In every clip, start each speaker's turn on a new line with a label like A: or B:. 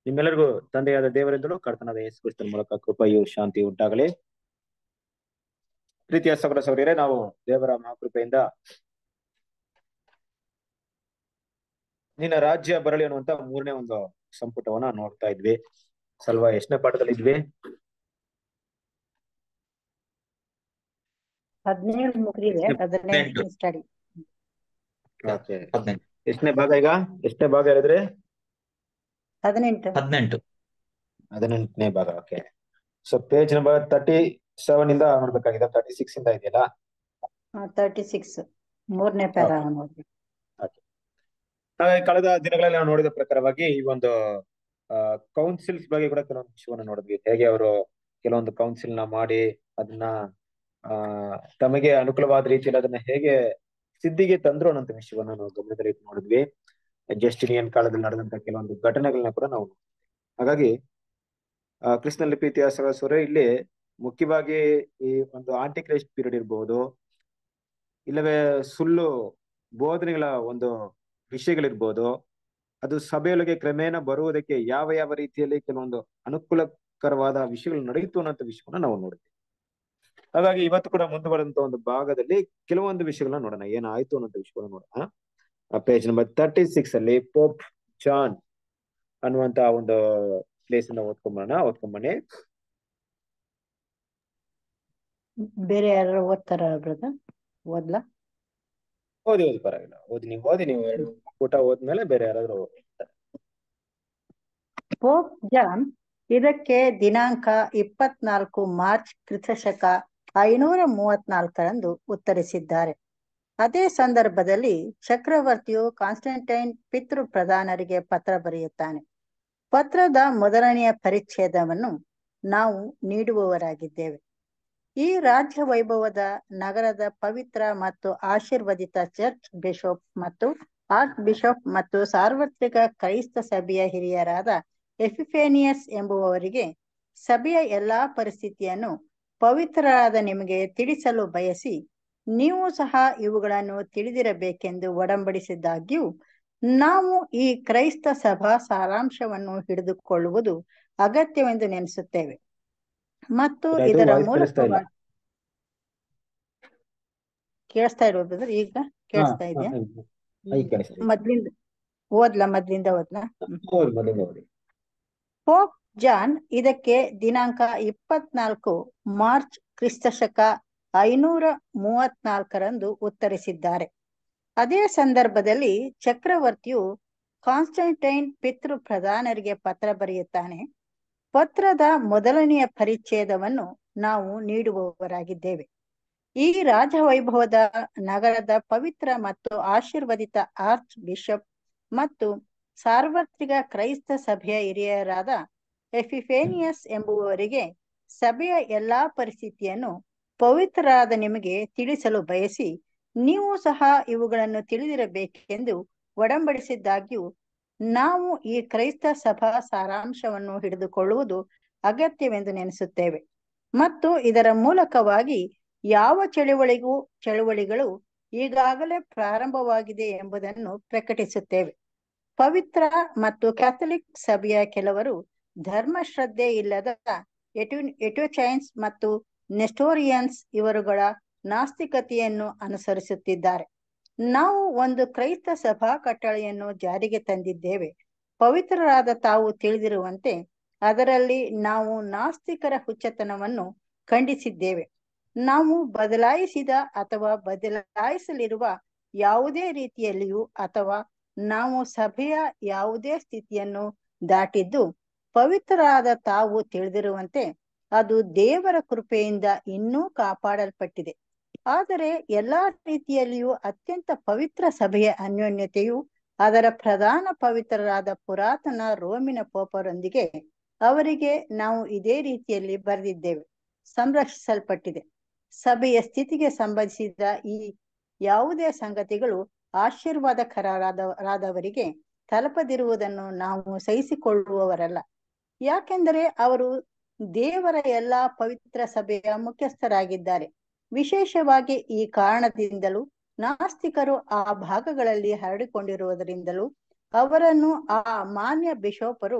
A: ನಿಮ್ಮೆಲ್ಲರಿಗೂ ತಂದೆಯಾದ ದೇವರಿಂದಲೂ ಕರ್ತನಾದ ಯೇಸು ಕ್ರಿಸ್ತನ ಮೂಲಕ ಕೃಪೆಯು ಶಾಂತಿ ಉಂಟಾಗಲಿ ಪ್ರೀತಿಯ ಸಹೋದರ ಸಹೋದರಿಯರೇ ನಾವು ದೇವರ ಮಹಾಕೃಪೆಯಿಂದ ನಿನ್ನ ರಾಜ್ಯ ಬರಲಿ ಅನ್ನುವಂತ ಮೂರನೇ ಒಂದು ಸಂಪುಟವನ್ನ ನೋಡ್ತಾ ಇದ್ವಿ ಸಲ್ವಾ ಎಷ್ಟನೇ ಪಾಠದಲ್ಲಿ ಇದ್ವಿ
B: ಹದಿನೇಳು ಮುಗಿದಿದೆ ಹದಿನೆಂಟು ಸ್ಟಡಿ
A: ಓಕೆ
C: ಹದಿನೆಂಟು
A: ಎಷ್ಟನೇ ಭಾಗ ಈಗ ಎಷ್ಟನೇ ಭಾಗ ಹೇಳಿದ್ರೆ
B: ಹದಿನೆಂಟು
C: ಹದಿನೆಂಟು
A: ಹದಿನೆಂಟನೇ ಭಾಗ okay so page number thirty seven ಇಂದ ನೋಡ್ಬೇಕಾಗಿದೆ ತರ್ಟಿ ಸಿಕ್ಸ್ ಇಂದ ಇದೆಯಲ್ಲ
B: ತರ್ಟಿ ಸಿಕ್ಸ್ ಮೂರನೇ ಪ್ಯಾರ ನೋಡ್ರಿ
A: ಹಾಗಾಗಿ ಕಳೆದ ದಿನಗಳಲ್ಲಿ ನಾವು ನೋಡಿದ ಪ್ರಕಾರವಾಗಿ ಈ ಒಂದು ಕೌನ್ಸಿಲ್ಸ್ ಬಗ್ಗೆ ಕೂಡ ಕೆಲವೊಂದು ವಿಷಯವನ್ನ ನೋಡಿದ್ವಿ ಹೇಗೆ ಅವರು ಕೆಲವೊಂದು ಕೌನ್ಸಿಲ್ ನ ಮಾಡಿ ಅದನ್ನ ಆ ತಮಗೆ ಅನುಕೂಲವಾದ ರೀತಿಯಲ್ಲಿ ಅದನ್ನ ಹೇಗೆ ಸಿದ್ಧಿಗೆ ತಂದ್ರು ಅನ್ನೋಂಥ ವಿಷಯವನ್ನ ನಾವು ಗಮನದಲ್ಲಿ ಇಟ್ಟು ನೋಡಿದ್ವಿ ಜಸ್ಟಿನಿಯನ್ ಕಾಲದಲ್ಲಿ ನಡೆದಂತ ಕೆಲವೊಂದು ಘಟನೆಗಳನ್ನ ಕೂಡ ನಾವು ನೋಡಿದ್ವಿ ಹಾಗಾಗಿ ಆ ಕೃಷ್ಣಲ್ಲಿ ಪ್ರೀತಿಯ ಸಹಸೂರೆ ಇಲ್ಲಿ ಮುಖ್ಯವಾಗಿ ಈ ಒಂದು ಆಂಟಿಕ್ರೈಸ್ಟ್ ಪೀರಿಯಡ್ ಇರಬಹುದು ಇಲ್ಲವೇ ಸುಳ್ಳು ಬೋಧನೆಗಳ ಒಂದು ವಿಷಯಗಳಿರ್ಬೋದು ಅದು ಸಭೆಯೊಳಗೆ ಕ್ರಮೇಣ ಬರುವುದಕ್ಕೆ ಯಾವ ಯಾವ ರೀತಿಯಲ್ಲಿ ಕೆಲವೊಂದು ಅನುಕೂಲಕರವಾದ ವಿಷಯಗಳು ನಡೆಯಿತು ಅನ್ನೋ ವಿಷಯವನ್ನ ನಾವು ನೋಡಿದ್ವಿ ಹಾಗಾಗಿ ಇವತ್ತು ಕೂಡ ಮುಂದುವರೆದಂತ ಒಂದು ಭಾಗದಲ್ಲಿ ಕೆಲವೊಂದು ವಿಷಯಗಳನ್ನ ನೋಡೋಣ ಏನಾಯ್ತು ಅನ್ನೋ ವಿಷಯವನ್ನ ನೋಡೋಣ ಪೇಜ್ ನಂಬರ್ ತರ್ಟಿ ಸಿಕ್ಸ್ ಅಲ್ಲಿ ಪೋಪ್ ಜಾನ್ ಅನ್ನುವಂತ ಒಂದು ಪ್ಲೇಸ್ ಅನ್ನ ಓದ್ಕೊಂಬೋಣ ಓದ್ಕೊಂಬನೆ
B: ಬೇರೆ ಯಾರು ಓದ್ತಾರ ಬ್ರದರ್ ಓದ್ಲಾ
A: ಓದಿ ಓದಿ ಪರವಾಗಿಲ್ಲ ಓದಿ ನೀವು ಓದಿ ನೀವು ಎರಡು ಊಟ ಹೋದ್ಮೇಲೆ ಬೇರೆ ಯಾರಾದ್ರೂ ಓದ್ತಾರೆ
B: ಪೋಪ್ ಜಾನ್ ಇದಕ್ಕೆ ದಿನಾಂಕ ಇಪ್ಪತ್ನಾಲ್ಕು ಮಾರ್ಚ್ ಕ್ರಿಸ್ತಶಕ ಐನೂರ ಮೂವತ್ನಾಲ್ಕರಂದು ಉತ್ತರಿಸಿದ್ದಾರೆ ಅದೇ ಸಂದರ್ಭದಲ್ಲಿ ಚಕ್ರವರ್ತಿಯು ಕಾನ್ಸ್ಟಂಟೈನ್ ಪಿತೃ ಪ್ರಧಾನರಿಗೆ ಪತ್ರ ಬರೆಯುತ್ತಾನೆ ಪತ್ರದ ಮೊದಲನೆಯ ಪರಿಚ್ಛೇದವನ್ನು ನಾವು ನೀಡುವವರಾಗಿದ್ದೇವೆ ಈ ರಾಜ್ಯ ವೈಭವದ ನಗರದ ಪವಿತ್ರ ಮತ್ತು ಆಶೀರ್ವದಿತ ಚರ್ಚ್ ಬಿಷಪ್ ಮತ್ತು ಆರ್ಚ್ ಬಿಷಪ್ ಮತ್ತು ಸಾರ್ವತ್ರಿಕ ಕ್ರೈಸ್ತ ಸಭೆಯ ಹಿರಿಯರಾದ ಎಫಿಫೇನಿಯಸ್ ಎಂಬುವವರಿಗೆ ಸಭೆಯ ಎಲ್ಲಾ ಪರಿಸ್ಥಿತಿಯನ್ನು ಪವಿತ್ರರಾದ ನಿಮಗೆ ತಿಳಿಸಲು ಬಯಸಿ ನೀವು ಸಹ ಇವುಗಳನ್ನು ತಿಳಿದಿರಬೇಕೆಂದು ಒಡಂಬಡಿಸಿದ್ದಾಗ್ಯೂ ನಾವು ಈ ಕ್ರೈಸ್ತ ಸಭಾ ಸಾರಾಂಶವನ್ನು ಹಿಡಿದುಕೊಳ್ಳುವುದು ಅಗತ್ಯವೆಂದು ನೆನೆಸುತ್ತೇವೆ ಮತ್ತು
A: ಅದು
B: ಇದರ
A: voice ಕೇಳಿಸ್ತಾ ಇಲ್ಲ.
B: ಮೂಲಕ ಕೇಳಿಸ್ತಾ ಇರೋದು ಈಗ ಕೇಳಿಸ್ತಾ ಇದೆಯಾ
A: ಈಗ ಕೇಳಿಸ್ತಾ
B: ಮೊದ್ಲಿಂದ ಓದ್ಲಾ ಮೊದ್ಲಿಂದ ಓದ್ಲಾ ಹ್ಮ್.
A: ಓದಿ ಮೊದಲಿಂದ ಓದಿ
B: ಪೋಪ್ ಜಾನ್ ಇದಕ್ಕೆ ದಿನಾಂಕ ಇಪ್ಪತ್ನಾಲ್ಕು ಮಾರ್ಚ್ ಕ್ರಿಸ್ತಶಕ ಐನೂರ ಮೂವತ್ನಾಲ್ಕರಂದು ಉತ್ತರಿಸಿದ್ದಾರೆ ಅದೇ ಸಂದರ್ಭದಲ್ಲಿ ಚಕ್ರವರ್ತಿಯು ಕಾನ್ಸ್ಟಂಟೈನ್ ಪಿತೃ ಪ್ರಧಾನರಿಗೆ ಪತ್ರ ಬರೆಯುತ್ತಾನೆ ಪತ್ರದ ಮೊದಲನೆಯ ಪರಿಚ್ಛೇದವನ್ನು ನಾವು ನೀಡುವವರಾಗಿದ್ದೇವೆ ಈ ರಾಜವೈಭವದ ನಗರದ ಪವಿತ್ರ ಮತ್ತು ಆಶೀರ್ವದಿತ ಆರ್ಚ್ ಬಿಷಪ್ ಮತ್ತು ಸಾರ್ವತ್ರಿಕ ಕ್ರೈಸ್ತ ಸಭೆಯ ಹಿರಿಯರಾದ ಎಫಿಫೇನಿಯಸ್ ಎಂಬುವವರಿಗೆ ಸಭೆಯ ಎಲ್ಲಾ ಪರಿಸ್ಥಿತಿಯನ್ನು ಪವಿತ್ರರಾದ ನಿಮಗೆ ತಿಳಿಸಲು ಬಯಸಿ ನೀವು ಸಹ ಇವುಗಳನ್ನು ತಿಳಿದಿರಬೇಕೆಂದು ಒಡಂಬಡಿಸಿದ್ದಾಗ್ಯೂ ನಾವು ಈ ಕ್ರೈಸ್ತ ಸಭಾ ಸಾರಾಂಶವನ್ನು ಹಿಡಿದುಕೊಳ್ಳುವುದು ಅಗತ್ಯವೆಂದು ನೆನೆಸುತ್ತೇವೆ ಮತ್ತು ಇದರ ಮೂಲಕವಾಗಿ ಯಾವ ಚಳುವಳಿಗೂ ಚಳುವಳಿಗಳು ಈಗಾಗಲೇ ಪ್ರಾರಂಭವಾಗಿದೆ ಎಂಬುದನ್ನು ಪ್ರಕಟಿಸುತ್ತೇವೆ ಪವಿತ್ರ ಮತ್ತು ಕ್ಯಾಥಲಿಕ್ ಸಭೆಯ ಕೆಲವರು ಧರ್ಮಶ್ರದ್ಧೆ ಇಲ್ಲದ ಎಟು ಎಟೋಚೈನ್ಸ್ ಮತ್ತು ನೆಸ್ಟೋರಿಯನ್ಸ್ ಇವರುಗಳ ನಾಸ್ತಿಕತೆಯನ್ನು ಅನುಸರಿಸುತ್ತಿದ್ದಾರೆ ನಾವು ಒಂದು ಕ್ರೈಸ್ತ ಸಭಾ ಕಟ್ಟಳೆಯನ್ನು ಜಾರಿಗೆ ತಂದಿದ್ದೇವೆ ಪವಿತ್ರರಾದ ತಾವು ತಿಳಿದಿರುವಂತೆ ಅದರಲ್ಲಿ ನಾವು ನಾಸ್ತಿಕರ ಹುಚ್ಚತನವನ್ನು ಖಂಡಿಸಿದ್ದೇವೆ ನಾವು ಬದಲಾಯಿಸಿದ ಅಥವಾ ಬದಲಾಯಿಸಲಿರುವ ಯಾವುದೇ ರೀತಿಯಲ್ಲಿಯೂ ಅಥವಾ ನಾವು ಸಭೆಯ ಯಾವುದೇ ಸ್ಥಿತಿಯನ್ನು ದಾಟಿದ್ದು ಪವಿತ್ರರಾದ ತಾವು ತಿಳಿದಿರುವಂತೆ ಅದು ದೇವರ ಕೃಪೆಯಿಂದ ಇನ್ನೂ ಕಾಪಾಡಲ್ಪಟ್ಟಿದೆ ಆದರೆ ಎಲ್ಲಾ ರೀತಿಯಲ್ಲಿಯೂ ಅತ್ಯಂತ ಪವಿತ್ರ ಸಭೆಯ ಅನ್ಯೋನ್ಯತೆಯು ಅದರ ಪ್ರಧಾನ ಪವಿತ್ರರಾದ ಪುರಾತನ ರೋಮಿನ ಪೋಪರೊಂದಿಗೆ ಅವರಿಗೆ ನಾವು ಇದೇ ರೀತಿಯಲ್ಲಿ ಬರೆದಿದ್ದೇವೆ ಸಂರಕ್ಷಿಸಲ್ಪಟ್ಟಿದೆ ಸಭೆಯ ಸ್ಥಿತಿಗೆ ಸಂಬಂಧಿಸಿದ ಈ ಯಾವುದೇ ಸಂಗತಿಗಳು ಆಶೀರ್ವಾದಕರಾದವರಿಗೆ ತಲುಪದಿರುವುದನ್ನು ನಾವು ಸಹಿಸಿಕೊಳ್ಳುವವರಲ್ಲ ಯಾಕೆಂದರೆ ಅವರು ದೇವರ ಎಲ್ಲಾ ಪವಿತ್ರ ಸಭೆಯ ಮುಖ್ಯಸ್ಥರಾಗಿದ್ದಾರೆ ವಿಶೇಷವಾಗಿ ಈ ಕಾರಣದಿಂದಲೂ ನಾಸ್ತಿಕರು ಆ ಭಾಗಗಳಲ್ಲಿ ಹರಡಿಕೊಂಡಿರುವುದರಿಂದಲೂ ಅವರನ್ನು ಆ ಮಾನ್ಯ ಬಿಷೋಪರು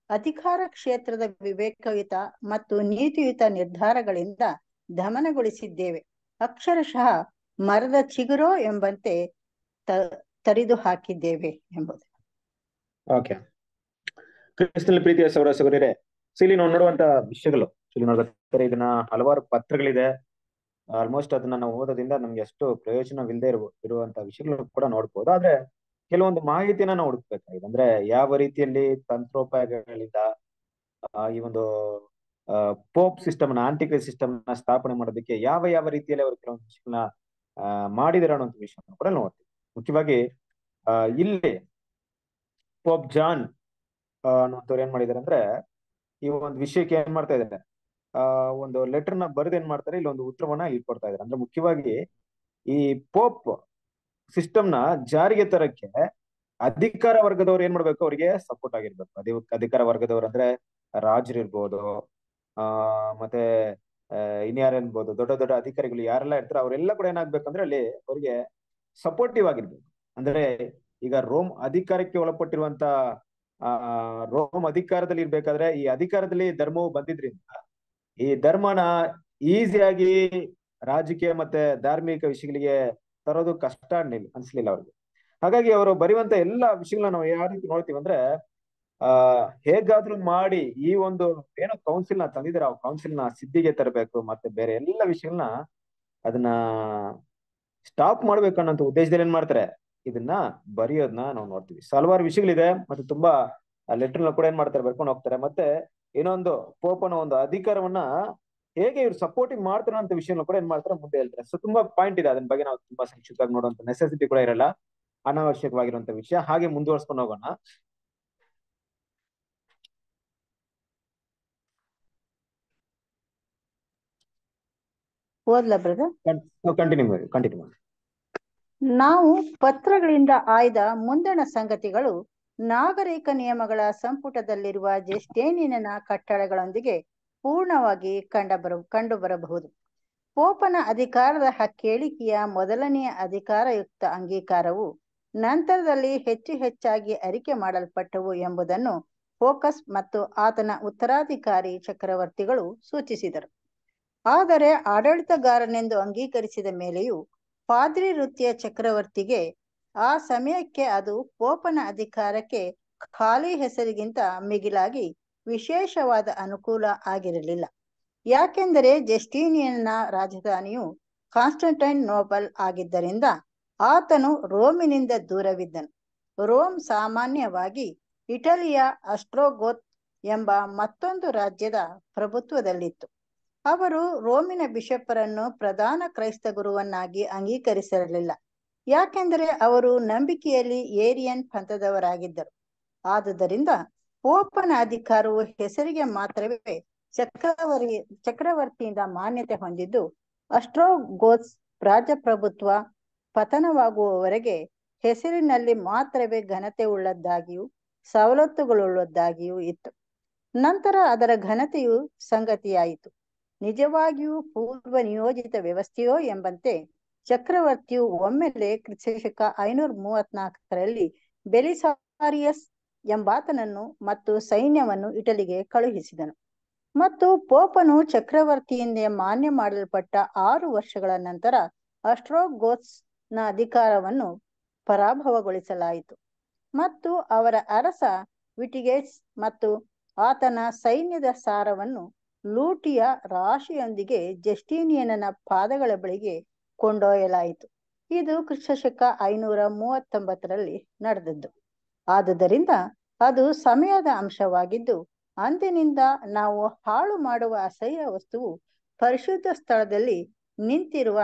B: ಅಧಿಕಾರ ಕ್ಷೇತ್ರದ ವಿವೇಕಯುತ ಮತ್ತು ನೀತಿಯುತ ನಿರ್ಧಾರಗಳಿಂದ ದಮನಗೊಳಿಸಿದ್ದೇವೆ ಅಕ್ಷರಶಃ ಮರದ ಚಿಗುರೋ ಎಂಬಂತೆ ತ ತರಿದು ಹಾಕಿದ್ದೇವೆ ಎಂಬುದು
A: ಓಕೆ ಕ್ರಿಸ್ತನಲ್ಲಿ ಪ್ರೀತಿಯ ಸೌರ ಸೌಕರ್ಯರೇ ಸೊ ಇಲ್ಲಿ ನಾವು ನೋಡುವಂತ ವಿಷಯಗಳು ಇಲ್ಲಿ ನೋಡ್ಬೇಕಾದ್ರೆ ಇದನ್ನ ಹಲವಾರು ಪತ್ರಗಳಿದೆ ಆಲ್ಮೋಸ್ಟ್ ಅದನ್ನ ನಾವು ಓದೋದ್ರಿಂದ ನಮ್ಗೆ ಎಷ್ಟು ಪ್ರಯೋಜನವಿಲ್ಲದೆ ಇರುವ ಇರುವಂತ ವಿಷಯಗಳು ಕೂಡ ನೋಡ್ಬೋದು ಆದ್ರೆ ಕೆಲವೊಂದು ಮಾಹಿತಿನ ನಾವು ಹುಡುಕ್ಬೇಕಾಗಿದೆ ಅಂದ್ರೆ ಯಾವ ರೀತಿಯಲ್ಲಿ ತಂತ್ರೋಪಾಯಗಳಿಂದ ಆ, ಈ ಒಂದು ಪೋಪ್ ಸಿಸ್ಟಮ್ ನ ಆಂಟಿಕ್ರೈ ಸಿಸ್ಟಮ್ ನ ಸ್ಥಾಪನೆ ಮಾಡೋದಕ್ಕೆ ಯಾವ ಯಾವ ರೀತಿಯಲ್ಲಿ ಅವರು ಕೆಲವೊಂದು ವಿಷಯಗಳನ್ನ ಆ, ಮಾಡಿದಾರೆ ಅನ್ನೋ ವಿಷಯ ಕೂಡ ನೋಡ್ತೀವಿ ಮುಖ್ಯವಾಗಿ ಆ, ಇಲ್ಲಿ ಪೋಪ್ ಜಾನ್ ಆ, ಅನ್ನುವಂಥವ್ರು ಏನ್ ಮಾಡಿದಾರೆ ಅಂದ್ರೆ ಈ ಒಂದು ವಿಷಯಕ್ಕೆ ಏನ್ ಮಾಡ್ತಾ ಇದ್ದಾರೆ ಆ ಒಂದು ಲೆಟರ್ ನ ಬರೆದು ಏನ್ ಮಾಡ್ತಾರೆ ಇಲ್ಲಿ ಒಂದು ಉತ್ತರವನ್ನ ಇಲ್ಲಿ ಕೊಡ್ತಾ ಇದ್ದಾರೆ ಅಂದ್ರೆ ಮುಖ್ಯವಾಗಿ ಈ ಪೋಪ್ ಸಿಸ್ಟಮ್ ನ ಜಾರಿಗೆ ತರಕ್ಕೆ ಅಧಿಕಾರ ವರ್ಗದವ್ರು ಏನ್ ಮಾಡ್ಬೇಕು ಅವರಿಗೆ ಸಪೋರ್ಟ್ ಆಗಿರ್ಬೇಕು ಅದೇ ಅಧಿಕಾರ ವರ್ಗದವ್ರು ಅಂದ್ರೆ ರಾಜರು ಇರ್ಬೋದು ಆ ಮತ್ತೆ ಆ, ಇನ್ಯಾರು ಇರ್ಬೋದು ದೊಡ್ಡ ದೊಡ್ಡ ಅಧಿಕಾರಿಗಳು ಯಾರೆಲ್ಲ ಇರ್ತಾರೆ ಅವರೆಲ್ಲ ಕೂಡ ಏನಾಗ್ಬೇಕಂದ್ರೆ ಅಲ್ಲಿ ಅವರಿಗೆ ಸಪೋರ್ಟಿವ್ ಆಗಿರ್ಬೇಕು ಅಂದ್ರೆ ಈಗ ರೋಮ್ ಅಧಿಕಾರಕ್ಕೆ ಒಳಪಟ್ಟಿರುವಂತ ಆ ರೋಮ್ ಅಧಿಕಾರದಲ್ಲಿ ಇರ್ಬೇಕಾದ್ರೆ ಈ ಅಧಿಕಾರದಲ್ಲಿ ಧರ್ಮವು ಬಂದಿದ್ರಿಂದ ಈ ಧರ್ಮನ ಈಸಿಯಾಗಿ ರಾಜಕೀಯ ಮತ್ತೆ ಧಾರ್ಮಿಕ ವಿಷಯಗಳಿಗೆ ತರೋದು ಕಷ್ಟ ಅನ್ನಿಲ್ಲ ಅನ್ಸ್ಲಿಲ್ಲ ಅವ್ರಿಗೆ ಹಾಗಾಗಿ ಅವರು ಬರೆಯುವಂತ ಎಲ್ಲಾ ವಿಷಯಗಳನ್ನ ನಾವು ಯಾವ ರೀತಿ ನೋಡ್ತೀವಿ ಅಂದ್ರೆ ಆ ಹೇಗಾದ್ರೂ ಮಾಡಿ ಈ ಒಂದು ಏನೋ ಕೌನ್ಸಿಲ್ ನ ತಂದಿದ್ದಾರೆ ಆ ಕೌನ್ಸಿಲ್ ನ ಸಿದ್ಧಿಗೆ ತರಬೇಕು ಮತ್ತೆ ಬೇರೆ ಎಲ್ಲ ವಿಷಯಗಳನ್ನ ಅದನ್ನ ಸ್ಟಾಪ್ ಮಾಡ್ಬೇಕು ಅನ್ನೋ ಉದ್ದೇಶದಲ್ಲಿ ಏನ್ ಮಾಡ್ತಾರೆ ಇದನ್ನ ಬರೆಯೋದನ್ನ ನಾವು ನೋಡ್ತೀವಿ ಸೊ ಹಲವಾರು ವಿಷಯಗಳಿದೆ ಮತ್ತೆ ತುಂಬಾ ಲೆಟರ್ ಕೂಡ ಏನ್ ಮಾಡ್ತಾರೆ ಬರ್ಕೊಂಡು ಹೋಗ್ತಾರೆ ಮತ್ತೆ ಇನ್ನೊಂದು ಪೋಪನ ಒಂದು ಅಧಿಕಾರವನ್ನ ಹೇಗೆ ಇವ್ರು ಸಪೋರ್ಟಿಂಗ್ ಮಾಡ್ತಾರೆ ಅಂತ ವಿಷಯನ ಕೂಡ ಏನ್ ಮಾಡ್ತಾರೆ ಮುಂದೆ ಹೇಳ್ತಾರೆ ಸೊ ತುಂಬಾ ಪಾಯಿಂಟ್ ಇದೆ ಅದನ್ನ ಬಗ್ಗೆ ನಾವು ತುಂಬಾ ಸಂಕ್ಷಿಪ್ತವಾಗಿ ನೋಡುವಂತ ನೆಸೆಸಿಟಿ ಕೂಡ ಇರಲ್ಲ ಅನಾವಶ್ಯಕವಾಗಿರುವಂತ ವಿಷಯ ಹಾಗೆ ಮುಂದುವರ್ಸ್ಕೊಂಡು ಹೋಗೋಣ
B: ಓದ್ಲಾ ಬ್ರದರ್
A: ಕಂಟಿನ್ಯೂ ಮಾಡಿ ಕಂಟಿನ್ಯೂ ಮಾಡಿ
B: ನಾವು ಪತ್ರಗಳಿಂದ ಆಯ್ದ ಮುಂದಣ ಸಂಗತಿಗಳು ನಾಗರಿಕ ನಿಯಮಗಳ ಸಂಪುಟದಲ್ಲಿರುವ ಜೆಸ್ಟೇನಿಯನ ಕಟ್ಟಳೆಗಳೊಂದಿಗೆ ಪೂರ್ಣವಾಗಿ ಕಂಡಬರ ಕಂಡುಬರಬಹುದು ಪೋಪನ ಅಧಿಕಾರದ ಹಕ್ಕೇಳಿಕೆಯ ಮೊದಲನೆಯ ಅಧಿಕಾರಯುಕ್ತ ಅಂಗೀಕಾರವು ನಂತರದಲ್ಲಿ ಹೆಚ್ಚು ಹೆಚ್ಚಾಗಿ ಅರಿಕೆ ಮಾಡಲ್ಪಟ್ಟವು ಎಂಬುದನ್ನು ಫೋಕಸ್ ಮತ್ತು ಆತನ ಉತ್ತರಾಧಿಕಾರಿ ಚಕ್ರವರ್ತಿಗಳು ಸೂಚಿಸಿದರು ಆದರೆ ಆಡಳಿತಗಾರನೆಂದು ಅಂಗೀಕರಿಸಿದ ಮೇಲೆಯೂ ಪಾದ್ರಿ ವೃತ್ತಿಯ ಚಕ್ರವರ್ತಿಗೆ ಆ ಸಮಯಕ್ಕೆ ಅದು ಪೋಪನ ಅಧಿಕಾರಕ್ಕೆ ಖಾಲಿ ಹೆಸರಿಗಿಂತ ಮಿಗಿಲಾಗಿ ವಿಶೇಷವಾದ ಅನುಕೂಲ ಆಗಿರಲಿಲ್ಲ ಯಾಕೆಂದರೆ ಜಸ್ಟೀನಿಯನ್ನ ರಾಜಧಾನಿಯು ಕಾನ್ಸ್ಟಂಟೈನ್ ನೋಬಲ್ ಆಗಿದ್ದರಿಂದ ಆತನು ರೋಮಿನಿಂದ ದೂರವಿದ್ದನು ರೋಮ್ ಸಾಮಾನ್ಯವಾಗಿ ಇಟಲಿಯ ಅಸ್ಟ್ರೋಗೋತ್ ಎಂಬ ಮತ್ತೊಂದು ರಾಜ್ಯದ ಪ್ರಭುತ್ವದಲ್ಲಿತ್ತು ಅವರು ರೋಮಿನ ಬಿಷಪ್ಪರನ್ನು ಪ್ರಧಾನ ಕ್ರೈಸ್ತ ಗುರುವನ್ನಾಗಿ ಅಂಗೀಕರಿಸಿರಲಿಲ್ಲ ಯಾಕೆಂದರೆ ಅವರು ನಂಬಿಕೆಯಲ್ಲಿ ಏರಿಯನ್ ಪಂಥದವರಾಗಿದ್ದರು ಆದುದರಿಂದ ಪೋಪನ ಅಧಿಕಾರವು ಹೆಸರಿಗೆ ಮಾತ್ರವೇ ಚಕ್ರವರ್ತಿ ಚಕ್ರವರ್ತಿಯಿಂದ ಮಾನ್ಯತೆ ಹೊಂದಿದ್ದು ಅಸ್ಟ್ರೋಗೋತ್ಸ್ ರಾಜಪ್ರಭುತ್ವ ಪತನವಾಗುವವರೆಗೆ ಹೆಸರಿನಲ್ಲಿ ಮಾತ್ರವೇ ಘನತೆ ಉಳ್ಳದ್ದಾಗಿಯೂ ಸವಲತ್ತುಗಳುಳ್ಳದ್ದಾಗಿಯೂ ಇತ್ತು ನಂತರ ಅದರ ಘನತೆಯು ಸಂಗತಿಯಾಯಿತು ನಿಜವಾಗಿಯೂ ಪೂರ್ವ ನಿಯೋಜಿತ ವ್ಯವಸ್ಥೆಯೋ ಎಂಬಂತೆ ಚಕ್ರವರ್ತಿಯು ಒಮ್ಮೆಲೆ ಕ್ರಿಸ್ತಶಕ ಐನೂರ ಮೂವತ್ನಾಲ್ಕರಲ್ಲಿ ಬೆಲಿಸಾರಿಯಸ್ ಎಂಬಾತನನ್ನು ಮತ್ತು ಸೈನ್ಯವನ್ನು ಇಟಲಿಗೆ ಕಳುಹಿಸಿದನು ಮತ್ತು ಪೋಪನು ಚಕ್ರವರ್ತಿಯಿಂದ ಮಾನ್ಯ ಮಾಡಲ್ಪಟ್ಟ ಆರು ವರ್ಷಗಳ ನಂತರ ಅಸ್ಟ್ರೋಗೋತ್ಸ್ ನ ಅಧಿಕಾರವನ್ನು ಪರಾಭವಗೊಳಿಸಲಾಯಿತು ಮತ್ತು ಅವರ ಅರಸ ವಿಟಿಗೇಟ್ಸ್ ಮತ್ತು ಆತನ ಸೈನ್ಯದ ಸಾರವನ್ನು ಲೂಟಿಯ ರಾಶಿಯೊಂದಿಗೆ ಜಸ್ಟೀನಿಯನನ ಪಾದಗಳ ಬಳಿಗೆ ಕೊಂಡೊಯ್ಯಲಾಯಿತು ಇದು ಕ್ರಿಸ್ತಶಕ ಐನೂರ ಮೂವತ್ತೊಂಬತ್ತರಲ್ಲಿ ನಡೆದದ್ದು ಆದುದರಿಂದ ಅದು ಸಮಯದ ಅಂಶವಾಗಿದ್ದು ಅಂದಿನಿಂದ ನಾವು ಹಾಳು ಮಾಡುವ ಅಸಹ್ಯ ವಸ್ತುವು ಪರಿಶುದ್ಧ ಸ್ಥಳದಲ್ಲಿ ನಿಂತಿರುವ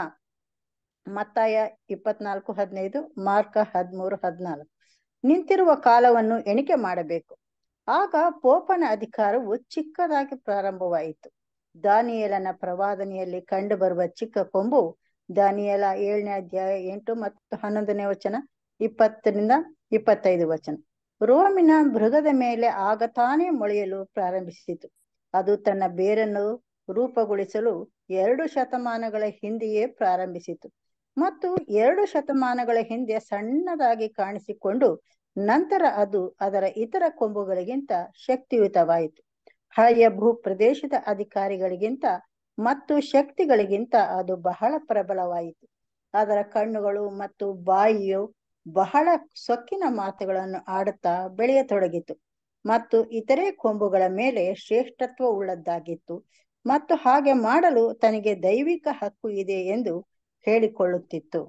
B: ಮತ್ತಾಯ ಇಪ್ಪತ್ನಾಲ್ಕು ಹದಿನೈದು ಮಾರ್ಕ ಹದಿಮೂರು ಹದಿನಾಲ್ಕು ನಿಂತಿರುವ ಕಾಲವನ್ನು ಎಣಿಕೆ ಮಾಡಬೇಕು ಆಗ ಪೋಪನ ಅಧಿಕಾರವು ಚಿಕ್ಕದಾಗಿ ಪ್ರಾರಂಭವಾಯಿತು ದಾನಿಯೇಲನ ಪ್ರವಾದನೆಯಲ್ಲಿ ಕಂಡುಬರುವ ಚಿಕ್ಕ ಕೊಂಬು ದಾನಿಯೇಲ ಏಳನೇ ಅಧ್ಯಾಯ ಎಂಟು ಮತ್ತು ಹನ್ನೊಂದನೇ ವಚನ ಇಪ್ಪತ್ತರಿಂದ ಇಪ್ಪತ್ತೈದು ವಚನ ರೋಮಿನ ಮೃಗದ ಮೇಲೆ ಆಗ ತಾನೇ ಮೊಳೆಯಲು ಪ್ರಾರಂಭಿಸಿತು ಅದು ತನ್ನ ಬೇರನ್ನು ರೂಪುಗೊಳಿಸಲು ಎರಡು ಶತಮಾನಗಳ ಹಿಂದೆಯೇ ಪ್ರಾರಂಭಿಸಿತು ಮತ್ತು ಎರಡು ಶತಮಾನಗಳ ಹಿಂದೆ ಸಣ್ಣದಾಗಿ ಕಾಣಿಸಿಕೊಂಡು ನಂತರ ಅದು ಅದರ ಇತರ ಕೊಂಬುಗಳಿಗಿಂತ ಶಕ್ತಿಯುತವಾಯಿತು ಹಳೆಯ ಭೂ ಪ್ರದೇಶದ ಅಧಿಕಾರಿಗಳಿಗಿಂತ ಮತ್ತು ಶಕ್ತಿಗಳಿಗಿಂತ ಅದು ಬಹಳ ಪ್ರಬಲವಾಯಿತು ಅದರ ಕಣ್ಣುಗಳು ಮತ್ತು ಬಾಯಿಯು ಬಹಳ ಸೊಕ್ಕಿನ ಮಾತುಗಳನ್ನು ಆಡುತ್ತಾ ಬೆಳೆಯತೊಡಗಿತು ಮತ್ತು ಇತರೆ ಕೊಂಬುಗಳ ಮೇಲೆ ಶ್ರೇಷ್ಠತ್ವ ಉಳ್ಳದ್ದಾಗಿತ್ತು ಮತ್ತು ಹಾಗೆ ಮಾಡಲು ತನಗೆ ದೈವಿಕ ಹಕ್ಕು ಇದೆ ಎಂದು ಹೇಳಿಕೊಳ್ಳುತ್ತಿತ್ತು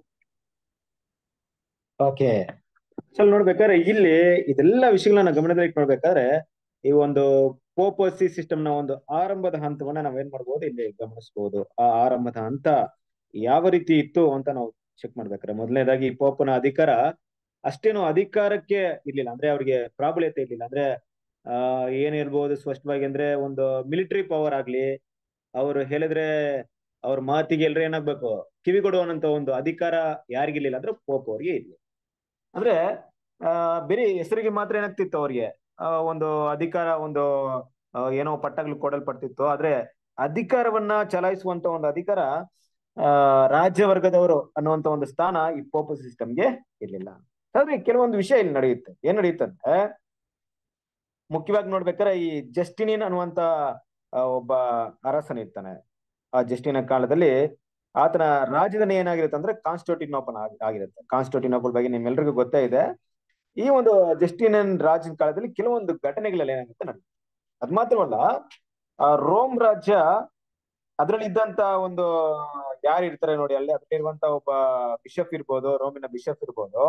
A: ಓಕೆ ಸೊ ನೋಡ್ಬೇಕಾದ್ರೆ ಇಲ್ಲಿ ಇದೆಲ್ಲ ವಿಷಯಗಳನ್ನ ಗಮನದಲ್ಲಿ ನೋಡ್ಬೇಕಾದ್ರೆ ಈ ಒಂದು ಪೋಪೋಸಿ ಸಿಸ್ಟಮ್ ನ ಒಂದು ಆರಂಭದ ಹಂತವನ್ನ ನಾವೇನ್ ಮಾಡ್ಬೋದು ಇಲ್ಲಿ ಗಮನಿಸಬಹುದು ಆ ಆರಂಭದ ಹಂತ ಯಾವ ರೀತಿ ಇತ್ತು ಅಂತ ನಾವು ಚೆಕ್ ಮಾಡ್ಬೇಕಾದ್ರೆ ಮೊದಲನೇದಾಗಿ ಪೋಪನ ಅಧಿಕಾರ ಅಷ್ಟೇನು ಅಧಿಕಾರಕ್ಕೆ ಇರ್ಲಿಲ್ಲ ಅಂದ್ರೆ ಅವ್ರಿಗೆ ಪ್ರಾಬಲ್ಯತೆ ಇರ್ಲಿಲ್ಲ ಅಂದ್ರೆ ಆ ಏನಿರ್ಬೋದು ಸ್ಪಷ್ಟವಾಗಿ ಅಂದ್ರೆ ಒಂದು ಮಿಲಿಟರಿ ಪವರ್ ಆಗ್ಲಿ ಅವ್ರು ಹೇಳಿದ್ರೆ ಅವ್ರ ಮಾತಿಗೆ ಎಲ್ರು ಏನಾಗ್ಬೇಕು ಕಿವಿ ಕೊಡುವಂತ ಒಂದು ಅಧಿಕಾರ ಯಾರಿಗಿರ್ಲಿಲ್ಲ ಅಂದ್ರೆ ಪೋಪ್ ಅವ್ರಿಗೆ ಇರ್ಲಿ ಅಂದ್ರೆ ಆ ಬರೀ ಹೆಸರಿಗೆ ಮಾತ್ರ ಏನಾಗ್ತಿತ್ತು ಅವ್ರಿಗೆ ಆ ಒಂದು ಅಧಿಕಾರ ಒಂದು ಆ, ಏನೋ ಪಟ್ಟಗಳು ಕೊಡಲ್ಪಡ್ತಿತ್ತು ಆದ್ರೆ ಅಧಿಕಾರವನ್ನ ಚಲಾಯಿಸುವಂತ ಒಂದು ಅಧಿಕಾರ ಆ ರಾಜ್ಯ ವರ್ಗದವರು ಅನ್ನುವಂತ ಒಂದು ಸ್ಥಾನ ಈ ಪೋಪ ಸಿಸ್ಟಮ್ಗೆ ಇರ್ಲಿಲ್ಲ ಆದ್ರೆ ಕೆಲವೊಂದು ವಿಷಯ ಇಲ್ಲಿ ನಡೆಯುತ್ತೆ ಏನ್ ನಡೆಯುತ್ತಂದ್ರೆ ಮುಖ್ಯವಾಗಿ ನೋಡ್ಬೇಕಾದ್ರೆ ಈ ಜಸ್ಟಿನಿನ್ ಅನ್ನುವಂತ ಆ, ಒಬ್ಬ ಅರಸನಿರ್ತಾನೆ ಆ ಜಸ್ಟಿನ ಕಾಲದಲ್ಲಿ ಆತನ ರಾಜಧಾನಿ ಏನಾಗಿರುತ್ತೆ ಅಂದ್ರೆ ಕಾನ್ಸ್ಟೋಟಿನೋಪಲ್ ಆಗಿರುತ್ತೆ ಕಾನ್ಸ್ಟೋಟಿನೋಪಲ್ ಬಗ್ಗೆ ನಿಮ್ಮೆಲ್ರಿಗೂ ಗೊತ್ತೇ ಇದೆ ಈ ಒಂದು ಜಸ್ಟಿನನ್ ರಾಜನ ಕಾಲದಲ್ಲಿ ಕೆಲವೊಂದು ಘಟನೆಗಳೆಲ್ಲ ಏನಾಗುತ್ತೆ ನಡೆಯುತ್ತೆ ಅದ್ ಮಾತ್ರವಲ್ಲ ಆ ರೋಮ್ ರಾಜ್ಯ ಅದ್ರಲ್ಲಿ ಇದ್ದಂತ ಒಂದು ಯಾರು ಇರ್ತಾರೆ ನೋಡಿ ಅಲ್ಲಿ ಅದ್ರಲ್ಲಿರುವಂತ ಒಬ್ಬ ಬಿಷಪ್ ಇರ್ಬೋದು ರೋಮಿನ ಬಿಷಪ್ ಇರ್ಬೋದು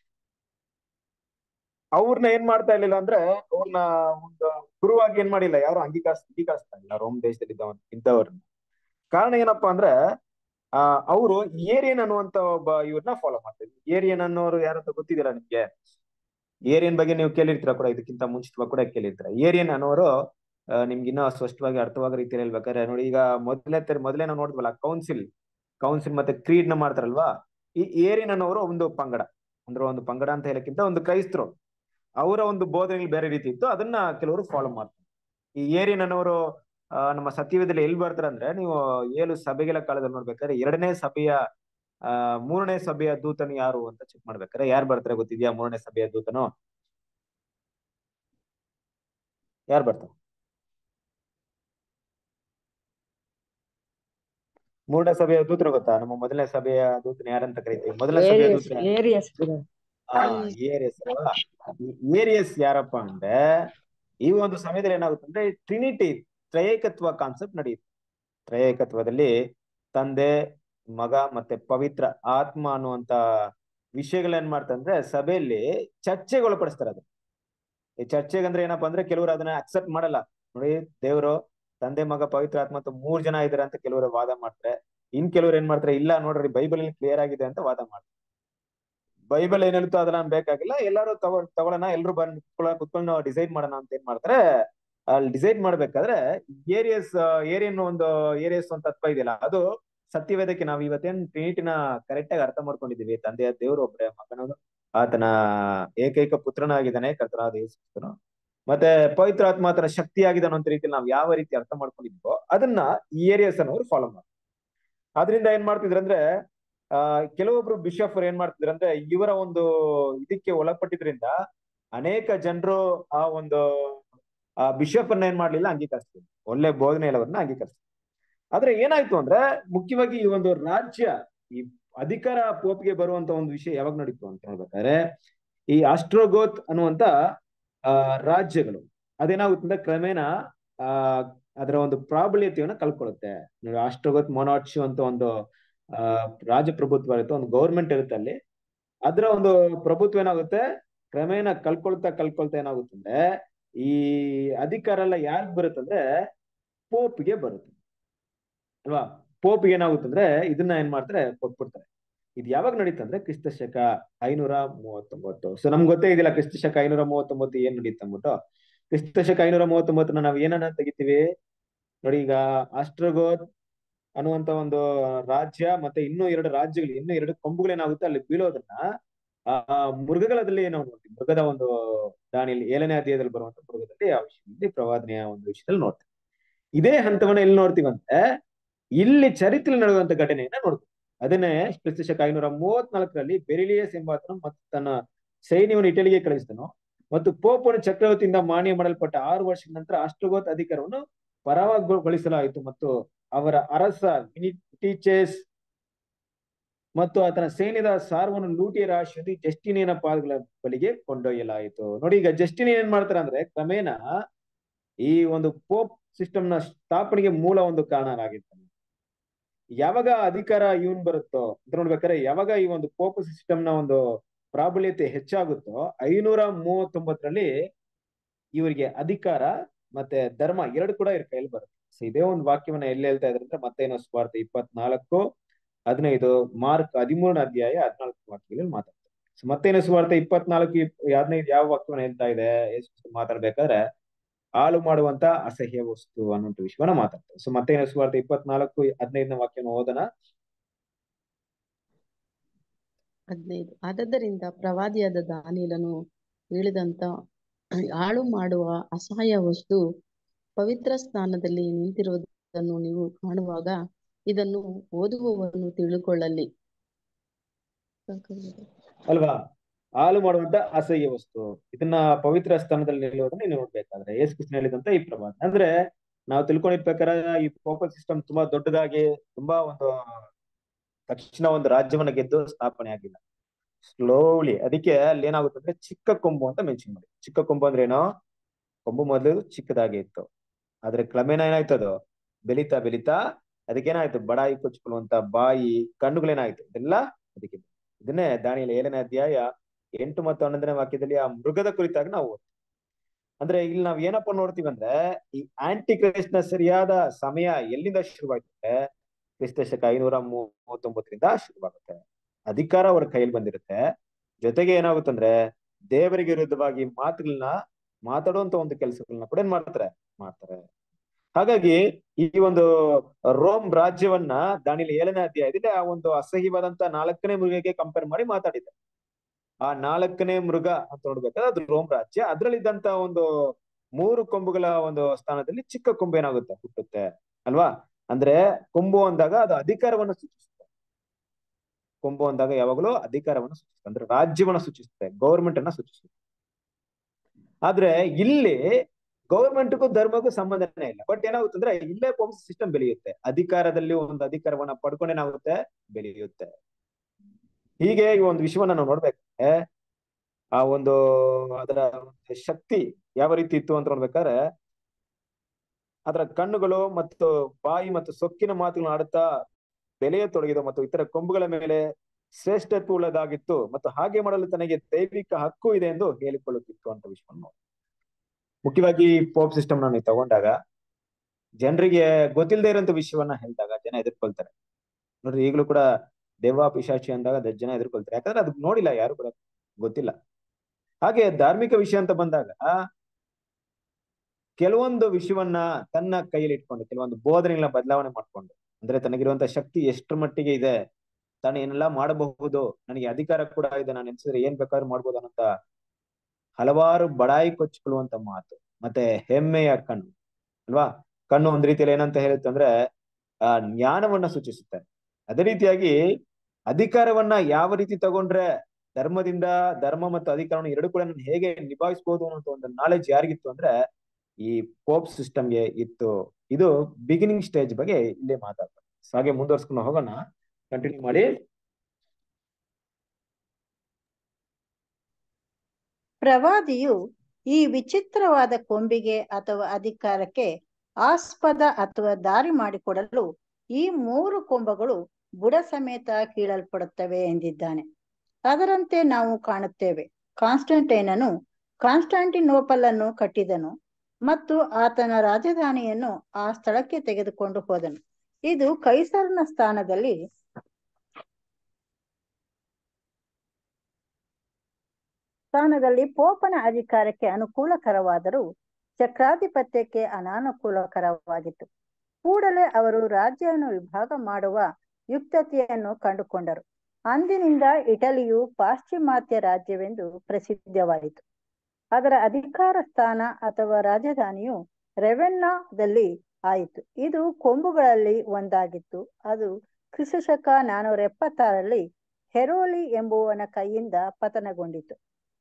A: ಅವ್ರನ್ನ ಏನ್ ಮಾಡ್ತಾ ಇರ್ಲಿಲ್ಲ ಅಂದ್ರೆ ಅವ್ರನ್ನ ಒಂದು ಗುರುವಾಗಿ ಏನ್ ಮಾಡಿಲ್ಲ ಯಾರು ಅಂಗೀಕರಿಸ್ ಅಂಗೀಕರಿಸ್ತಾ ಇಲ್ಲ ರೋಮ್ ದೇಶದಲ್ಲಿ ಇದ್ದವ ಇದ್ದವ್ರನ್ನ ಕಾರಣ ಏನಪ್ಪಾ ಅಂದ್ರೆ ಆ ಅವರು ಏರಿಯನ್ ಅನ್ನುವಂತ ಒಬ್ಬ ಇವ್ರನ್ನ ಫಾಲೋ ಮಾಡ್ತಾ ಇದ್ರು ಏರಿಯನ್ ಅನ್ನೋರು ಯಾರಂತ ಗೊತ್ತಿದ್ದೀರಾ ನಿಮ್ಗೆ ಏರಿಯನ್ ಬಗ್ಗೆ ನೀವು ಕೇಳಿರ್ತೀರ ಕೂಡ ಇದಕ್ಕಿಂತ ಮುಂಚಿತವಾಗಿ ಕೂಡ ಕೇಳಿರ್ತೀರ ಏರಿಯನ್ ಅನ್ನೋರು ಆ, ನಿಮ್ಗೆ ಇನ್ನೂ ಸ್ಪಷ್ಟವಾಗಿ ಅರ್ಥವಾಗೋ ರೀತಿಯಲ್ಲಿ ಹೇಳ್ಬೇಕಾದ್ರೆ ನೋಡಿ ಈಗ ಮೊದಲೇ ಮೊದಲೇ ನಾವು ನೋಡಿದ್ವಲ್ಲ ಕೌನ್ಸಿಲ್ ಕೌನ್ಸಿಲ್ ಮತ್ತೆ ಕ್ರೀಡ್ ನ ಮಾಡ್ತಾರಲ್ವಾ ಈ ಏರಿಯನ್ ಅನ್ನೋರು ಒಂದು ಪಂಗಡ ಅಂದ್ರೆ ಒಂದು ಪಂಗಡ ಅಂತ ಹೇಳಕ್ಕಿಂತ ಒಂದು ಕ್ರೈಸ್ತರು ಅವರ ಒಂದು ಬೋಧನೆಗಳು ಬೇರೆ ರೀತಿ ಇತ್ತು ಅದನ್ನ ಕೆಲವರು ಫಾಲೋ ಮಾಡ್ತಾರೆ ಈ ಏರಿಯನ್ ಅನ್ನೋರು ಆ, ನಮ್ಮ ಸತ್ಯವೇದಲ್ಲಿ ಎಲ್ಲಿ ಬರ್ತಾರೆ ಅಂದ್ರೆ ನೀವು ಏಳು ಸಭೆಗಳ ಕಾಲದಲ್ಲಿ ನೋಡ್ಬೇಕಾದ್ರೆ ಎರಡನೇ ಸಭೆಯ ಆ ಮೂರನೇ ಸಭೆಯ ದೂತನು ಯಾರು ಅಂತ ಚೆಕ್ ಮಾಡ್ಬೇಕಾದ್ರೆ ಯಾರು ಬರ್ತಾರೆ ಗೊತ್ತಿದ್ಯಾ ಮೂರನೇ ಸಭೆಯ ದೂತನು ಯಾರು ಬರ್ತಾರೆ ಮೂರನೇ ಸಭೆಯ ದೂತರು ಗೊತ್ತಾ ನಮ್ಮ ಮೊದಲನೇ ಸಭೆಯ ದೂತನ ಯಾರಂತ ಕರಿತೀವಿ ಮೊದಲನೇ ಸಭೆಯ
C: ಏರಿಯಸ್
A: ದೂತನ
C: ಏರಿಯಸ್
A: ಆ ಏರಿಯಸ್ ಅಲ್ವಾ ಈ ಏರಿಯಸ್ ಯಾರಪ್ಪ ಅಂದ್ರೆ ಈ ಒಂದು ಸಮಯದಲ್ಲಿ ಏನಾಗುತ್ತೆ ಅಂದ್ರೆ ಟ್ರಿನಿಟಿ ತ್ರಯೇಕತ್ವ ಕಾನ್ಸೆಪ್ಟ್ ನಡೆಯುತ್ತೆ ತ್ರಯೇಕತ್ವದಲ್ಲಿ ತಂದೆ ಮಗ ಮತ್ತೆ ಪವಿತ್ರ ಆತ್ಮ ಅನ್ನುವಂತ ವಿಷಯಗಳೇನ್ ಮಾಡ್ತಾರೆ ಅಂದ್ರೆ ಸಭೆಯಲ್ಲಿ ಚರ್ಚೆಗೆ ಒಳಪಡಿಸ್ತಾರೆ ಅದು ಈ ಚರ್ಚೆಗೆ ಅಂದ್ರೆ ಏನಪ್ಪಾ ಅಂದ್ರೆ ಕೆಲವರು ಅದನ್ನ ಅಕ್ಸೆಪ್ಟ್ ಮಾಡಲ್ಲ ನೋಡಿ ದೇವರು ತಂದೆ ಮಗ ಪವಿತ್ರ ಆತ್ಮ ಅಂತ ಮೂರ್ ಜನ ಇದಾರೆ ಅಂತ ಕೆಲವರು ವಾದ ಮಾಡ್ತಾರೆ ಇನ್ ಕೆಲವರು ಏನ್ ಮಾಡ್ತಾರೆ ಇಲ್ಲ ನೋಡ್ರಿ ಬೈಬಲ್ ಕ್ಲಿಯರ್ ಆಗಿದೆ ಅಂತ ವಾದ ಮಾಡ್ತಾರೆ ಬೈಬಲ್ ಏನ್ ಹೇಳ್ತೋ ಅದನ್ನ ಬೇಕಾಗಿಲ್ಲ ಎಲ್ಲರೂ ತಗೊ ತಗೊಳ್ಳೋಣ ಎಲ್ರು ಬಂದ್ ಕುತ್ಕೊಳ್ಳೋಣ ಕುತ್ಕೊಂಡು ನಾವು ಡಿಸೈಡ್ ಮಾಡೋಣ ಅಂತ ಏನ್ ಮಾಡ್ತಾರೆ ಅಲ್ಲಿ ಡಿಸೈಡ್ ಮಾಡ್ಬೇಕಾದ್ರೆ ಏರಿಯಸ್ ಏರಿಯನ್ ಒಂದು ಏರಿಯಸ್ ಒಂದು ತತ್ವ ಇದೆಯಲ್ಲ ಅದು ಸತ್ಯವೇದಕ್ಕೆ ನಾವು ಇವತ್ತೇನ್ ಟ್ರಿನಿಟಿನ ಕರೆಕ್ಟ್ ಆಗಿ ಅರ್ಥ ಮಾಡ್ಕೊಂಡಿದೀವಿ ತಂದೆಯ ದೇವರು ಒಬ್ಬರೇ ಮಗನದು ಆತನ ಏಕೈಕ ಪುತ್ರನಾಗಿದ್ದಾನೆ ಕರ್ತನಾದ ಯೇಸು ಕ್ರಿಸ್ತನು ಮತ್ತೆ ಪವಿತ್ರ ಆತ್ಮ ಆತನ ಶಕ್ತಿ ಆಗಿದ್ದಾನೆ ಅಂತ ರೀತಿಯಲ್ಲಿ ನಾವು ಯಾವ ರೀತಿ ಅರ್ಥ ಮಾಡ್ಕೊಂಡಿದ್ವೋ ಅದನ್ನ ಈ ಏರಿಯಸ್ ಅನ್ನೋರು ಫಾಲೋ ಮಾಡ್ತಾರೆ ಅದರಿಂದ ಏನ್ ಮಾಡ್ತಿದ್ರು ಅಂದ್ರೆ ಆ ಕೆಲವೊಬ್ರು ಬಿಷಪ್ ಏನ್ ಮಾಡ್ತಿದ್ರು ಅಂದ್ರೆ ಇವರ ಒಂದು ಇದಕ್ಕೆ ಒಳಪಟ್ಟಿದ್ರಿಂದ ಅನೇಕ ಜನರು ಆ ಒಂದು ಆ ಬಿಷಪ್ ಅನ್ನ ಏನ್ ಮಾಡ್ಲಿಲ್ಲ ಅಂಗೀಕರಿಸ್ತಿದ್ರು ಒಳ್ಳೆ ಬೋಧನೆ ಎಲ್ಲವನ್ನ ಅಂಗೀಕರಿಸ್ತಿದ್ರು ಆದ್ರೆ ಏನಾಯ್ತು ಅಂದ್ರೆ ಮುಖ್ಯವಾಗಿ ಈ ಒಂದು ರಾಜ್ಯ ಈ ಅಧಿಕಾರ ಪೋಪ್ಗೆ ಬರುವಂತ ಒಂದು ವಿಷಯ ಯಾವಾಗ ನಡೀತು ಅಂತ ಹೇಳ್ಬೇಕಾದ್ರೆ ಈ ಆಸ್ಟ್ರೋಗೋತ್ ಅನ್ನುವಂತ ಆ ರಾಜ್ಯಗಳು ಅದೇನಾಗುತ್ತೆ ಅಂದ್ರೆ ಕ್ರಮೇಣ ಆ ಅದರ ಒಂದು ಪ್ರಾಬಲ್ಯತೆಯನ್ನ ಕಳ್ಕೊಳ್ಳುತ್ತೆ ನೋಡಿ ಆಸ್ಟ್ರೋಗೋತ್ ಮೊನಾಟ್ಶು ಅಂತ ಒಂದು ಆ ರಾಜಪ್ರಭುತ್ವ ಇರುತ್ತೆ ಒಂದು ಗೌರ್ಮೆಂಟ್ ಇರುತ್ತೆ ಅಲ್ಲಿ ಅದರ ಒಂದು ಪ್ರಭುತ್ವ ಏನಾಗುತ್ತೆ ಕ್ರಮೇಣ ಕಳ್ಕೊಳ್ತಾ ಕಳ್ಕೊಳ್ತಾ ಏನಾಗುತ್ತೆ ಅಂದ್ರೆ ಈ ಅಧಿಕಾರ ಎಲ್ಲ ಯಾರಿಗ್ ಬರುತ್ತಂದ್ರೆ ಪೋಪ್ಗೆ ಬರುತ್ತೆ ಅಲ್ವಾ ಪೋಪ್ಗೆ ಏನಾಗುತ್ತೆ ಅಂದ್ರೆ ಇದನ್ನ ಏನ್ ಮಾಡ್ತಾರೆ ಕೊಟ್ಬಿಡ್ತಾರೆ ಇದು ಯಾವಾಗ ನಡೀತಂದ್ರೆ ಕ್ರಿಸ್ತ ಶಕ ಐನೂರ ಮೂವತ್ತೊಂಬತ್ತು ಸೊ ನಮ್ಗೆ ಗೊತ್ತೇ ಇದಿಲ್ಲ ಕ್ರಿಸ್ತ ಶಕ ಐನೂರ ಮೂವತ್ತೊಂಬತ್ತು ಏನ್ ನಡೀತು ಅಂದ್ಬಿಟ್ಟು ಕ್ರಿಸ್ತ ಶಕ ಐನೂರ ಮೂವತ್ತೊಂಬತ್ತನ್ನ ನಾವ್ ಏನನ್ನ ತೆಗಿತೀವಿ ನೋಡಿ ಈಗ ಆಸ್ಟ್ರೋಗೋತ್ ಅನ್ನುವಂತ ಒಂದು ರಾಜ್ಯ ಮತ್ತೆ ಇನ್ನೂ ಎರಡು ರಾಜ್ಯಗಳು ಇನ್ನೂ ಎರಡು ಕೊಂಬುಗಳು ಏನಾಗುತ್ತೆ ಅಲ್ಲಿ ಬೀಳೋದನ್ನ ಆ ಮೃಗಗಳದಲ್ಲಿ ನಾವು ನೋಡ್ತೀವಿ ಮೃಗದ ಒಂದು ದಾನಿಯಲ್ಲಿ ಏಳನೇ ಅಧ್ಯಾಯದಲ್ಲಿ ಬರುವಂತ ಮೃಗದಲ್ಲಿ ಆ ವಿಷಯದಲ್ಲಿ ಪ್ರವಾದನೆಯ ಒಂದು ವಿಷಯದಲ್ಲಿ ನೋಡ್ತೀವಿ ಇದೇ ಹಂತವನ್ನ ಎಲ್ಲಿ ನೋಡ್ತೀವಂತೆ ಇಲ್ಲಿ ಚರಿತ್ರೆ ನಡೆಯುವಂತ ಘಟನೆಯನ್ನ ನೋಡ್ತೀವಿ ಅದನ್ನೇ ಕ್ರಿಸ್ತಶಕ ಐನೂರ ಮೂವತ್ನಾಲ್ಕರಲ್ಲಿ ಬೆರಿಲಿಯಸ್ ಎಂಬಾತನು ಮತ್ತು ತನ್ನ ಸೈನ್ಯವನ್ನು ಇಟಲಿಗೆ ಕಳಿಸಿದನು ಮತ್ತು ಪೋಪನು ಚಕ್ರವರ್ತಿಯಿಂದ ಮಾನ್ಯ ಮಾಡಲ್ಪಟ್ಟ ಆರು ವರ್ಷದ ನಂತರ ಅಷ್ಟಗೋತ್ ಅಧಿಕಾರವನ್ನು ಪರವಾಗಿಗೊಳಿಸಲಾಯಿತು ಮತ್ತು ಅವರ ಅರಸ ಟೀಚರ್ಸ್ ಮತ್ತು ಆತನ ಸೈನ್ಯದ ಸಾರವನ್ನು ಲೂಟಿಯ ರಾಶಿಯಲ್ಲಿ ಜಸ್ಟಿನಿಯನ ಪಾದಗಳ ಬಳಿಗೆ ಕೊಂಡೊಯ್ಯಲಾಯಿತು ನೋಡಿ ಈಗ ಜಸ್ಟಿನಿಯನ್ ಏನ್ ಮಾಡ್ತಾರೆ ಅಂದ್ರೆ ಕ್ರಮೇಣ ಈ ಒಂದು ಪೋಪ್ ಸಿಸ್ಟಮ್ ನ ಸ್ಥಾಪನೆಗೆ ಮೂಲ ಒಂದು ಕಾರಣರಾಗಿರ್ತಾನೆ ಯಾವಾಗ ಅಧಿಕಾರ ಇವನ್ ಬರುತ್ತೋ ಅಂತ ನೋಡ್ಬೇಕಾದ್ರೆ ಯಾವಾಗ ಈ ಒಂದು ಪೋಪ್ ಸಿಸ್ಟಮ್ ನ ಒಂದು ಪ್ರಾಬಲ್ಯತೆ ಹೆಚ್ಚಾಗುತ್ತೋ ಐನೂರ ಮೂವತ್ತೊಂಬತ್ತರಲ್ಲಿ ಇವರಿಗೆ ಅಧಿಕಾರ ಮತ್ತೆ ಧರ್ಮ ಎರಡು ಕೂಡ ಇವ್ರ ಕೈಯಲ್ಲಿ ಬರುತ್ತೆ ಸೊ ಇದೇ ಒಂದು ವಾಕ್ಯವನ್ನ ಎಲ್ಲಿ ಹೇಳ್ತಾ ಇದ್ರೆ ಅಂದ್ರೆ ಮತ್ತೇನೋ ಸ್ವಾರ್ಥ ಇಪ್ಪತ್ನಾಲ್ಕು ಹದಿನೈದು ಮಾರ್ಕ್ ಹದಿಮೂರನೇ ಅಧ್ಯಾಯ ಹದಿನಾಲ್ಕು ವಾಕ್ಯಗಳಲ್ಲಿ ಮಾತಾಡ್ತಾರೆ ಸೊ ಮತ್ತೇನು ಸುವಾರ್ಥ ಇಪ್ಪತ್ನಾಲ್ಕು ಹದಿನೈದು ಯಾವ ವಾಕ್ಯವನ್ನ ಹೇಳ್ತಾ ಇದೆ ಮಾತಾಡ್ಬೇಕಾದ್ರೆ ಹಾಳು ಮಾಡುವಂತ ಅಸಹ್ಯ ವಸ್ತು ಅನ್ನುವಂಥ ವಿಷಯವನ್ನ ಮಾತಾಡ್ತಾರೆ ಸೊ ಮತ್ತೇನು ಸುವಾರ್ಥ ಇಪ್ಪತ್ನಾಲ್ಕು ಹದಿನೈದನೇ ವಾಕ್ಯನ ಓದನ
C: ಹದಿನೈದು ಆದದ್ದರಿಂದ ಪ್ರವಾದಿಯಾದ ದಾನಿಯಲನು ಹೇಳಿದಂತ ಹಾಳು ಮಾಡುವ ಅಸಹಾಯ ವಸ್ತು ಪವಿತ್ರ ಸ್ಥಾನದಲ್ಲಿ ನಿಂತಿರುವುದನ್ನು ನೀವು ಕಾಣುವಾಗ ಇದನ್ನು ಓದುವವನು ತಿಳುಕೊಳ್ಳಲಿ
A: ಅಲ್ವಾ ಹಾಳು ಮಾಡುವಂತ ಅಸಹ್ಯ ವಸ್ತು ಇದನ್ನ ಪವಿತ್ರ ಸ್ಥಾನದಲ್ಲಿ ನಿಲ್ಲುವುದನ್ನ ನೀವು ನೋಡ್ಬೇಕಾದ್ರೆ ಯೇಸು ಕೃಷ್ಣ ಹೇಳಿದಂತ ಈ ಪ್ರಭಾವ ಅಂದ್ರೆ ನಾವು ತಿಳ್ಕೊಂಡಿದ್ ಪ್ರಕಾರ ಈ ಪೋಪಲ್ ಸಿಸ್ಟಮ್ ತುಂಬಾ ದೊಡ್ಡದಾಗಿ ತುಂಬಾ ಒಂದು ತಕ್ಷಣ ಒಂದು ರಾಜ್ಯವನ್ನ ಗೆದ್ದು ಸ್ಥಾಪನೆ ಆಗಿಲ್ಲ ಸ್ಲೋಲಿ ಅದಕ್ಕೆ ಅಲ್ಲಿ ಏನಾಗುತ್ತೆ ಅಂದ್ರೆ ಚಿಕ್ಕ ಕೊಂಬು ಅಂತ ಮೆನ್ಷನ್ ಮಾಡಿ ಚಿಕ್ಕ ಕೊಂಬು ಅಂದ್ರೆ ಏನೋ ಕೊಂಬು ಮೊದಲು ಚಿಕ್ಕದಾಗಿ ಇತ್ತು ಆದ್ರೆ ಕ್ರಮೇಣ ಏನಾಯ್ತು ಅದು ಬೆಳೀತಾ ಬೆಳೀತಾ ಅದಕ್ಕೇನಾಯ್ತು ಬಡಾಯಿ ಕೊಚ್ಕೊಳ್ಳುವಂತ ಬಾಯಿ ಕಣ್ಣುಗಳೇನಾಯ್ತು ಇದೆಲ್ಲ ಅದಕ್ಕೆ ಇದನ್ನೇ ದಾನಿಯಲ್ಲಿ ಏಳನೇ ಅಧ್ಯಾಯ ಎಂಟು ಮತ್ತು ಹನ್ನೊಂದನೇ ವಾಕ್ಯದಲ್ಲಿ ಆ ಮೃಗದ ಕುರಿತಾಗಿ ನಾವು ಓದ್ತೀವಿ ಅಂದ್ರೆ ಇಲ್ಲಿ ನಾವ್ ಏನಪ್ಪ ನೋಡ್ತೀವಿ ಅಂದ್ರೆ ಈ ಆಂಟಿ ಕ್ರೈಸ್ಟ್ ನ ಸರಿಯಾದ ಸಮಯ ಎಲ್ಲಿಂದ ಶುರುವಾಯ್ತು ಅಂದ್ರೆ ಕ್ರಿಸ್ತ ಶಕ ಐನೂರ ಮೂವತ್ತೊಂಬತ್ತರಿಂದ ಶುರುವಾಗುತ್ತೆ ಅಧಿಕಾರ ಅವ್ರ ಕೈಯಲ್ಲಿ ಬಂದಿರುತ್ತೆ ಜೊತೆಗೆ ಏನಾಗುತ್ತಂದ್ರೆ ದೇವರಿಗೆ ವಿರುದ್ಧವಾಗಿ ಮಾತುಗಳನ್ನ ಮಾತಾಡುವಂತ ಒಂದು ಕೆಲಸಗಳನ್ನ ಕೂಡ ಏನ್ ಮಾಡ್ತಾರೆ ಮಾಡ್ತಾರೆ ಹಾಗಾಗಿ ಈ ಒಂದು ರೋಮ್ ರಾಜ್ಯವನ್ನ ದಾನಿಲಿ ಏಳನೇ ಅಧ್ಯಾಯದಲ್ಲಿ ಆ ಒಂದು ಅಸಹ್ಯವಾದಂತ ನಾಲ್ಕನೇ ಮೃಗಕ್ಕೆ ಕಂಪೇರ್ ಮಾಡಿ ಮಾತಾಡಿದ್ದಾರೆ ಆ ನಾಲ್ಕನೇ ಮೃಗ ಅಂತ ನೋಡ್ಬೇಕಾದ್ರೆ ಅದು ರೋಮ್ ರಾಜ್ಯ ಅದ್ರಲ್ಲಿದ್ದಂತ ಒಂದು ಮೂರು ಕೊಂಬುಗಳ ಒಂದು ಸ್ಥಾನದಲ್ಲಿ ಚಿಕ್ಕ ಕೊಂಬು ಏನಾಗುತ್ತೆ ಹುಟ್ಟುತ್ತೆ ಅಲ್ವಾ ಅಂದ್ರೆ ಕೊಂಬು ಅಂದಾಗ ಅದು ಅಧಿಕಾರವನ್ನು ಸೂಚಿಸುತ್ತೆ ಕೊಂಬು ಅಂದಾಗ ಯಾವಾಗಲೂ ಅಧಿಕಾರವನ್ನು ಸೂಚಿಸುತ್ತೆ ಅಂದ್ರೆ ರಾಜ್ಯವನ್ನ ಸೂಚಿಸುತ್ತೆ ಗೌರ್ಮೆಂಟ್ ಅನ್ನ ಸೂಚಿಸುತ್ತೆ ಆದ್ರೆ ಇಲ್ಲಿ ಗೌರ್ಮೆಂಟ್ಗೂ ಧರ್ಮಕ್ಕೂ ಸಂಬಂಧನೇ ಇಲ್ಲ ಬಟ್ ಏನಾಗುತ್ತೆ ಅಂದ್ರೆ ಇಲ್ಲೇ ಪಂಪ್ ಸಿಸ್ಟಮ್ ಬೆಳೆಯುತ್ತೆ ಅಧಿಕಾರದಲ್ಲಿ ಒಂದು ಅಧಿಕಾರವನ್ನ ಪಡ್ಕೊಂಡೇನಾಗುತ್ತೆ ಬೆಳೆಯುತ್ತೆ ಹೀಗೆ ಈ ಒಂದು ವಿಷಯವನ್ನ ನಾವು ನೋಡ್ಬೇಕಾದ್ರೆ ಆ ಒಂದು ಅದರ ಶಕ್ತಿ ಯಾವ ರೀತಿ ಇತ್ತು ಅಂತ ನೋಡ್ಬೇಕಾದ್ರೆ ಅದರ ಕಣ್ಣುಗಳು ಮತ್ತು ಬಾಯಿ ಮತ್ತು ಸೊಕ್ಕಿನ ಮಾತುಗಳನ್ನು ಆಡುತ್ತಾ ಬೆಲೆಯ ತೊಡಗಿದ ಮತ್ತು ಇತರ ಕೊಂಬುಗಳ ಮೇಲೆ ಶ್ರೇಷ್ಠತ್ವ ಉಳ್ಳದಾಗಿತ್ತು ಮತ್ತು ಹಾಗೆ ಮಾಡಲು ತನಗೆ ದೈವಿಕ ಹಕ್ಕು ಇದೆ ಎಂದು ಹೇಳಿಕೊಳ್ಳುತ್ತಿತ್ತು ಅಂತ ವಿಷಯವನ್ನು ಮುಖ್ಯವಾಗಿ ಪೋಪ್ ಸಿಸ್ಟಮ್ ನೀವು ತಗೊಂಡಾಗ ಜನರಿಗೆ ಗೊತ್ತಿಲ್ಲದೆ ಇರೋಂಥ ವಿಷಯವನ್ನ ಹೇಳಿದಾಗ ಜನ ಎದುರ್ಕೊಳ್ತಾರೆ ನೋಡ್ರಿ ಈಗಲೂ ಕೂಡ ದೇವ ಪಿಶಾಚಿ ಅಂದಾಗ ಜನ ಎದುರ್ಕೊಳ್ತಾರೆ ಯಾಕಂದ್ರೆ ಅದಕ್ಕೆ ನೋಡಿಲ್ಲ ಯಾರು ಕೂಡ ಗೊತ್ತಿಲ್ಲ ಹಾಗೆ ಧಾರ್ಮಿಕ ವಿಷಯ ಅಂತ ಬಂದಾಗ ಕೆಲವೊಂದು ವಿಷಯವನ್ನ ತನ್ನ ಕೈಯಲ್ಲಿ ಇಟ್ಕೊಂಡು ಕೆಲವೊಂದು ಬೋಧನೆಗಳನ್ನ ಬದಲಾವಣೆ ಮಾಡ್ಕೊಂಡು ಅಂದ್ರೆ ತನಗಿರುವಂತ ಶಕ್ತಿ ಎಷ್ಟರ ಮಟ್ಟಿಗೆ ಇದೆ ತಾನು ಏನೆಲ್ಲ ಮಾಡಬಹುದು ನನಗೆ ಅಧಿಕಾರ ಕೂಡ ಇದೆ ನಾನು ಎನ್ಸಿದ್ರೆ ಏನ್ ಬೇಕಾದ್ರೂ ಮಾಡ್ಬೋದು ಅನ್ನೋಂತ ಹಲವಾರು ಬಡಾಯಿ ಕೊಚ್ಕೊಳ್ಳುವಂತ ಮಾತು ಮತ್ತೆ ಹೆಮ್ಮೆಯ ಕಣ್ಣು ಅಲ್ವಾ ಕಣ್ಣು ಒಂದ್ ರೀತಿಯಲ್ಲಿ ಏನಂತ ಹೇಳುತ್ತೆ ಅಂದ್ರೆ ಆ ಜ್ಞಾನವನ್ನ ಸೂಚಿಸುತ್ತೆ ಅದೇ ರೀತಿಯಾಗಿ ಅಧಿಕಾರವನ್ನ ಯಾವ ರೀತಿ ತಗೊಂಡ್ರೆ ಧರ್ಮದಿಂದ ಧರ್ಮ ಮತ್ತು ಅಧಿಕಾರವನ್ನು ಎರಡು ಕೂಡ ನಾನು ಹೇಗೆ ನಿಭಾಯಿಸಬಹುದು ಅನ್ನೋ ಒಂದು ನಾಲೆಜ್ ಯಾರಿಗಿತ್ತು ಅಂದ್ರೆ ಈ ಪೋಪ್ ಸಿಸ್ಟಮ್ಗೆ ಇತ್ತು ಇದು ಬಿಗಿನಿಂಗ್ ಸ್ಟೇಜ್ ಬಗ್ಗೆ ಇಲ್ಲೇ ಮಾತಾಡ್ತಾರೆ ಹಾಗೆ ಮುಂದುವರ್ಸ್ಕೊಂಡು ಹೋಗೋಣ ಕಂಟಿನ್ಯೂ ಮಾಡಿ
B: ಪ್ರವಾದಿಯು ಈ ವಿಚಿತ್ರವಾದ ಕೊಂಬಿಗೆ ಅಥವಾ ಅಧಿಕಾರಕ್ಕೆ ಆಸ್ಪದ ಅಥವಾ ದಾರಿ ಮಾಡಿಕೊಡಲು ಈ ಮೂರು ಕೊಂಬಗಳು ಬುಡ ಸಮೇತ ಕೀಳಲ್ಪಡುತ್ತವೆ ಎಂದಿದ್ದಾನೆ ಅದರಂತೆ ನಾವು ಕಾಣುತ್ತೇವೆ ಕಾನ್ಸ್ಟಂಟೈನನು ಕಾನ್ಸ್ಟಾಂಟಿನೋಪಲ್ ಅನ್ನು ಕಟ್ಟಿದನು ಮತ್ತು ಆತನ ರಾಜಧಾನಿಯನ್ನು ಆ ಸ್ಥಳಕ್ಕೆ ತೆಗೆದುಕೊಂಡು ಹೋದನು ಇದು ಕೈಸರನ ಸ್ಥಾನದಲ್ಲಿ ಸ್ಥಾನದಲ್ಲಿ ಪೋಪನ ಅಧಿಕಾರಕ್ಕೆ ಅನುಕೂಲಕರವಾದರೂ ಚಕ್ರಾಧಿಪತ್ಯಕ್ಕೆ ಅನಾನುಕೂಲಕರವಾಗಿತ್ತು ಕೂಡಲೇ ಅವರು ರಾಜ್ಯವನ್ನು ವಿಭಾಗ ಮಾಡುವ ಯುಕ್ತತೆಯನ್ನು ಕಂಡುಕೊಂಡರು ಅಂದಿನಿಂದ ಇಟಲಿಯು ಪಾಶ್ಚಿಮಾತ್ಯ ರಾಜ್ಯವೆಂದು ಪ್ರಸಿದ್ಧವಾಯಿತು ಅದರ ಅಧಿಕಾರ ಸ್ಥಾನ ಅಥವಾ ರಾಜಧಾನಿಯು ರೆವೆನ್ನಾದಲ್ಲಿ ಆಯಿತು ಇದು ಕೊಂಬುಗಳಲ್ಲಿ ಒಂದಾಗಿತ್ತು ಅದು ಕ್ರಿಸ್ತಶಕ ನಾನೂರ ಎಪ್ಪತ್ತಾರಲ್ಲಿ ಹೆರೋಲಿ ಎಂಬುವನ ಕೈಯಿಂದ ಪತನಗೊಂಡಿತು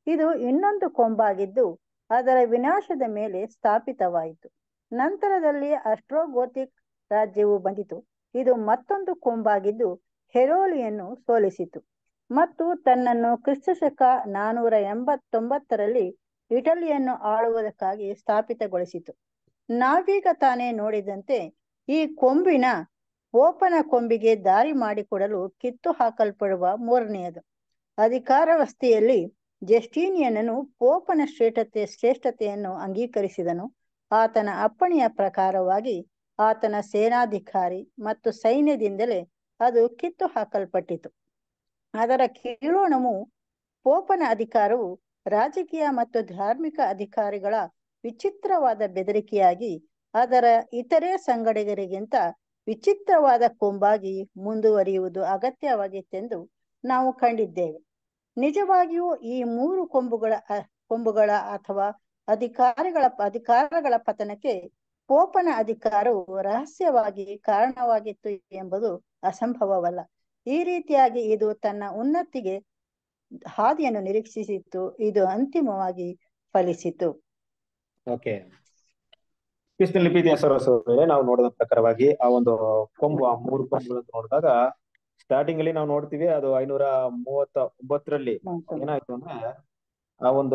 B: ಇದು ಇನ್ನೊಂದು ಕೊಂಬಾಗಿದ್ದು ಅದರ ವಿನಾಶದ ಮೇಲೆ ಸ್ಥಾಪಿತವಾಯಿತು ನಂತರದಲ್ಲಿ ಅಸ್ಟ್ರೋಗೋಥಿಕ್ ರಾಜ್ಯವು ಬಂದಿತು ಇದು ಮತ್ತೊಂದು ಕೊಂಬಾಗಿದ್ದು ಹೆರೋಲಿಯನ್ನು ಸೋಲಿಸಿತು ಮತ್ತು ತನ್ನನ್ನು ಕ್ರಿಸ್ತಶಕ ನಾನೂರ ಎಂಬತ್ತೊಂಬತ್ತರಲ್ಲಿ ಇಟಲಿಯನ್ನು ಆಳುವುದಕ್ಕಾಗಿ ಸ್ಥಾಪಿತಗೊಳಿಸಿತು ನಾವೀಗ ತಾನೇ ನೋಡಿದಂತೆ ಈ ಕೊಂಬಿನ ಓಪನ ಕೊಂಬಿಗೆ ದಾರಿ ಮಾಡಿಕೊಡಲು ಕಿತ್ತು ಹಾಕಲ್ಪಡುವ ಮೂರನೆಯದು ಅಧಿಕಾರವಸ್ಥೆಯಲ್ಲಿ ಜಸ್ಟೀನಿಯನನು ಪೋಪನ ಶ್ರೇಷ್ಠತೆ ಶ್ರೇಷ್ಠತೆಯನ್ನು ಅಂಗೀಕರಿಸಿದನು ಆತನ ಅಪ್ಪಣೆಯ ಪ್ರಕಾರವಾಗಿ ಆತನ ಸೇನಾಧಿಕಾರಿ ಮತ್ತು ಸೈನ್ಯದಿಂದಲೇ ಅದು ಕಿತ್ತು ಹಾಕಲ್ಪಟ್ಟಿತು ಅದರ ಕಿರುಣವು ಪೋಪನ ಅಧಿಕಾರವು ರಾಜಕೀಯ ಮತ್ತು ಧಾರ್ಮಿಕ ಅಧಿಕಾರಿಗಳ ವಿಚಿತ್ರವಾದ ಬೆದರಿಕೆಯಾಗಿ ಅದರ ಇತರೆ ಸಂಗಡಿಗರಿಗಿಂತ ವಿಚಿತ್ರವಾದ ಕೊಂಬಾಗಿ ಮುಂದುವರಿಯುವುದು ಅಗತ್ಯವಾಗಿತ್ತೆಂದು ನಾವು ಕಂಡಿದ್ದೇವೆ ನಿಜವಾಗಿಯೂ ಈ ಮೂರು ಕೊಂಬುಗಳ ಕೊಂಬುಗಳ ಅಥವಾ ಅಧಿಕಾರಿಗಳ ಅಧಿಕಾರಗಳ ಪತನಕ್ಕೆ ಪೋಪನ ಅಧಿಕಾರವು ರಹಸ್ಯವಾಗಿ ಕಾರಣವಾಗಿತ್ತು ಎಂಬುದು ಅಸಂಭವವಲ್ಲ ಈ ರೀತಿಯಾಗಿ ಇದು ತನ್ನ ಉನ್ನತಿಗೆ ಹಾದಿಯನ್ನು ನಿರೀಕ್ಷಿಸಿತ್ತು ಇದು ಅಂತಿಮವಾಗಿ ಫಲಿಸಿತು
A: ಓಕೆ ಕ್ರಿಸ್ತನ್ ಲಿಪಿ ಇತಿಹಾಸವೇ ನಾವು ನೋಡಿದ ಪ್ರಕಾರವಾಗಿ ಆ ಒಂದು ಕೊಂಬು ಆ ಮೂರು ಕೊಂಬುಗಳನ್ನು ನೋಡಿದಾಗ ಸ್ಟಾರ್ಟಿಂಗ್ ಅಲ್ಲಿ ನಾವು ನೋಡ್ತೀವಿ ಅದು ಐನೂರ ಮೂವತ್ತ ಒಂಬತ್ತರಲ್ಲಿ ಏನಾಯ್ತು ಅಂದ್ರೆ ಆ ಒಂದು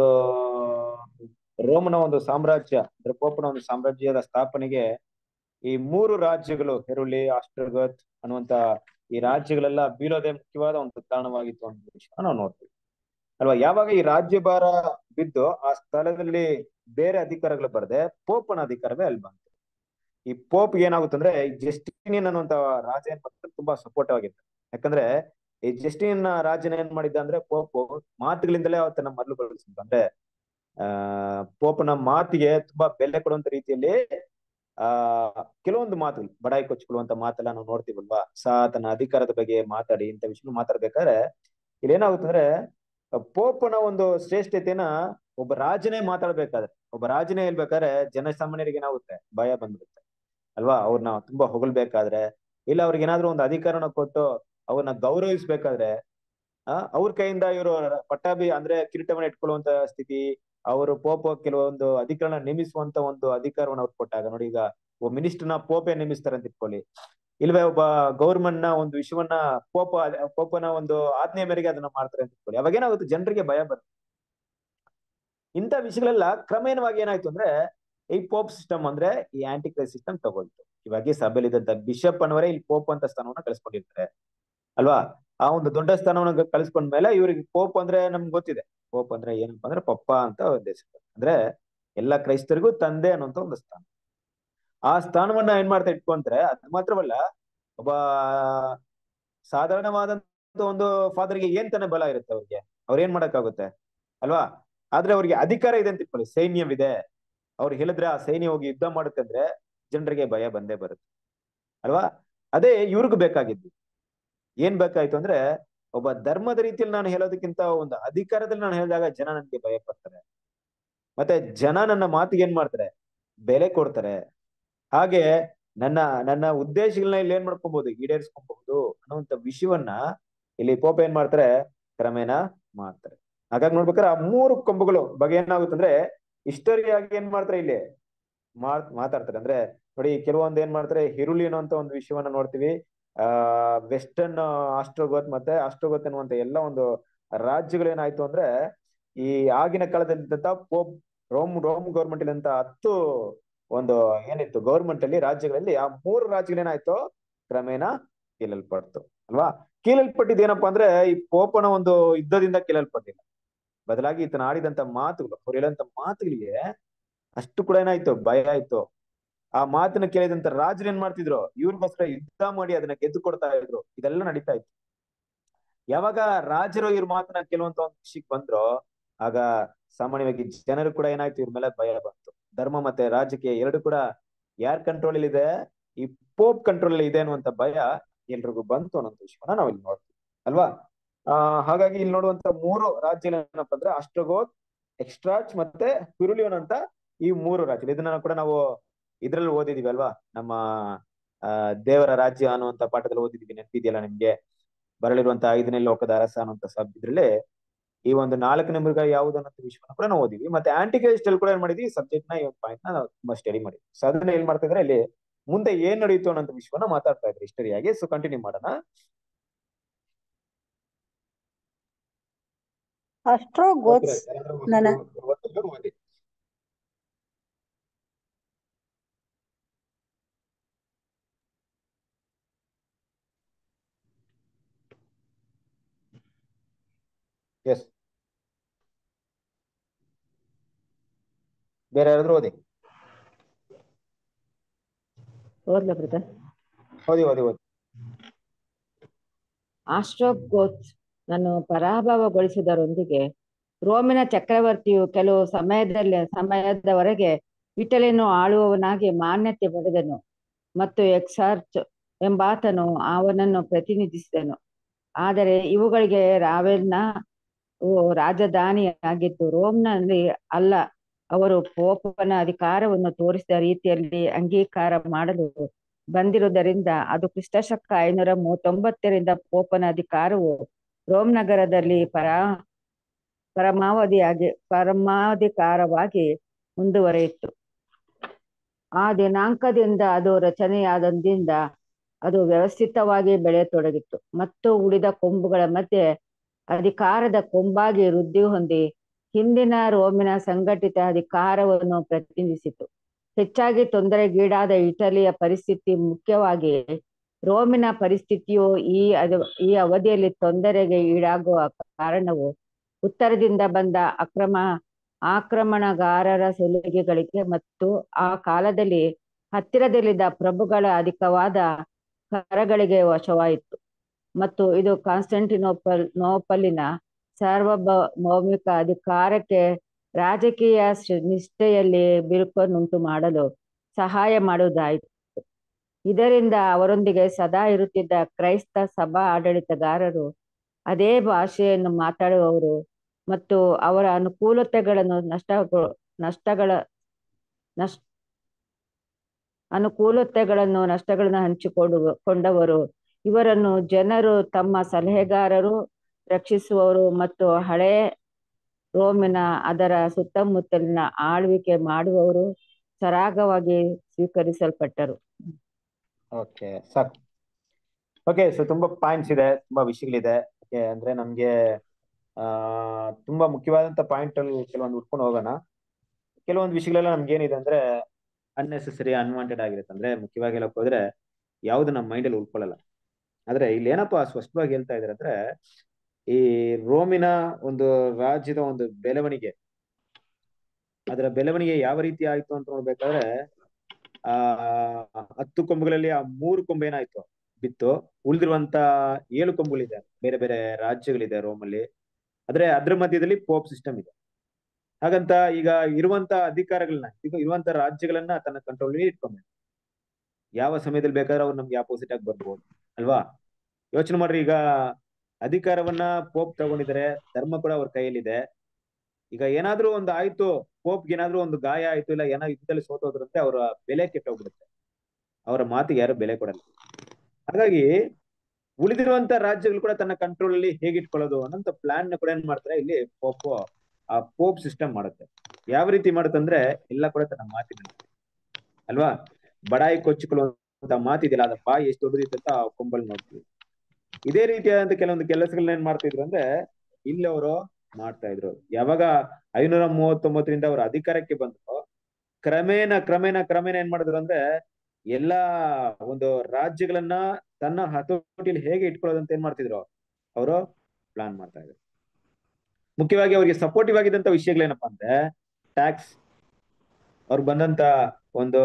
A: ರೋಮನ ಒಂದು ಸಾಮ್ರಾಜ್ಯ ಅಂದ್ರೆ ಪೋಪನ ಒಂದು ಸಾಮ್ರಾಜ್ಯದ ಸ್ಥಾಪನೆಗೆ ಈ ಮೂರು ರಾಜ್ಯಗಳು ಹೆರುಳಿ ಆಸ್ಟ್ರಗತ್ ಅನ್ನುವಂತ ಈ ರಾಜ್ಯಗಳೆಲ್ಲ ಬೀಳೋದೇ ಮುಖ್ಯವಾದ ಒಂದು ಕಾರಣವಾಗಿತ್ತು ಅನ್ನೋ ವಿಷಯ ನಾವು ನೋಡ್ತೀವಿ ಅಲ್ವಾ ಯಾವಾಗ ಈ ರಾಜ್ಯಭಾರ ಬಿದ್ದು ಆ ಸ್ಥಳದಲ್ಲಿ ಬೇರೆ ಅಧಿಕಾರಗಳು ಬರದೆ ಪೋಪನ ಅಧಿಕಾರವೇ ಅಲ್ಲಿ ಬಂತು ಈ ಪೋಪ್ ಏನಾಗುತ್ತಂದ್ರೆ ಈ ಜಸ್ಟಿನಿಯನ್ ಅನ್ನುವಂತ ರಾಜ ಏನ್ ಮಾಡ್ತಾರೆ ತುಂಬಾ ಸಪೋರ್ಟ್ ಆಗಿತ್ತು ಯಾಕಂದ್ರೆ ಈ ಜಸ್ಟಿನಿಯನ್ ರಾಜನ ಏನ್ ಮಾಡಿದ್ದ ಅಂದ್ರೆ ಪೋಪ್ ಮಾತುಗಳಿಂದಲೇ ಅವತ್ತನ್ನ ಮರಳುಗೊಳಿಸಿದ ಅಂದ್ರೆ ಆ ಪೋಪನ ಮಾತಿಗೆ ತುಂಬಾ ಬೆಲೆ ಕೊಡುವಂತ ರೀತಿಯಲ್ಲಿ ಆ ಕೆಲವೊಂದು ಮಾತುಗಳು ಬಡಾಯಿ ಕೊಚ್ಕೊಳ್ಳುವಂತ ಮಾತೆಲ್ಲ ನಾವು ನೋಡ್ತೀವಲ್ವಾ ಸಾ ತನ್ನ ಅಧಿಕಾರದ ಬಗ್ಗೆ ಮಾತಾಡಿ ಇಂಥ ವಿಷಯ ಮಾತಾಡ್ಬೇಕಾದ್ರೆ ಇಲ್ಲಿ ಏನಾಗುತ್ತಂದ್ರೆ ಪೋಪನ ಒಂದು ಶ್ರೇಷ್ಠತೆನ ಒಬ್ಬ ರಾಜನೇ ಮಾತಾಡ್ಬೇಕಾದ್ರೆ ಒಬ್ಬ ರಾಜನೇ ಹೇಳ್ಬೇಕಾದ್ರೆ ಜನಸಾಮಾನ್ಯರಿಗೆ ಏನಾಗುತ್ತೆ ಭಯ ಬಂದ್ಬಿಡುತ್ತೆ ಅಲ್ವಾ ಅವ್ರನ್ನ ತುಂಬಾ ಹೊಗಳ್ಬೇಕಾದ್ರೆ ಇಲ್ಲ ಅವ್ರಿಗೆ ಏನಾದ್ರು ಒಂದು ಅಧಿಕಾರನ ಕೊಟ್ಟು ಅವ್ರನ್ನ ಗೌರವಿಸ್ಬೇಕಾದ್ರೆ ಆ ಅವ್ರ ಕೈಯಿಂದ ಇವರು ಪಟ್ಟಾಭಿ ಅಂದ್ರೆ ಕಿರೀಟವನ್ನ ಇಟ್ಕೊಳ್ಳುವಂತ ಸ್ಥಿತಿ ಅವರು ಪೋಪ ಕೆಲವೊಂದು ಅಧಿಕಾರನ ನೇಮಿಸುವಂತ ಒಂದು ಅಧಿಕಾರವನ್ನು ಅವ್ರು ಕೊಟ್ಟಾಗ ನೋಡಿ ಈಗ ಒಬ್ಬ ಮಿನಿಸ್ಟರ್ನ ಪೋಪೆ ನೇಮಿಸ್ತಾರೆ ಅಂತ ಇಟ್ಕೊಳ್ಳಿ ಇಲ್ವೇ ಒಬ್ಬ ಗೌರ್ಮೆಂಟ್ ನ ಒಂದು ವಿಷಯವನ್ನ ಪೋಪ ಪೋಪನ ಒಂದು ಆಜ್ಞೆ ಮೇರೆಗೆ ಅದನ್ನ ಮಾಡ್ತಾರೆ ಅಂತ ಇಟ್ಕೊಳ್ಳಿ ಅವಾಗ ಏನಾಗುತ್ತೆ ಜನರಿಗೆ ಭಯ ಬರುತ್ತೆ ಇಂಥ ವಿಷಯಗಳೆಲ್ಲ ಕ್ರಮೇಣವಾಗಿ ಏನಾಯ್ತು ಅಂದ್ರೆ ಈ ಪೋಪ್ ಸಿಸ್ಟಮ್ ಅಂದ್ರೆ ಈ ಆಂಟಿ ಕ್ರೈಸ್ಟ್ ಸಿಸ್ಟಮ್ ತಗೊಳ್ತು ಇವಾಗ ಸಭೆಯಲ್ಲಿ ಇದ್ದಂತ ಬಿಷಪ್ ಅನ್ನೋರೇ ಇಲ್ಲಿ ಪೋಪ್ ಅಂತ ಸ್ಥಾನವನ್ನ ಕಳಿಸ್ಕೊಂಡಿರ್ತಾರೆ ಅಲ್ವಾ ಆ ಒಂದು ದೊಡ್ಡ ಸ್ಥಾನವನ್ನ ಕಳಿಸ್ಕೊಂಡ್ಮೇಲೆ ಇವ್ರಿಗೆ ಪೋಪ್ ಅಂದ್ರೆ ನಮ್ಗೆ ಗೊತ್ತಿದೆ ಪೋಪ್ ಅಂದ್ರೆ ಏನಪ್ಪ ಅಂದ್ರೆ ಪಪ್ಪ ಅಂತ ಉದ್ದೇಶ ಅಂದ್ರೆ ಎಲ್ಲಾ ಕ್ರೈಸ್ತರಿಗೂ ತಂದೆ ಅನ್ನುವಂತ ಒಂದು ಸ್ಥಾನ ಆ ಸ್ಥಾನವನ್ನ ಏನ್ ಮಾಡ್ತಾ ಇಟ್ಕೊಂಡ್ರೆ ಅದ್ ಮಾತ್ರವಲ್ಲ ಒಬ್ಬ ಸಾಧಾರಣವಾದಂತ ಒಂದು ಫಾದರ್ಗೆ ಏನ್ ತಾನೇ ಬಲ ಇರುತ್ತೆ ಅವ್ರಿಗೆ ಅವ್ರ ಏನ್ ಮಾಡಕ್ಕಾಗುತ್ತೆ ಅಲ್ವಾ ಆದ್ರೆ ಅವ್ರಿಗೆ ಅಧಿಕಾರ ಇದೆ ಅಂತ ಇಟ್ಕೊಳ್ಳಿ ಸೈನ್ಯವಿದೆ ಅವ್ರು ಹೇಳಿದ್ರೆ ಆ ಸೈನ್ಯ ಹೋಗಿ ಯುದ್ಧ ಮಾಡುತ್ತೆ ಅಂದ್ರೆ ಜನರಿಗೆ ಭಯ ಬಂದೇ ಬರುತ್ತೆ ಅಲ್ವಾ ಅದೇ ಇವ್ರಿಗೂ ಬೇಕಾಗಿದ್ದು ಏನ್ ಬೇಕಾಯ್ತು ಅಂದ್ರೆ ಒಬ್ಬ ಧರ್ಮದ ರೀತಿಯಲ್ಲಿ ನಾನು ಹೇಳೋದಕ್ಕಿಂತ ಒಂದು ಅಧಿಕಾರದಲ್ಲಿ ನಾನು ಹೇಳಿದಾಗ ಜನ ನನ್ಗೆ ಭಯ ಪಡ್ತಾರೆ ಮತ್ತೆ ಜನ ನನ್ನ ಮಾತಿಗೆ ಏನ್ ಮಾಡ್ತಾರೆ ಬೆಲೆ ಕೊಡ್ತಾರೆ ಹಾಗೆ ನನ್ನ ನನ್ನ ಉದ್ದೇಶಗಳನ್ನ ಇಲ್ಲಿ ಏನ್ ಮಾಡ್ಕೊಬಹುದು ಈಡೇರಿಸ್ಕೊಬಹುದು ಅನ್ನುವಂತ ವಿಷಯವನ್ನ ಇಲ್ಲಿ ಪೋಪ ಏನ್ ಮಾಡ್ತಾರೆ ಕ್ರಮೇಣ ಮಾಡ್ತಾರೆ ಹಾಗಾಗಿ ನೋಡ್ಬೇಕಾದ್ರೆ ಆ ಮೂರು ಕೊಂಬುಗಳು ಬಗ್ಗೆ ಏನಾಗುತ್ತಂದ್ರೆ ಹಿಸ್ಟರಿಯಾಗಿ ಏನ್ ಮಾಡ್ತಾರೆ ಇಲ್ಲಿ ಮಾತ್ ಮಾತಾಡ್ತಾರೆ ಅಂದ್ರೆ ನೋಡಿ ಕೆಲವೊಂದು ಏನ್ ಮಾಡ್ತಾರೆ ಹಿರುಳಿ ಅನ್ನುವಂತ ಒಂದು ವಿಷಯವನ್ನ ನೋಡ್ತೀವಿ ಆ ವೆಸ್ಟರ್ನ್ ಆಸ್ಟ್ರೋಗೋತ್ ಮತ್ತೆ ಆಸ್ಟ್ರೋಗೋತ್ ಅನ್ನುವಂತ ಎಲ್ಲ ಒಂದು ರಾಜ್ಯಗಳೇನಾಯ್ತು ಅಂದ್ರೆ ಈ ಆಗಿನ ಕಾಲದಲ್ಲಿದ್ದಂತ ಪೋಪ್ ರೋಮ್ ರೋಮ್ ಗೌರ್ಮೆಂಟ್ ಇಲ್ಲಂತ ಹತ್ತು ಒಂದು ಏನಿತ್ತು ಗೌರ್ಮೆಂಟ್ ಅಲ್ಲಿ ರಾಜ್ಯಗಳಲ್ಲಿ ಆ ಮೂರು ರಾಜ್ಯಗಳೇನಾಯ್ತು ಕ್ರಮೇಣ ಕೀಳಲ್ಪಡ್ತು ಅಲ್ವಾ ಕೀಳಲ್ಪಟ್ಟಿದ್ ಏನಪ್ಪಾ ಅಂದ್ರೆ ಈ ಪೋಪನ ಒಂದು ಯುದ್ಧದಿಂದ ಕೀಳಲ್ಪಟ್ಟಿಲ್ಲ ಬದಲಾಗಿ ಈತನ ಆಡಿದಂತ ಮಾತುಗಳು ಅವ್ರು ಹೇಳಂತ ಮಾತುಗಳಿಗೆ ಅಷ್ಟು ಕೂಡ ಏನಾಯ್ತು ಭಯ ಆಯ್ತು ಆ ಮಾತನ್ನ ಕೇಳಿದಂತ ರಾಜರು ಏನ್ ಮಾಡ್ತಿದ್ರು ಇವ್ರಿಗೋಸ್ಕರ ಯುದ್ಧ ಮಾಡಿ ಅದನ್ನ ಗೆದ್ದು ಕೊಡ್ತಾ ಇದ್ರು ಇದೆಲ್ಲ ನಡೀತಾ ಇತ್ತು ಯಾವಾಗ ರಾಜರು ಇವ್ರ ಮಾತನ್ನ ಕೆಲವಂತ ಒಂದು ವಿಷಯಕ್ಕೆ ಬಂದ್ರು ಆಗ ಸಾಮಾನ್ಯವಾಗಿ ಜನರು ಕೂಡ ಏನಾಯ್ತು ಇವ್ರ ಮೇಲೆ ಭಯ ಬಂತು ಧರ್ಮ ಮತ್ತೆ ರಾಜಕೀಯ ಎರಡು ಕೂಡ ಯಾರ್ ಕಂಟ್ರೋಲ್ ಅಲ್ಲಿ ಇದೆ ಈ ಪೋಪ್ ಕಂಟ್ರೋಲ್ ಅಲ್ಲಿ ಇದೆ ಅನ್ನುವಂತ ಭಯ ಎಲ್ರಿಗೂ ಬಂತು ಅನ್ನೋ ವಿಷಯವನ್ನ ನಾವ್ ಇಲ್ಲಿ ನೋಡ್ತೀವಿ ಅಲ್ವಾ ಆ ಹಾಗಾಗಿ ಇಲ್ಲಿ ನೋಡುವಂತ ಮೂರು ರಾಜ್ಯಗಳು ಏನಪ್ಪಾ ಅಂದ್ರೆ ಅಸ್ಟ್ರಗೋತ್ ಎಕ್ಸ್ಟ್ರಾಚ್ ಮತ್ತೆ ಪಿರುಲಿಯೋನ್ ಅಂತ ಈ ಮೂರು ರಾಜ್ಯಗಳು ಇದನ್ನ ಕೂಡ ನಾವು ಇದ್ರಲ್ಲಿ ಓದಿದೀವಿ ಅಲ್ವಾ ನಮ್ಮ ಆ ದೇವರ ರಾಜ್ಯ ಅನ್ನುವಂತ ಪಾಠದಲ್ಲಿ ಓದಿದೀವಿ ನೆನಪಿದೆಯಲ್ಲ ನಿಮ್ಗೆ ಬರಲಿರುವಂತ ಐದನೇ ಲೋಕದ ಅರಸ ಅನ್ನುವಂತ ಸಬ್ ಇದ್ರಲ್ಲಿ ಈ ಒಂದು ನಾಲ್ಕನೇ ಮೃಗ ಯಾವುದು ಅನ್ನೋ ವಿಷಯವನ್ನು ಕೂಡ ನಾವು ಓದಿದ್ವಿ ಮತ್ತೆ ಆಂಟಿಕ್ರೈಸ್ಟ್ ಅಲ್ಲಿ ಕೂಡ ಏನ್ ಮಾಡಿದ್ವಿ ಸಬ್ಜೆಕ್ಟ್ ನ ಈ ಒಂದು ಪಾಯಿಂಟ್ ನ ನಾವು ತುಂಬಾ ಸ್ಟಡಿ ಮಾಡಿದ್ವಿ ಸೊ ಅದನ್ನ ಏನ್ ಮಾಡ್ತಾ ಇದ್ರೆ ಇಲ್ಲಿ ಮುಂದೆ ಏನ್ ನಡೆಯಿತು ಅನ್ನೋ ವಿಷಯವನ್ನ ಮಾತಾಡ್ತಾ ಇದ್ರು ಹಿಸ್ಟರಿಯಾಗಿ ಸೊ ಕಂಟಿನ್ಯೂ ಮಾಡೋಣ
B: ಅಸ್ಟ್ರೋಗೋತ್ಸ್ ನನ್ನ
A: ಓದಿ ಎಸ್ ಬೇರೆ ಯಾರಾದ್ರೂ ಓದಿ
D: ಓದ್ಲಾ ಬ್ರದರ್
A: ಓದಿ ಓದಿ ಓದಿ
D: ಆಸ್ಟ್ರೋಗೋತ್ ನನ್ನು ಪರಾಭವಗೊಳಿಸಿದರೊಂದಿಗೆ ರೋಮಿನ ಚಕ್ರವರ್ತಿಯು ಕೆಲವು ಸಮಯದಲ್ಲಿ ಸಮಯದವರೆಗೆ ಇಟಲಿಯನ್ನು ಆಳುವವನಾಗಿ ಮಾನ್ಯತೆ ಪಡೆದನು ಮತ್ತು ಎಕ್ಸಾರ್ಚ್ ಎಂಬಾತನು ಅವನನ್ನು ಪ್ರತಿನಿಧಿಸಿದನು ಆದರೆ ಇವುಗಳಿಗೆ ರಾವೆನ್ನ ರಾಜಧಾನಿಯಾಗಿದ್ದು ರೋಮ್ನಲ್ಲಿ ಅಲ್ಲ ಅವರು ಪೋಪನ ಅಧಿಕಾರವನ್ನು ತೋರಿಸಿದ ರೀತಿಯಲ್ಲಿ ಅಂಗೀಕಾರ ಮಾಡಲು ಬಂದಿರುವುದರಿಂದ ಅದು ಕ್ರಿಸ್ತಶಕ ಐನೂರ ಮೂವತ್ತೊಂಬತ್ತರಿಂದ ಪೋಪನ ಅಧಿಕಾರವು ರೋಮ್ ನಗರದಲ್ಲಿ ಪರಾ ಪರಮಾವಧಿಯಾಗಿ ಪರಮಾಧಿಕಾರವಾಗಿ ಮುಂದುವರಿಯಿತು ಆ ದಿನಾಂಕದಿಂದ ಅದು ರಚನೆಯಾದಂದಿಂದ ಅದು ವ್ಯವಸ್ಥಿತವಾಗಿ ಬೆಳೆಯತೊಡಗಿತು ಮತ್ತು ಉಳಿದ ಕೊಂಬುಗಳ ಮಧ್ಯೆ ಅಧಿಕಾರದ ಕೊಂಬಾಗಿ ವೃದ್ಧಿ ಹೊಂದಿ ಹಿಂದಿನ ರೋಮಿನ ಸಂಘಟಿತ ಅಧಿಕಾರವನ್ನು ಪ್ರತಿನಿಧಿಸಿತು ಹೆಚ್ಚಾಗಿ ತೊಂದರೆಗೀಡಾದ ಇಟಲಿಯ ಪರಿಸ್ಥಿತಿ ಮುಖ್ಯವಾಗಿ ರೋಮಿನ ಪರಿಸ್ಥಿತಿಯು ಈ ಅದ ಈ ಅವಧಿಯಲ್ಲಿ ತೊಂದರೆಗೆ ಈಡಾಗುವ ಕಾರಣವು ಉತ್ತರದಿಂದ ಬಂದ ಅಕ್ರಮ ಆಕ್ರಮಣಗಾರರ ಸುಲಿಗೆಗಳಿಗೆ ಮತ್ತು ಆ ಕಾಲದಲ್ಲಿ ಹತ್ತಿರದಲ್ಲಿದ್ದ ಪ್ರಭುಗಳ ಅಧಿಕವಾದ ಕರಗಳಿಗೆ ವಶವಾಯಿತು ಮತ್ತು ಇದು ಕಾನ್ಸ್ಟಂಟಿನೋಪಲ್ ನೋಪಲಿನ ಸಾರ್ವಭೌಮಿಕ ಅಧಿಕಾರಕ್ಕೆ ರಾಜಕೀಯ ನಿಷ್ಠೆಯಲ್ಲಿ ಬಿರುಕನ್ನುಂಟು ಮಾಡಲು ಸಹಾಯ ಮಾಡುವುದಾಯಿತು ಇದರಿಂದ ಅವರೊಂದಿಗೆ ಸದಾ ಇರುತ್ತಿದ್ದ ಕ್ರೈಸ್ತ ಸಭಾ ಆಡಳಿತಗಾರರು ಅದೇ ಭಾಷೆಯನ್ನು ಮಾತಾಡುವವರು ಮತ್ತು ಅವರ ಅನುಕೂಲತೆಗಳನ್ನು ನಷ್ಟ ನಷ್ಟಗಳ ನಷ್ಟ ಅನುಕೂಲತೆಗಳನ್ನು ನಷ್ಟಗಳನ್ನು ಹಂಚಿಕೊಡುವ ಕೊಂಡವರು ಇವರನ್ನು ಜನರು ತಮ್ಮ ಸಲಹೆಗಾರರು ರಕ್ಷಿಸುವವರು ಮತ್ತು ಹಳೆ ರೋಮಿನ ಅದರ ಸುತ್ತಮುತ್ತಲಿನ ಆಳ್ವಿಕೆ ಮಾಡುವವರು ಸರಾಗವಾಗಿ ಸ್ವೀಕರಿಸಲ್ಪಟ್ಟರು
A: ಓಕೆ ಸಾಕು ಓಕೆ ಸೊ ತುಂಬಾ ಪಾಯಿಂಟ್ಸ್ ಇದೆ ತುಂಬಾ ವಿಷಯಗಳಿದೆ ಓಕೆ ಅಂದ್ರೆ ನಮ್ಗೆ ಆ ತುಂಬಾ ಮುಖ್ಯವಾದಂತ ಪಾಯಿಂಟ್ ಅಲ್ಲಿ ಕೆಲವೊಂದು ಉಟ್ಕೊಂಡು ಹೋಗೋಣ ಕೆಲವೊಂದು ವಿಷಯಗಳೆಲ್ಲ ನಮ್ಗೆ ಏನಿದೆ ಅಂದ್ರೆ ಅನ್ನೆಸೆಸರಿ ಅನ್ವಾಂಟೆಡ್ ಆಗಿರುತ್ತೆ ಅಂದ್ರೆ ಮುಖ್ಯವಾಗಿ ಹೇಳಕ್ ಹೋದ್ರೆ ಯಾವ್ದು ನಮ್ಮ ಮೈಂಡ್ ಅಲ್ಲಿ ಉಳ್ಕೊಳ್ಳಲ್ಲ ಆದ್ರೆ ಇಲ್ಲಿ ಏನಪ್ಪಾ ಸ್ಪಷ್ಟವಾಗಿ ಹೇಳ್ತಾ ಇದಾರೆ ಅಂದ್ರೆ ಈ ರೋಮಿನ ಒಂದು ರಾಜ್ಯದ ಒಂದು ಬೆಳವಣಿಗೆ ಅದರ ಬೆಳವಣಿಗೆ ಯಾವ ರೀತಿ ಆಯ್ತು ಅಂತ ನೋಡ್ಬೇಕಾದ್ರೆ ಆ ಹತ್ತು ಕೊಂಬುಗಳಲ್ಲಿ ಆ ಮೂರು ಕೊಂಬು ಏನಾಯ್ತು ಬಿತ್ತು ಉಳಿದಿರುವಂತ ಏಳು ಕೊಂಬುಗಳಿದೆ ಬೇರೆ ಬೇರೆ ರಾಜ್ಯಗಳಿದೆ ರೋಮಲ್ಲಿ ಆದ್ರೆ ಅದ್ರ ಮಧ್ಯದಲ್ಲಿ ಪೋಪ್ ಸಿಸ್ಟಮ್ ಇದೆ ಹಾಗಂತ ಈಗ ಇರುವಂತ ಅಧಿಕಾರಗಳನ್ನ ಈಗ ಇರುವಂತ ರಾಜ್ಯಗಳನ್ನ ತನ್ನ ಕಂಟ್ರೋಲ್ ಇಟ್ಕೊಂಡ ಯಾವ ಸಮಯದಲ್ಲಿ ಬೇಕಾದ್ರೆ ಅವ್ರು ನಮ್ಗೆ ಆಪೋಸಿಟ್ ಆಗಿ ಬರ್ಬೋದು ಅಲ್ವಾ ಯೋಚನೆ ಮಾಡ್ರಿ ಈಗ ಅಧಿಕಾರವನ್ನ ಪೋಪ್ ತಗೊಂಡಿದ್ದಾರೆ ಧರ್ಮ ಕೂಡ ಅವ್ರ ಕೈಯಲ್ಲಿದೆ ಈಗ ಏನಾದ್ರೂ ಒಂದು ಆಯ್ತು ಪೋಪ್ಗೆ ಏನಾದ್ರೂ ಒಂದು ಗಾಯ ಆಯ್ತು ಇಲ್ಲ ಏನಾದ್ರು ಯುದ್ಧದಲ್ಲಿ ಸೋತೋದ್ರಂತೆ ಅವರ ಬೆಲೆ ಕೆಟ್ಟೋಗ್ಬಿಡುತ್ತೆ ಅವರ ಮಾತಿಗೆ ಯಾರು ಬೆಲೆ ಕೊಡಲ್ಲ ಹಾಗಾಗಿ ಉಳಿದಿರುವಂತ ರಾಜ್ಯಗಳು ಕೂಡ ತನ್ನ ಕಂಟ್ರೋಲ್ ಅಲ್ಲಿ ಹೇಗಿಟ್ಕೊಳ್ಳೋದು ಅನ್ನೋಂತ ಪ್ಲಾನ್ ನ ಕೂಡ ಏನ್ ಮಾಡ್ತಾರೆ ಇಲ್ಲಿ ಪೋಪ್ ಆ ಪೋಪ್ ಸಿಸ್ಟಮ್ ಮಾಡುತ್ತೆ ಯಾವ ರೀತಿ ಮಾಡುತ್ತಂದ್ರೆ ಎಲ್ಲ ಕೂಡ ತನ್ನ ಮಾತಿನ ಅಲ್ವಾ ಬಡಾಯಿ ಕೊಚ್ಚಿಕೊಳ್ಳುವಂತ ಮಾತಿದೆಯಲ್ಲ ಅದ ಬಾಯಿ ಎಷ್ಟು ದೊಡ್ಡದಿತ್ತು ಅಂತ ಕೊಂಬಲ್ ನೋಡ್ತೀವಿ ಇದೇ ರೀತಿಯಾದಂತ ಕೆಲವೊಂದು ಕೆಲಸಗಳನ್ನ ಏನ್ ಮಾಡ್ತಿದ್ರು ಅಂದ್ರೆ ಇಲ್ಲಿ ಅವರು ಮಾಡ್ತಾ ಇದ್ರು ಯಾವಾಗ ಐನೂರ ಮೂವತ್ತೊಂಬತ್ತರಿಂದ ಅವರು ಅಧಿಕಾರಕ್ಕೆ ಬಂದ್ರು ಕ್ರಮೇಣ ಕ್ರಮೇಣ ಕ್ರಮೇಣ ಏನ್ ಮಾಡಿದ್ರು ಅಂದ್ರೆ ಎಲ್ಲಾ ಒಂದು ರಾಜ್ಯಗಳನ್ನ ತನ್ನ ಹತೋಟಿಯಲ್ಲಿ ಹೇಗೆ ಇಟ್ಕೊಳ್ಳೋದಂತ ಏನ್ ಮಾಡ್ತಿದ್ರು ಅವರು ಪ್ಲಾನ್ ಮಾಡ್ತಾ ಇದ್ರು ಮುಖ್ಯವಾಗಿ ಅವರಿಗೆ ಸಪೋರ್ಟಿವ್ ಆಗಿದ್ದಂತ ವಿಷಯಗಳೇನಪ್ಪಾ ಅಂದ್ರೆ ಟ್ಯಾಕ್ಸ್ ಅವ್ರು ಬಂದಂತ ಒಂದು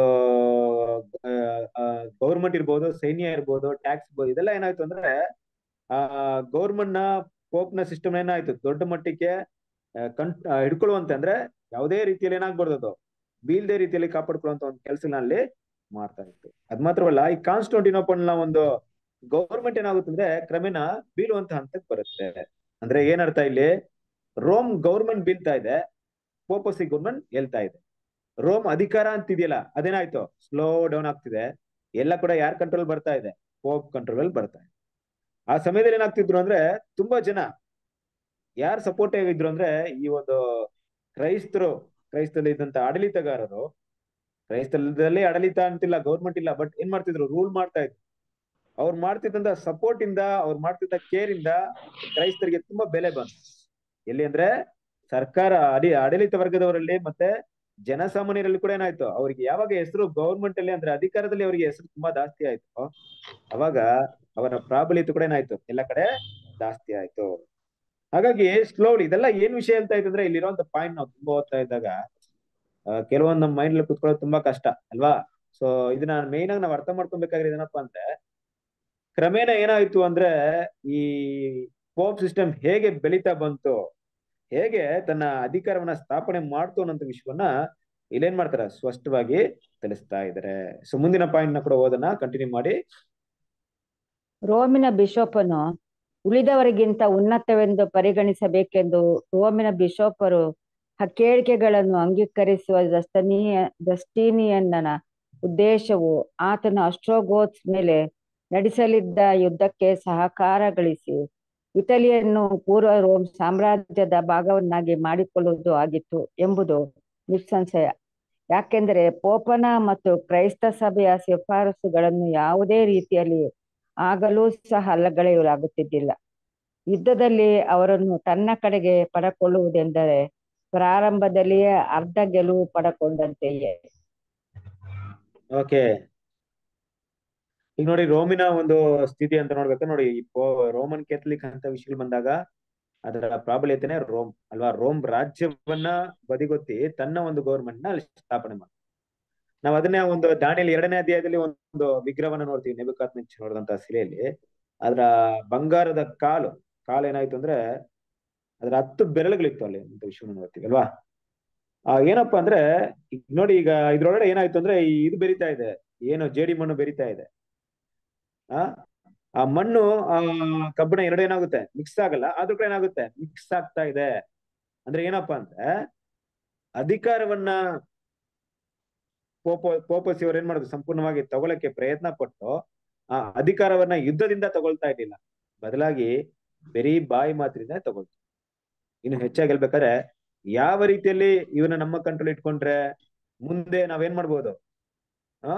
A: ಗೌರ್ಮೆಂಟ್ ಇರ್ಬೋದು ಸೈನ್ಯ ಇರ್ಬೋದು ಟ್ಯಾಕ್ಸ್ ಇರ್ಬೋದು ಇದೆಲ್ಲ ಏನಾಯ್ತು ಅಂದ್ರೆ ಆ ಗೌರ್ಮೆಂಟ್ ನ ಪೋಪ್ ನ ಸಿಸ್ಟಮ್ ಏನಾಯ್ತು ದೊಡ್ಡ ಮಟ್ಟಕ್ಕೆ ಕಣ್ ಹಿಡ್ಕೊಳ್ಳುವಂತೆ ಅಂದ್ರೆ ಯಾವುದೇ ರೀತಿಯಲ್ಲಿ ಏನಾಗ್ಬಾರ್ದು ಅದು ಬೀಳ್ದೇ ರೀತಿಯಲ್ಲಿ ಕಾಪಾಡ್ಕೊಳ್ಳುವಂತ ಒಂದು ಕೆಲಸನ ಅಲ್ಲಿ ಮಾಡ್ತಾ ಇತ್ತು ಅದ್ ಮಾತ್ರವಲ್ಲ ಈ ಕಾನ್ಸ್ಟಾಂಟಿನೋಪಲ್ ನ ಒಂದು ಗೌರ್ಮೆಂಟ್ ಏನಾಗುತ್ತೆ ಅಂದ್ರೆ ಕ್ರಮೇಣ ಬೀಳುವಂತ ಹಂತಕ್ಕೆ ಬರುತ್ತೆ ಅಂದ್ರೆ ಏನರ್ಥ ಇಲ್ಲಿ ರೋಮ್ ಗೌರ್ಮೆಂಟ್ ಬೀಳ್ತಾ ಇದೆ ಪೋಪಸಿ ಗೌರ್ಮೆಂಟ್ ಹೇಳ್ತಾ ಇದೆ ರೋಮ್ ಅಧಿಕಾರ ಅಂತಿದೆಯಲ್ಲ ಅದೇನಾಯ್ತು ಸ್ಲೋ ಡೌನ್ ಆಗ್ತಿದೆ ಎಲ್ಲ ಕೂಡ ಯಾರ್ ಕಂಟ್ರೋಲ್ ಬರ್ತಾ ಇದೆ ಪೋಪ್ ಕಂಟ್ರೋಲ್ ಅಲ್ಲಿ ಬರ್ತಾ ಇದೆ ಆ ಸಮಯದಲ್ಲಿ ಏನಾಗ್ತಿದ್ರು ಅಂದ್ರೆ ತುಂಬಾ ಜನ ಯಾರು ಸಪೋರ್ಟಿವ್ ಇದ್ರು ಅಂದ್ರೆ ಈ ಒಂದು ಕ್ರೈಸ್ತರು ಕ್ರೈಸ್ತದಲ್ಲಿ ಇದ್ದಂತ ಆಡಳಿತಗಾರರು ಕ್ರೈಸ್ತಲದಲ್ಲಿ ಆಡಳಿತ ಅಂತಿಲ್ಲ ಗೌರ್ಮೆಂಟ್ ಇಲ್ಲ ಬಟ್ ಏನ್ ಮಾಡ್ತಿದ್ರು ರೂಲ್ ಮಾಡ್ತಾ ಇದ್ರು ಅವ್ರು ಮಾಡ್ತಿದ್ದಂತ ಸಪೋರ್ಟ್ ಇಂದ ಅವ್ರು ಮಾಡ್ತಿದ್ದ ಕೇರ್ ಇಂದ ಕ್ರೈಸ್ತರಿಗೆ ತುಂಬಾ ಬೆಲೆ ಬಂತು ಎಲ್ಲಿ ಅಂದ್ರೆ ಸರ್ಕಾರ ಅಡಿ ಆಡಳಿತ ವರ್ಗದವರಲ್ಲಿ ಮತ್ತೆ ಜನಸಾಮಾನ್ಯರಲ್ಲಿ ಕೂಡ ಏನಾಯ್ತು ಅವ್ರಿಗೆ ಯಾವಾಗ ಹೆಸರು ಗೌರ್ಮೆಂಟ್ ಅಲ್ಲಿ ಅಂದ್ರೆ ಅಧಿಕಾರದಲ್ಲಿ ಅವರಿಗೆ ಹೆಸರು ತುಂಬಾ ಜಾಸ್ತಿ ಆಯ್ತು ಅವಾಗ ಅವರ ಪ್ರಾಬಲ್ಯತೆ ಕೂಡ ಏನಾಯ್ತು ಎಲ್ಲ ಕಡೆ ಜಾಸ್ತಿ ಆಯ್ತು ಹಾಗಾಗಿ ಸ್ಲೋಲಿ ಇದೆಲ್ಲ ಏನ್ ವಿಷಯ ಹೇಳ್ತಾ ಇತ್ತಂದ್ರೆ ಇಲ್ಲಿರುವಂತ ಪಾಯಿಂಟ್ ನಾವು ತುಂಬಾ ಓದ್ತಾ ಇದ್ದಾಗ ಆ, ಕೆಲವೊಂದು ನಮ್ಮ ಮೈಂಡ್ ಕುತ್ಕೊಳ್ಳೋದು ತುಂಬಾ ಕಷ್ಟ ಅಲ್ವಾ ಸೊ ಇದನ್ನ ಮೇನ್ ಆಗಿ ನಾವು ಅರ್ಥ ಮಾಡ್ಕೊಬೇಕಾಗಿರೋದು ಏನಪ್ಪಾ ಅಂದ್ರೆ ಕ್ರಮೇಣ ಏನಾಯ್ತು ಅಂದ್ರೆ ಈ ಪೋಪ್ ಸಿಸ್ಟಮ್ ಹೇಗೆ ಬೆಳೀತಾ ಬಂತು ಹೇಗೆ ತನ್ನ ಅಧಿಕಾರವನ್ನ ಸ್ಥಾಪನೆ ಮಾಡ್ತು ಅನ್ನೋ ವಿಷಯವನ್ನ ಇಲ್ಲೇನ್ ಮಾಡ್ತಾರೆ ಸ್ಪಷ್ಟವಾಗಿ ತಿಳಿಸ್ತಾ ಇದ್ದಾರೆ ಸೊ ಮುಂದಿನ ಪಾಯಿಂಟ್ ನ ಕೂಡ ಓದೋಣ ಕಂಟಿನ್ಯೂ ಮಾಡಿ
D: ರೋಮಿನ ಬಿಷೋಪನು ಉಳಿದವರಿಗಿಂತ ಉನ್ನತವೆಂದು ಪರಿಗಣಿಸಬೇಕೆಂದು ರೋಮಿನ ಬಿಷೋಪರು ಹಕ್ಕೇಳಿಕೆಗಳನ್ನು ಅಂಗೀಕರಿಸುವ ದಸ್ತನೀಯ ದಸ್ಟೀನಿಯನ್ನನ ಉದ್ದೇಶವು ಆತನ ಅಸ್ಟ್ರೋಗೋತ್ಸ್ ಮೇಲೆ ನಡೆಸಲಿದ್ದ ಯುದ್ಧಕ್ಕೆ ಸಹಕಾರ ಗಳಿಸಿ ಇಟಲಿಯನ್ನು ಪೂರ್ವ ರೋಮ್ ಸಾಮ್ರಾಜ್ಯದ ಭಾಗವನ್ನಾಗಿ ಮಾಡಿಕೊಳ್ಳುವುದು ಆಗಿತ್ತು ಎಂಬುದು ನಿಸ್ಸಂಶಯ ಯಾಕೆಂದರೆ ಪೋಪನ ಮತ್ತು ಕ್ರೈಸ್ತ ಸಭೆಯ ಶಿಫಾರಸುಗಳನ್ನು ಯಾವುದೇ ರೀತಿಯಲ್ಲಿ ಆಗಲೂ ಸಹ ಅಲ್ಲಗಳೆಯಲಾಗುತ್ತಿದ್ದಿಲ್ಲ ಯುದ್ಧದಲ್ಲಿ ಅವರನ್ನು ತನ್ನ ಕಡೆಗೆ ಪಡಕೊಳ್ಳುವುದೆಂದರೆ ಪ್ರಾರಂಭದಲ್ಲಿಯೇ ಅರ್ಧ ಗೆಲುವು ಪಡಕೊಂಡಂತೆಯೇ
A: ಓಕೆ ಈಗ ನೋಡಿ ರೋಮಿನ ಒಂದು ಸ್ಥಿತಿ ಅಂತ ನೋಡ್ಬೇಕು ನೋಡಿ ಈ ಪೋ- ರೋಮನ್ ಕ್ಯಾಥಲಿಕ್ ಅಂತ ವಿಷಯಗಳು ಬಂದಾಗ ಅದರ ಪ್ರಾಬಲ್ಯತೆನೆ ರೋಮ್ ಅಲ್ವಾ ರೋಮ್ ರಾಜ್ಯವನ್ನ ಬದಿಗೊತ್ತಿ ತನ್ನ ಒಂದು ಗೌರ್ಮೆಂಟ್ ನ ಅಲ್ಲಿ ಸ್ಥಾಪನೆ ಮಾಡಿ ನಾವ್ ಅದನ್ನೇ ಒಂದು ದಾನಿಯಲ್ಲಿ ಎರಡನೇ ಅಧ್ಯಾಯದಲ್ಲಿ ಒಂದು ವಿಗ್ರಹವನ್ನ ನೋಡ್ತೀವಿ ನೆಬುಕಾತ್ ನೋಡಿದಂತ ಸಿಲೆಯಲ್ಲಿ ಅದರ ಬಂಗಾರದ ಕಾಲು ಕಾಲು ಏನಾಯ್ತು ಅಂದ್ರೆ ಅದರ ಹತ್ತು ಬೆರಳುಗಳಿತ್ತು ಅಲ್ಲಿ ಅಂತ ವಿಷಯವನ್ನು ನೋಡ್ತೀವಿ ಅಲ್ವಾ ಆ ಏನಪ್ಪಾ ಅಂದ್ರೆ ಈಗ ನೋಡಿ ಈಗ ಇದ್ರೊಳಗಡೆ ಏನಾಯ್ತು ಅಂದ್ರೆ ಈ ಇದು ಬೆರಿತಾ ಇದೆ ಏನು ಜೇಡಿ ಮಣ್ಣು ಬೆರಿತಾ ಇದೆ ಆ ಆ ಮಣ್ಣು ಆ ಕಬ್ಬಿಣ ಎರಡು ಏನಾಗುತ್ತೆ ಮಿಕ್ಸ್ ಆಗಲ್ಲ ಆದ್ರೂ ಕೂಡ ಏನಾಗುತ್ತೆ ಮಿಕ್ಸ್ ಆಗ್ತಾ ಇದೆ ಅಂದ್ರೆ ಏನಪ್ಪಾ ಅಂದ್ರೆ ಅಧಿಕಾರವನ್ನ ಪೋಪ ಪೋಪಸಿ ಅವ್ರು ಏನ್ ಮಾಡುದು ಸಂಪೂರ್ಣವಾಗಿ ತಗೊಳಕ್ಕೆ ಪ್ರಯತ್ನ ಪಟ್ಟು ಆ ಅಧಿಕಾರವನ್ನ ಯುದ್ಧದಿಂದ ತಗೊಳ್ತಾ ಇರ್ಲಿಲ್ಲ ಬದಲಾಗಿ ಬರೀ ಬಾಯಿ ಮಾತಿನಿಂದ ತಗೊಳ್ತು ಇನ್ನು ಹೆಚ್ಚಾಗಿ ಹೇಳ್ಬೇಕಾದ್ರೆ ಯಾವ ರೀತಿಯಲ್ಲಿ ಇವನ್ನ ನಮ್ಮ ಕಂಟ್ರೋಲ್ ಇಟ್ಕೊಂಡ್ರೆ ಮುಂದೆ ನಾವೇನ್ ಮಾಡ್ಬೋದು ಆ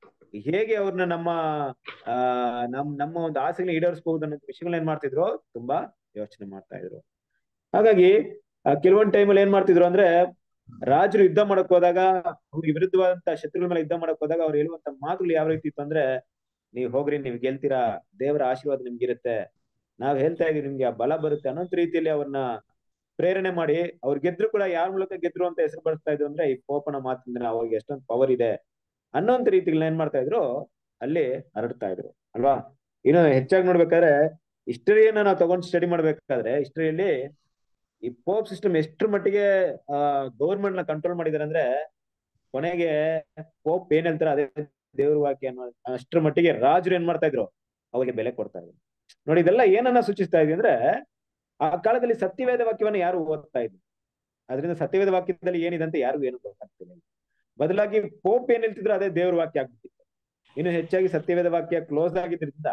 A: ಹೇಗೆ ಅವ್ರನ್ನ ನಮ್ಮ ಆ ನಮ್ ನಮ್ಮ ಒಂದು ಆಸೆಗಳನ್ನ ಈಡೇರಿಸಬಹುದು ಅನ್ನೋ ವಿಷಯಗಳನ್ನ ಏನ್ ಮಾಡ್ತಿದ್ರು ತುಂಬಾ ಯೋಚನೆ ಮಾಡ್ತಾ ಇದ್ರು ಹಾಗಾಗಿ ಆ, ಕೆಲವೊಂದ್ ಟೈಮಲ್ಲಿ ಏನ್ ಮಾಡ್ತಿದ್ರು ಅಂದ್ರೆ ರಾಜರು ಯುದ್ಧ ಮಾಡಕ್ ಹೋದಾಗ ಅವ್ರಿಗೆ ವಿರುದ್ಧವಾದಂತ ಶತ್ರುಗಳ ಮೇಲೆ ಯುದ್ಧ ಮಾಡಕ್ ಹೋದಾಗ ಅವ್ರು ಹೇಳುವಂತ ಮಾತುಗಳು ಯಾವ ರೀತಿ ಇತ್ತು ಅಂದ್ರೆ ನೀವ್ ಹೋಗ್ರಿ ನೀವ್ ಗೆಲ್ತೀರಾ ದೇವರ ಆಶೀರ್ವಾದ ನಿಮ್ಗಿರುತ್ತೆ ನಾವ್ ಹೇಳ್ತಾ ಇದೀವಿ ನಿಮ್ಗೆ ಆ ಬಲ ಬರುತ್ತೆ ಅನ್ನೋ ರೀತಿಯಲ್ಲಿ ಅವ್ರನ್ನ ಪ್ರೇರಣೆ ಮಾಡಿ ಅವ್ರು ಗೆದ್ರು ಕೂಡ ಯಾರ ಮೂಲಕ ಗೆದ್ರು ಅಂತ ಹೆಸರು ಬಳಸ್ತಾ ಇದ್ರು ಅಂದ್ರೆ ಈ ಪೋಪನ ಮಾತಿಂದ ಅವ್ರಿಗೆ ಎಷ್ಟೊಂದು ಪವರ್ ಇದೆ ಅನ್ನೋಂತ ರೀತಿಗಳನ್ನ ಏನ್ ಮಾಡ್ತಾ ಇದ್ರು ಅಲ್ಲಿ ಹರಡ್ತಾ ಇದ್ರು ಅಲ್ವಾ ಇನ್ನು ಹೆಚ್ಚಾಗಿ ನೋಡ್ಬೇಕಾದ್ರೆ ಹಿಸ್ಟರಿಯನ್ನ ನಾವು ತಗೊಂಡ್ ಸ್ಟಡಿ ಮಾಡ್ಬೇಕಾದ್ರೆ ಹಿಸ್ಟರಿಯಲ್ಲಿ ಈ ಪೋಪ್ ಸಿಸ್ಟಮ್ ಎಷ್ಟ್ರ ಮಟ್ಟಿಗೆ ಆ ಗೌರ್ಮೆಂಟ್ ನ ಕಂಟ್ರೋಲ್ ಮಾಡಿದಾರೆ ಅಂದ್ರೆ ಕೊನೆಗೆ ಪೋಪ್ ಏನ್ ಹೇಳ್ತಾರೆ ಅದೇ ದೇವ್ರ ವಾಕ್ಯ ಅನ್ನೋ ಅಷ್ಟ್ರ ಮಟ್ಟಿಗೆ ರಾಜರು ಏನ್ ಮಾಡ್ತಾ ಇದ್ರು ಅವಾಗ ಬೆಲೆ ಕೊಡ್ತಾ ಇದ್ರು ನೋಡಿ ಇದೆಲ್ಲ ಏನನ್ನ ಸೂಚಿಸ್ತಾ ಇದೆ ಅಂದ್ರೆ ಆ ಕಾಲದಲ್ಲಿ ಸತ್ಯವೇದ ವಾಕ್ಯವನ್ನ ಯಾರು ಓದ್ತಾ ಇದ್ರು ಅದರಿಂದ ಸತ್ಯವೇದ ವಾಕ್ಯದಲ್ಲಿ ಏನಿದೆ ಅಂತ ಯಾರಿಗೂ ಏನು ಗೊತ್ತಾಗ್ತಿಲ್ಲ ಬದಲಾಗಿ ಪೋಪ್ ಏನ್ ಹೇಳ್ತಿದ್ರು ಅದೇ ದೇವ್ರ ವಾಕ್ಯ ಆಗ್ಬಿಟ್ಟಿತ್ತು ಇನ್ನು ಹೆಚ್ಚಾಗಿ ಸತ್ಯವೇದ ವಾಕ್ಯ ಕ್ಲೋಸ್ ಆಗಿದ್ರಿಂದ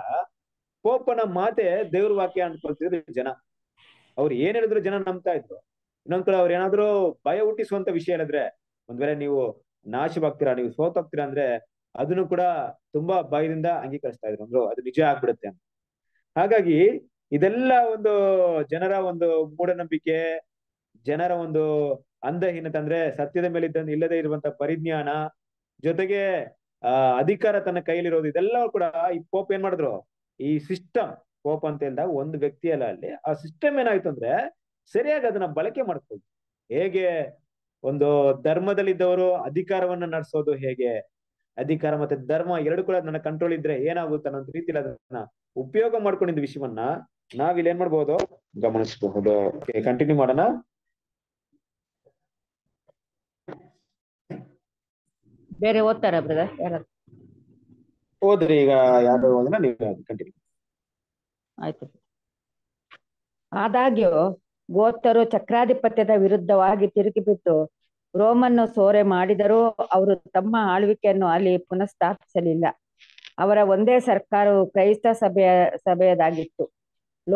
A: ಪೋಪನ ಮಾತೆ ದೇವ್ರ ವಾಕ್ಯ ಅನ್ಕೊಳ್ತಿದ್ರು ಜನ ಅವ್ರು ಏನ್ ಹೇಳಿದ್ರು ಜನ ನಂಬ್ತಾ ಇದ್ರು ಇನ್ನೊಂದ್ ಕಡೆ ಅವ್ರು ಏನಾದ್ರು ಭಯ ಹುಟ್ಟಿಸುವಂತ ವಿಷಯ ಹೇಳಿದ್ರೆ ಒಂದ್ ವೇಳೆ ನೀವು ನಾಶವಾಗ್ತೀರಾ ನೀವು ಸೋತೋಗ್ತೀರಾ ಅಂದ್ರೆ ಅದನ್ನು ಕೂಡ ತುಂಬಾ ಭಯದಿಂದ ಅಂಗೀಕರಿಸ್ತಾ ಇದ್ರು ಅಂದ್ರು ಅದು ನಿಜ ಆಗ್ಬಿಡುತ್ತೆ ಅಂತ ಹಾಗಾಗಿ ಇದೆಲ್ಲ ಒಂದು ಜನರ ಒಂದು ಮೂಢನಂಬಿಕೆ ಜನರ ಒಂದು ಅಂಧಹೀನತೆ ಅಂದ್ರೆ ಸತ್ಯದ ಮೇಲೆ ಇದ್ದ ಇಲ್ಲದೆ ಇರುವಂತ ಪರಿಜ್ಞಾನ ಜೊತೆಗೆ ಆ ಅಧಿಕಾರ ತನ್ನ ಕೈಲಿರೋದು ಇದೆಲ್ಲ ಕೂಡ ಈ ಪೋಪ್ ಏನ್ ಮಾಡಿದ್ರು ಈ ಸಿಸ್ಟಮ್ ಪೋಪ್ ಅಂತ ಹೇಳಿದಾಗ ಒಂದು ವ್ಯಕ್ತಿ ಅಲ್ಲ ಅಲ್ಲಿ ಆ ಸಿಸ್ಟಮ್ ಏನಾಯ್ತು ಅಂದ್ರೆ ಸರಿಯಾಗಿ ಅದನ್ನ ಬಳಕೆ ಮಾಡ್ಕೊಳ್ತು ಹೇಗೆ ಒಂದು ಧರ್ಮದಲ್ಲಿದ್ದವರು ಅಧಿಕಾರವನ್ನ ನಡೆಸೋದು ಹೇಗೆ ಅಧಿಕಾರ ಮತ್ತೆ ಧರ್ಮ ಎರಡು ಕೂಡ ನನ್ನ ಕಂಟ್ರೋಲ್ ಇದ್ರೆ ಏನಾಗುತ್ತೆ ಅನ್ನೋ ರೀತಿಯಲ್ಲಿ ಅದನ್ನ ಉಪಯೋಗ ಮಾಡ್ಕೊಂಡಿದ್ದ ವಿಷಯವನ್ನ ನಾವಿಲ್ಲಿ ಏನ್ ಮಾಡ್ಬೋದು ಗಮನಿಸಬಹುದು ಕಂಟಿನ್ಯೂ ಮಾಡೋಣ
D: ಬೇರೆ ಓದ್ತಾರ ಬ್ರದರ್ ಯಾರು
A: ಓದ್ರಿ ಈಗ ಯಾರು ಓದಿನ ನೀವು ಕಂಟಿನ್ಯೂ
D: ಆಯ್ತು ಆದಾಗ್ಯೂ ಗೋತ್ತರು ಚಕ್ರಾಧಿಪತ್ಯದ ವಿರುದ್ಧವಾಗಿ ತಿರುಗಿಬಿಟ್ಟು ರೋಮನ್ನು ಸೋರೆ ಮಾಡಿದರೂ ಅವರು ತಮ್ಮ ಆಳ್ವಿಕೆಯನ್ನು ಅಲ್ಲಿ ಪುನಃಸ್ಥಾಪಿಸಲಿಲ್ಲ ಅವರ ಒಂದೇ ಸರ್ಕಾರವು ಕ್ರೈಸ್ತ ಸಭೆಯ ಸಭೆಯದಾಗಿತ್ತು ಲೋ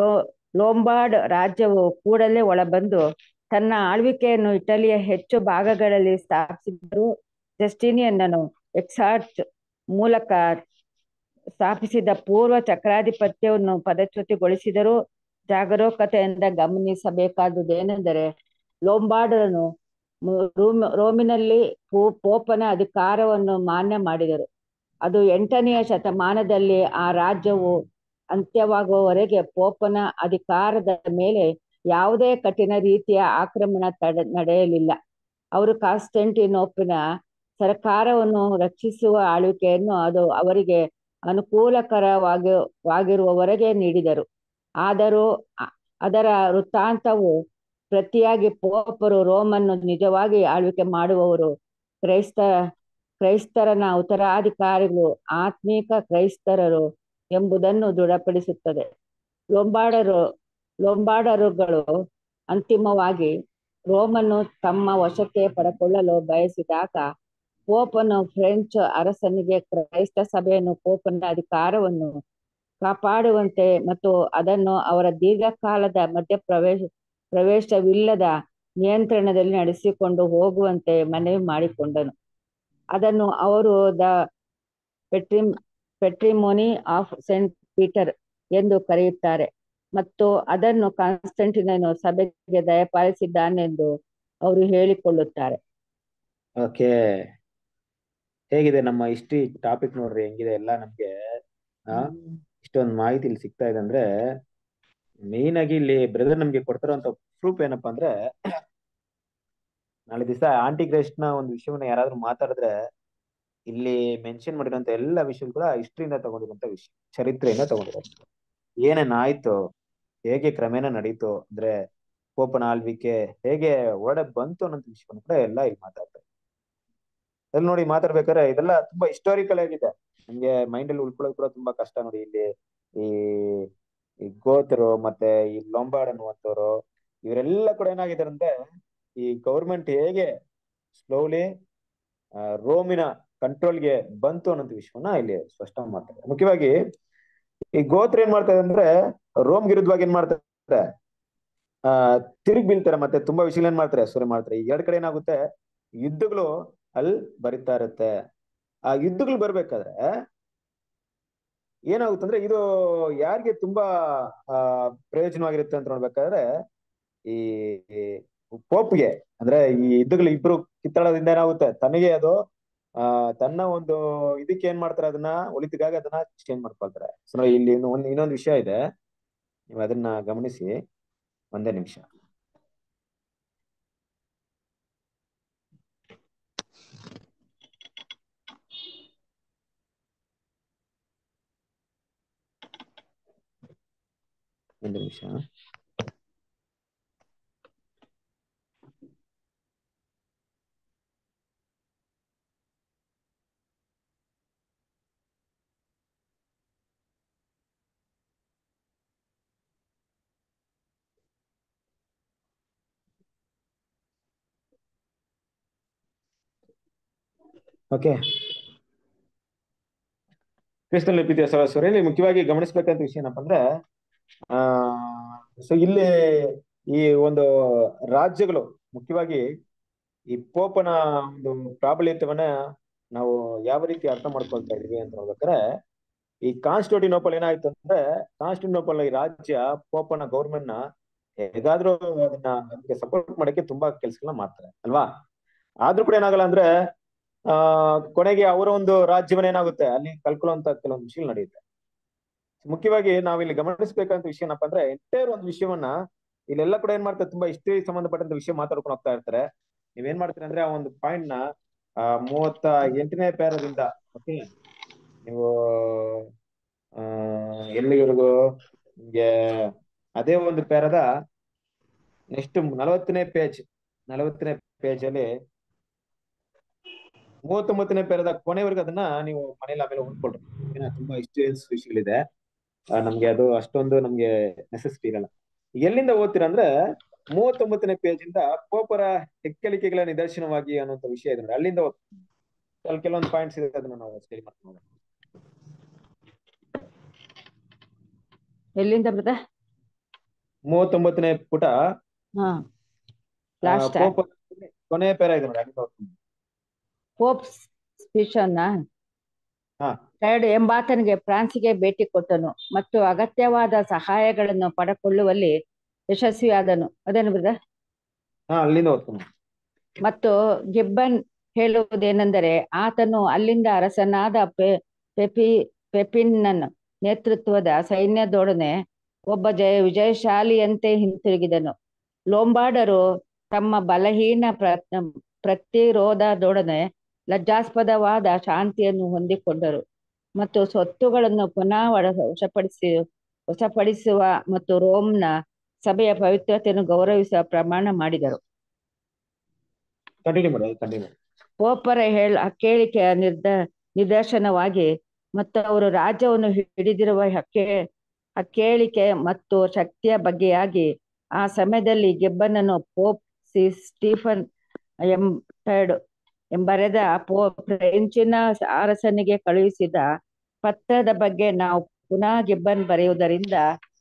D: ಲೋಂಬಾರ್ಡ್ ರಾಜ್ಯವು ಕೂಡಲೇ ಒಳಬಂದು ತನ್ನ ಆಳ್ವಿಕೆಯನ್ನು ಇಟಲಿಯ ಹೆಚ್ಚು ಭಾಗಗಳಲ್ಲಿ ಸ್ಥಾಪಿಸಿದರು ಜಸ್ಟಿನಿಯನ್ನನು ಎಕ್ಸಾಟ್ ಮೂಲಕ ಸ್ಥಾಪಿಸಿದ ಪೂರ್ವ ಚಕ್ರಾಧಿಪತ್ಯವನ್ನು ಪದಚ್ಯುತಿಗೊಳಿಸಿದರು ಜಾಗರೂಕತೆಯಿಂದ ಗಮನಿಸಬೇಕಾದುದೇನೆಂದರೆ ಲೋಂಬಾರ್ಡರನು ಮು- ರೂಮ್- ರೋಮಿನಲ್ಲಿ ಪೋ- ಪೋಪನ ಅಧಿಕಾರವನ್ನು ಮಾನ್ಯ ಮಾಡಿದರು ಅದು ಎಂಟನೆಯ ಶತಮಾನದಲ್ಲಿ ಆ ರಾಜ್ಯವು ಅಂತ್ಯವಾಗುವವರೆಗೆ ಪೋಪನ ಅಧಿಕಾರದ ಮೇಲೆ ಯಾವುದೇ ಕಠಿಣ ರೀತಿಯ ಆಕ್ರಮಣ ತಡೆ ನಡೆಯಲಿಲ್ಲ ಅವರು ಕಾನ್ಸ್ಟಂಟಿನೋಪಿನ ಸರ್ಕಾರವನ್ನು ರಕ್ಷಿಸುವ ಆಳ್ವಿಕೆಯನ್ನು ಅದು ಅವರಿಗೆ ಅನುಕೂಲಕರವಾಗಿ ವಾಗಿರುವವರೆಗೆ ನೀಡಿದರು ಆದರೂ ಅ- ಅದರ ವೃತ್ತಾಂತವು ಪ್ರತಿಯಾಗಿ ಪೋಪರು ರೋಮನ್ನು ನಿಜವಾಗಿ ಆಳ್ವಿಕೆ ಮಾಡುವವರು ಕ್ರೈಸ್ತ ಕ್ರೈಸ್ತರನ ಉತ್ತರಾಧಿಕಾರಿಗಳು ಆತ್ಮೀಕ ಕ್ರೈಸ್ತರರು ಎಂಬುದನ್ನು ದೃಢಪಡಿಸುತ್ತದೆ ಲೊಂಬಾಡರು ಲೊಂಬಾಡರುಗಳು ಅಂತಿಮವಾಗಿ ರೋಮನ್ನು ತಮ್ಮ ವಶಕ್ಕೆ ಪಡೆಕೊಳ್ಳಲು ಬಯಸಿದಾಗ ಪೋಪನು ಫ್ರೆಂಚ್ ಅರಸನಿಗೆ ಕ್ರೈಸ್ತ ಸಭೆಯನ್ನು ಪೋಪನ ಅಧಿಕಾರವನ್ನು ಕಾಪಾಡುವಂತೆ ಮತ್ತು ಅದನ್ನು ಅವರ ದೀರ್ಘಕಾಲದ ಮಧ್ಯಪ್ರವೇಶ ಪ್ರವೇಶವಿಲ್ಲದ ನಿಯಂತ್ರಣದಲ್ಲಿ ನಡೆಸಿಕೊಂಡು ಹೋಗುವಂತೆ ಮನವಿ ಮಾಡಿಕೊಂಡನು ಅದನ್ನು ಅವರು the patrim patrimony of saint Peter ಎಂದು ಕರೆಯುತ್ತಾರೆ ಮತ್ತು ಅದನ್ನು ಕಾನ್ಸ್ಟಂಟಿನನು ಸಭೆಗೆ ದಯಪಾಲಿಸಿದ್ದಾನೆಂದು ಅವರು ಹೇಳಿಕೊಳ್ಳುತ್ತಾರೆ
A: ಓಕೆ ಹೇಗಿದೆ ನಮ್ಮ ಹಿಸ್ಟ್ರಿ ಟಾಪಿಕ್ ನೋಡ್ರಿ ಹೆಂಗಿದೆ ಎಲ್ಲ ನಮ್ಗೆ ಆ ಇಷ್ಟೊಂದು ಮಾಹಿತಿ ಇಲ್ಲಿ ಸಿಗ್ತಾ ಇದೆ ಅಂದ್ರೆ ಮೇನ್ ಆಗಿ ಇಲ್ಲಿ ಬ್ರದರ್ ನಮ್ಗೆ ಕೊಡ್ತಿರೋಂತ ಪ್ರೂಫ್ ಏನಪ್ಪಾ ಅಂದ್ರೆ ನಾಳೆ ದಿವಸ ಆಂಟಿಕ್ರೈಸ್ಟ್ ನ ಒಂದು ವಿಷಯವನ್ನ ಯಾರಾದ್ರೂ ಮಾತಾಡಿದ್ರೆ ಇಲ್ಲಿ ಮೆನ್ಷನ್ ಮಾಡಿರೋಂತ ಎಲ್ಲ ವಿಷಯ ಕೂಡ ಹಿಸ್ಟ್ರಿಯಿಂದ ತಗೊಂಡಿರುವಂತ ವಿಷಯ ಚರಿತ್ರೆಯಿಂದ ತಗೊಂಡಿರೋದು ಏನೇನಾಯ್ತು ಹೇಗೆ ಕ್ರಮೇಣ ನಡೀತು ಅಂದ್ರೆ ಪೋಪನ ಆಳ್ವಿಕೆ ಹೇಗೆ ಒಡೆ ಬಂತು ಅನ್ನೋ ವಿಷಯವನ್ನು ಕೂಡ ಎಲ್ಲ ಇಲ್ಲಿ ಮಾತಾಡ್ತಾರೆ ಅಲ್ಲಿ ನೋಡಿ ಮಾತಾಡ್ಬೇಕಾದ್ರೆ ಇದೆಲ್ಲ ತುಂಬಾ ಹಿಸ್ಟಾರಿಕಲ್ ಆಗಿದೆ ನಮ್ಗೆ ಮೈಂಡ್ ಅಲ್ಲಿ ಉಳ್ಕೊಳ್ಳೋದು ಕೂಡ ತುಂಬಾ ಕಷ್ಟ ನೋಡಿ ಇಲ್ಲಿ ಈ ಈ ಗೋತರು ಮತ್ತೆ ಈ ಲೊಂಬಾರ್ಡ್ ಅನ್ನುವಂಥವ್ರು ಇವರೆಲ್ಲ ಕೂಡ ಏನಾಗಿದ್ದಾರೆ ಅಂದ್ರೆ ಈ ಗೌರ್ಮೆಂಟ್ ಹೇಗೆ ಸ್ಲೋಲಿ ರೋಮಿನ ಕಂಟ್ರೋಲ್ಗೆ ಬಂತು ಅನ್ನೋ ವಿಷಯವನ್ನ ಇಲ್ಲಿ ಸ್ಪಷ್ಟ ಮಾಡ್ತಾರೆ ಮುಖ್ಯವಾಗಿ ಈ ಗೋತ್ರ ಏನ್ ಮಾಡ್ತಾರೆ ಅಂದ್ರೆ ರೋಮ್ ವಿರುದ್ಧವಾಗಿ ಏನ್ ಮಾಡ್ತಾರೆ ಆ ತಿರುಗಿ ಬೀಳ್ತಾರೆ ಮತ್ತೆ ತುಂಬಾ ವಿಷಯ ಏನ್ ಮಾಡ್ತಾರೆ ಸುರಿ ಮಾಡ್ತಾರೆ ಈ ಎರಡ್ ಕಡೆ ಏನಾಗುತ್ತೆ ಯುದ್ಧಗಳು ಅಲ್ಲಿ ಬರಿತಾ ಇರುತ್ತೆ ಆ ಯುದ್ಧಗಳು ಬರ್ಬೇಕಾದ್ರೆ ಏನಾಗುತ್ತೆ ಅಂದ್ರೆ ಇದು ಯಾರಿಗೆ ತುಂಬಾ ಆ ಪ್ರಯೋಜನವಾಗಿರುತ್ತೆ ಅಂತ ನೋಡ್ಬೇಕಾದ್ರೆ ಈ ಪೋಪ್ಗೆ ಅಂದ್ರೆ ಈ ಯುದ್ಧಗಳು ಇಬ್ರು ಕಿತ್ತಾಡೋದ್ರಿಂದ ಏನಾಗುತ್ತೆ ತನಗೆ ಅದು ಆ ತನ್ನ ಒಂದು ಇದಕ್ಕೆ ಏನ್ ಮಾಡ್ತಾರೆ ಅದನ್ನ ಒಳಿತಿಗಾಗಿ ಅದನ್ನ ಚೇಂಜ್ ಮಾಡ್ಕೊಳ್ತಾರೆ ಸೊ ಇಲ್ಲಿ ಒಂದು ಇನ್ನೊಂದು ವಿಷಯ ಇದೆ ನೀವು ಅದನ್ನ ಗಮನಿಸಿ ಒಂದೇ ನಿಮಿಷ ಒಂದು ನಿಮಿಷ ಓಕೆ ಕ್ರಿಸ್ತನಲ್ಲಿ ಪ್ರೀತಿಯ ಸಹೋದರರೇ, ಇಲ್ಲಿ ಮುಖ್ಯವಾಗಿ ಗಮನಿಸಬೇಕಂತ ವಿಷಯ ಏನಪ್ಪಾ ಅಂದ್ರೆ ಆ ಸೊ ಇಲ್ಲಿ ಈ ಒಂದು ರಾಜ್ಯಗಳು ಮುಖ್ಯವಾಗಿ ಈ ಪೋಪನ ಒಂದು ಪ್ರಾಬಲ್ಯತೆವನ್ನ ನಾವು ಯಾವ ರೀತಿ ಅರ್ಥ ಮಾಡ್ಕೊಳ್ತಾ ಇದೀವಿ ಅಂತ ನೋಡ್ಬೇಕಾದ್ರೆ ಈ ಕಾನ್ಸ್ಟಿಟ್ಯೂಟಿನೋಪಲ್ ಏನಾಯ್ತು ಅಂದ್ರೆ ಕಾನ್ಸ್ಟಿಟ್ಯೂಟಿನೋಪಲ್ ಈ ರಾಜ್ಯ ಪೋಪನ ಗೌರ್ಮೆಂಟ್ ನ ಹೇಗಾದ್ರೂ ಅದನ್ನ ಅದಕ್ಕೆ ಸಪೋರ್ಟ್ ಮಾಡಕ್ಕೆ ತುಂಬಾ ಕೆಲಸಗಳನ್ನ ಮಾಡ್ತಾರೆ ಅಲ್ವಾ ಆದ್ರೂ ಕೂಡ ಏನಾಗಲ್ಲ ಅಂದ್ರೆ ಆ ಕೊನೆಗೆ ಅವರ ಒಂದು ರಾಜ್ಯವನ್ನ ಏನಾಗುತ್ತೆ ಅಲ್ಲಿ ಕಲ್ಕೊಳ್ಳುವಂತ ಕೆಲವೊಂದು ವಿಷಯಗಳು ನಡೆಯುತ್ತೆ ಮುಖ್ಯವಾಗಿ ನಾವಿಲ್ಲಿ ಗಮನಿಸಬೇಕಂತ ವಿಷಯ ಏನಪ್ಪಾ ಅಂದ್ರೆ ಎಂಟೈರ್ ಒಂದು ವಿಷಯವನ್ನ ಇಲ್ಲೆಲ್ಲ ಕೂಡ ಏನ್ ಮಾಡ್ತಾರೆ ತುಂಬಾ ಹಿಸ್ಟ್ರಿ ಸಂಬಂಧಪಟ್ಟಂತ ವಿಷಯ ಮಾತಾಡ್ಕೊಂಡು ಹೋಗ್ತಾ ಇರ್ತಾರೆ ನೀವೇನ್ ಮಾಡ್ತೀರಿ ಅಂದ್ರೆ ಆ ಒಂದು ಪಾಯಿಂಟ್ ನ ಆ ಮೂವತ್ತ ಎಂಟನೇ ಪ್ಯಾರದಿಂದ ಓಕೆ ನೀವು ಆ ಎಲ್ಲಿವರೆಗೂ ನಿಮ್ಗೆ ಅದೇ ಒಂದು ಪ್ಯಾರದ ನೆಕ್ಸ್ಟ್ ನಲವತ್ತನೇ ಪೇಜ್ ನಲವತ್ತನೇ ಪೇಜ್ ಅಲ್ಲಿ ಮೂವತ್ತೊಂಬತ್ತನೇ ಪೇರದ ಕೊನೆವರೆಗೂ ಅದನ್ನ ನೀವು ಮನೇಲಿ ಆಮೇಲೆ ಓದ್ಕೊಳ್ರಿ ಓಕೆನಾ? ತುಂಬಾ ಹಿಸ್ಟೋರಿಯನ್ಸ್ ವಿಷಯಗಳಿದೆ ಆ, ನಮ್ಗೆ ಅದು ಅಷ್ಟೊಂದು ನಮ್ಗೆ ನೆಸೆಸಿಟಿ ಇರಲ್ಲ ಎಲ್ಲಿಂದ ಓದ್ತೀರಾ ಅಂದ್ರೆ ಮೂವತ್ತೊಂಬತ್ತನೇ ಪೇಜ್ ಇಂದ ಪೋಪರ ಹೆಕ್ಕಳಿಕೆಗಳ ನಿದರ್ಶನವಾಗಿ ಅನ್ನುವಂತ ವಿಷಯ ಇದೆ ನೋಡಿ ಅಲ್ಲಿಂದ ಓದ್ತೀನಿ ಅಲ್ಲಿ ಕೆಲವೊಂದು ಪಾಯಿಂಟ್ಸ್ ಇದೆ ಅದನ್ನ ನಾವು ಸ್ಟಡಿ ಮಾಡ್ಕೊಂಡು ಹೋಗೋಣ.
D: ಎಲ್ಲಿಂದ ಬ್ರದರ್
A: ಮೂವತ್ತೊಂಬತ್ತನೇ ಪುಟ
D: ಹಾ
A: ಆ,
D: ಲಾಸ್ಟ್
A: ಪೋಪ ಕೊನೆಯ ಪೇರ ಇದೆ ನೋಡಿ ಅಲ್ಲಿ ಓದ್ತೀನಿ.
D: ಪೋಪ್ ಸ್ಪಿಷನ್ನ
A: ಹಾ
D: ಎರಡು ಎಂಬಾತನಿಗೆ ಫ್ರಾನ್ಸಿಗೆ ಭೇಟಿ ಕೊಟ್ಟನು ಮತ್ತು ಅಗತ್ಯವಾದ ಸಹಾಯಗಳನ್ನು ಪಡೆಕೊಳ್ಳುವಲ್ಲಿ ಯಶಸ್ವಿಯಾದನು ಅದೇನು ಬ್ರದರ್
A: ಹಾ ಅಲ್ಲಿಂದ ಓದ್ತೀನಿ
D: ಮತ್ತು ಗಿಬ್ಬನ್ ಹೇಳುವುದೇನೆಂದರೆ ಆತನು ಅಲ್ಲಿಂದ ಅರಸನಾದ ಪೆ ಪೆಪಿ ಪೆಪಿನ್ನನ್ ನೇತೃತ್ವದ ಸೈನ್ಯದೊಡನೆ ಒಬ್ಬ ಜಯ ವಿಜಯಶಾಲಿಯಂತೆ ಹಿಂತಿರುಗಿದನು ಲೋಂಬಾರ್ಡರು ತಮ್ಮ ಬಲಹೀನ ಪ್ರ ಪ್ರತಿರೋಧದೊಡನೆ ಲಜ್ಜಾಸ್ಪದವಾದ ಶಾಂತಿಯನ್ನು ಹೊಂದಿಕೊಂಡರು ಮತ್ತು ಸ್ವತ್ತುಗಳನ್ನು ಪುನಃ ಒಳ- ವಶಪಡಿಸಿ ವಶಪಡಿಸುವ ಮತ್ತು ರೋಮ್ನ ಸಭೆಯ ಪವಿತ್ರತೆಯನ್ನು ಗೌರವಿಸುವ ಪ್ರಮಾಣ ಮಾಡಿದರು
A: ಕಂಟಿನ್ಯೂ ಮಾಡಿ ಕಂಟಿನ್ಯೂ
D: ಪೋಪರ ಹೇಳ ಕೇಳಿಕೆಯ ನಿರ್ದ ನಿದರ್ಶನವಾಗಿ ಮತ್ತು ಅವರು ರಾಜ್ಯವನ್ನು ಹಿಡಿದಿರುವ ಹಕ್ಕೆ ಹಕ್ಕೇಳಿಕೆ ಮತ್ತು ಶಕ್ತಿಯ ಬಗ್ಗೆಯಾಗಿ ಆ ಸಮಯದಲ್ಲಿ ಗೆಬ್ಬನನ್ನು ಪೋಪ್ ಸಿ ಸ್ಟೀಫನ್ ಎಂ ಥರ್ಡ್ ಎಂಬರೆದ ಪೋ ಫ್ರೆಂಚಿನ ಅರಸನಿಗೆ ಕಳುಹಿಸಿದ ಪತ್ರದ ಬಗ್ಗೆ ನಾವು ಪುನಃ ಗಿಬ್ಬನ್ ಬರೆಯುವುದರಿಂದ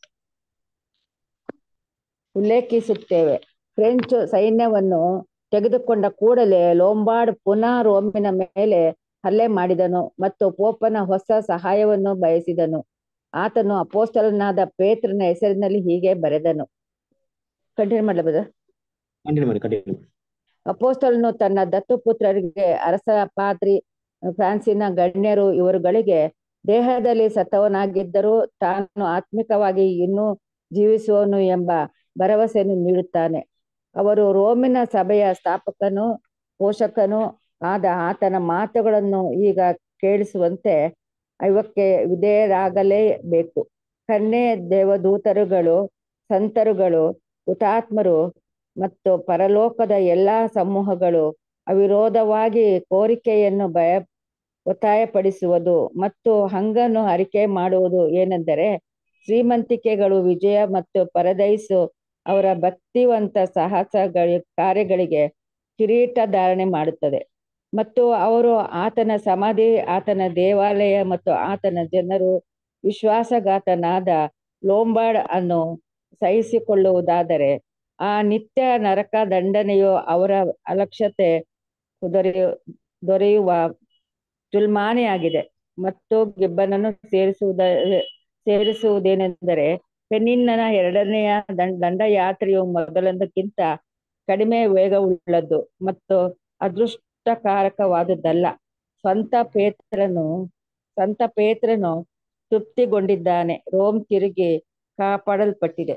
D: ಉಲ್ಲೇಖಿಸುತ್ತೇವೆ ಫ್ರೆಂಚ್ ಸೈನ್ಯವನ್ನು ತೆಗೆದುಕೊಂಡ ಕೂಡಲೇ ಲೋಂಬಾರ್ಡ್ ಪುನಃ ರೋಮಿನ ಮೇಲೆ ಹಲ್ಲೆ ಮಾಡಿದನು ಮತ್ತು ಪೋಪನ ಹೊಸ ಸಹಾಯವನ್ನು ಬಯಸಿದನು ಆತನು ಅಪೋಸ್ತಲನಾದ ಪೇತ್ರನ ಹೆಸರಿನಲ್ಲಿ ಹೀಗೆ ಬರೆದನು ಕಂಟಿನ್ಯೂ ಮಾಡಬಹುದು
A: ಕಂಟಿನ್ಯೂ ಮಾಡಿ ಕಂಟಿನ್ಯೂ ಮಾಡಿ
D: ಅಪೋಸ್ತಲನು ತನ್ನ ದತ್ತುಪುತ್ರರಿಗೆ ಅರಸ ಪಾದ್ರಿ ಫ್ರಾನ್ಸಿನ ಗಣ್ಯರು ಇವರುಗಳಿಗೆ ದೇಹದಲ್ಲಿ ಸತ್ತವನಾಗಿದ್ದರೂ ತಾನು ಆತ್ಮಿಕವಾಗಿ ಇನ್ನೂ ಜೀವಿಸುವನು ಎಂಬ ಭರವಸೆಯನ್ನು ನೀಡುತ್ತಾನೆ ಅವರು ರೋಮಿನ ಸಭೆಯ ಸ್ಥಾಪಕನು ಪೋಷಕನು ಆದ ಆತನ ಮಾತುಗಳನ್ನು ಈಗ ಕೇಳಿಸುವಂತೆ ಇವಕ್ಕೆ ವಿಧೇಯರಾಗಲೇಬೇಕು ಕನ್ಯೆ ದೇವದೂತರುಗಳು ಸಂತರುಗಳು ಹುತಾತ್ಮರು ಮತ್ತು ಪರಲೋಕದ ಎಲ್ಲಾ ಸಮೂಹಗಳು ಅವಿರೋಧವಾಗಿ ಕೋರಿಕೆಯನ್ನು ಭಯ ಒತ್ತಾಯಪಡಿಸುವುದು ಮತ್ತು ಹಂಗನ್ನು ಅರಿಕೆ ಮಾಡುವುದು ಏನೆಂದರೆ ಶ್ರೀಮಂತಿಕೆಗಳು ವಿಜಯ ಮತ್ತು ಪರದೈಸು ಅವರ ಭಕ್ತಿವಂತ ಸಾಹಸಗಳ ಕಾರ್ಯಗಳಿಗೆ ಕಿರೀಟ ಧಾರಣೆ ಮಾಡುತ್ತದೆ ಮತ್ತು ಅವರು ಆತನ ಸಮಾಧಿ ಆತನ ದೇವಾಲಯ ಮತ್ತು ಆತನ ಜನರು ವಿಶ್ವಾಸಘಾತನಾದ ಲೋಂಬಾರ್ಡ್ ಅನ್ನು ಸಹಿಸಿಕೊಳ್ಳುವುದಾದರೆ ಆ ನಿತ್ಯ ನರಕ ದಂಡನೆಯು ಅವರ ಅಲಕ್ಷ್ಯತೆ ದೊರೆಯು ದೊರೆಯುವ ಜುಲ್ಮಾನೆಯಾಗಿದೆ ಮತ್ತು ಗಿಬ್ಬನನ್ನು ಸೇರಿಸುವುದ ಸೇರಿಸುವುದೇನೆಂದರೆ ಪೆನ್ನಿನ್ನ ಎರಡನೆಯ ದಂಡ ದಂಡಯಾತ್ರೆಯು ಮೊದಲೊಂದಕ್ಕಿಂತ ಕಡಿಮೆ ವೇಗವುಳ್ಳದ್ದು ಮತ್ತು ಅದೃಷ್ಟಕಾರಕವಾದುದಲ್ಲ ಸ್ವಂತ ಪೇತ್ರನು ಸ್ವಂತ ಪೇತ್ರನು ತೃಪ್ತಿಗೊಂಡಿದ್ದಾನೆ ರೋಮ್ ತಿರುಗಿ ಕಾಪಾಡಲ್ಪಟ್ಟಿದೆ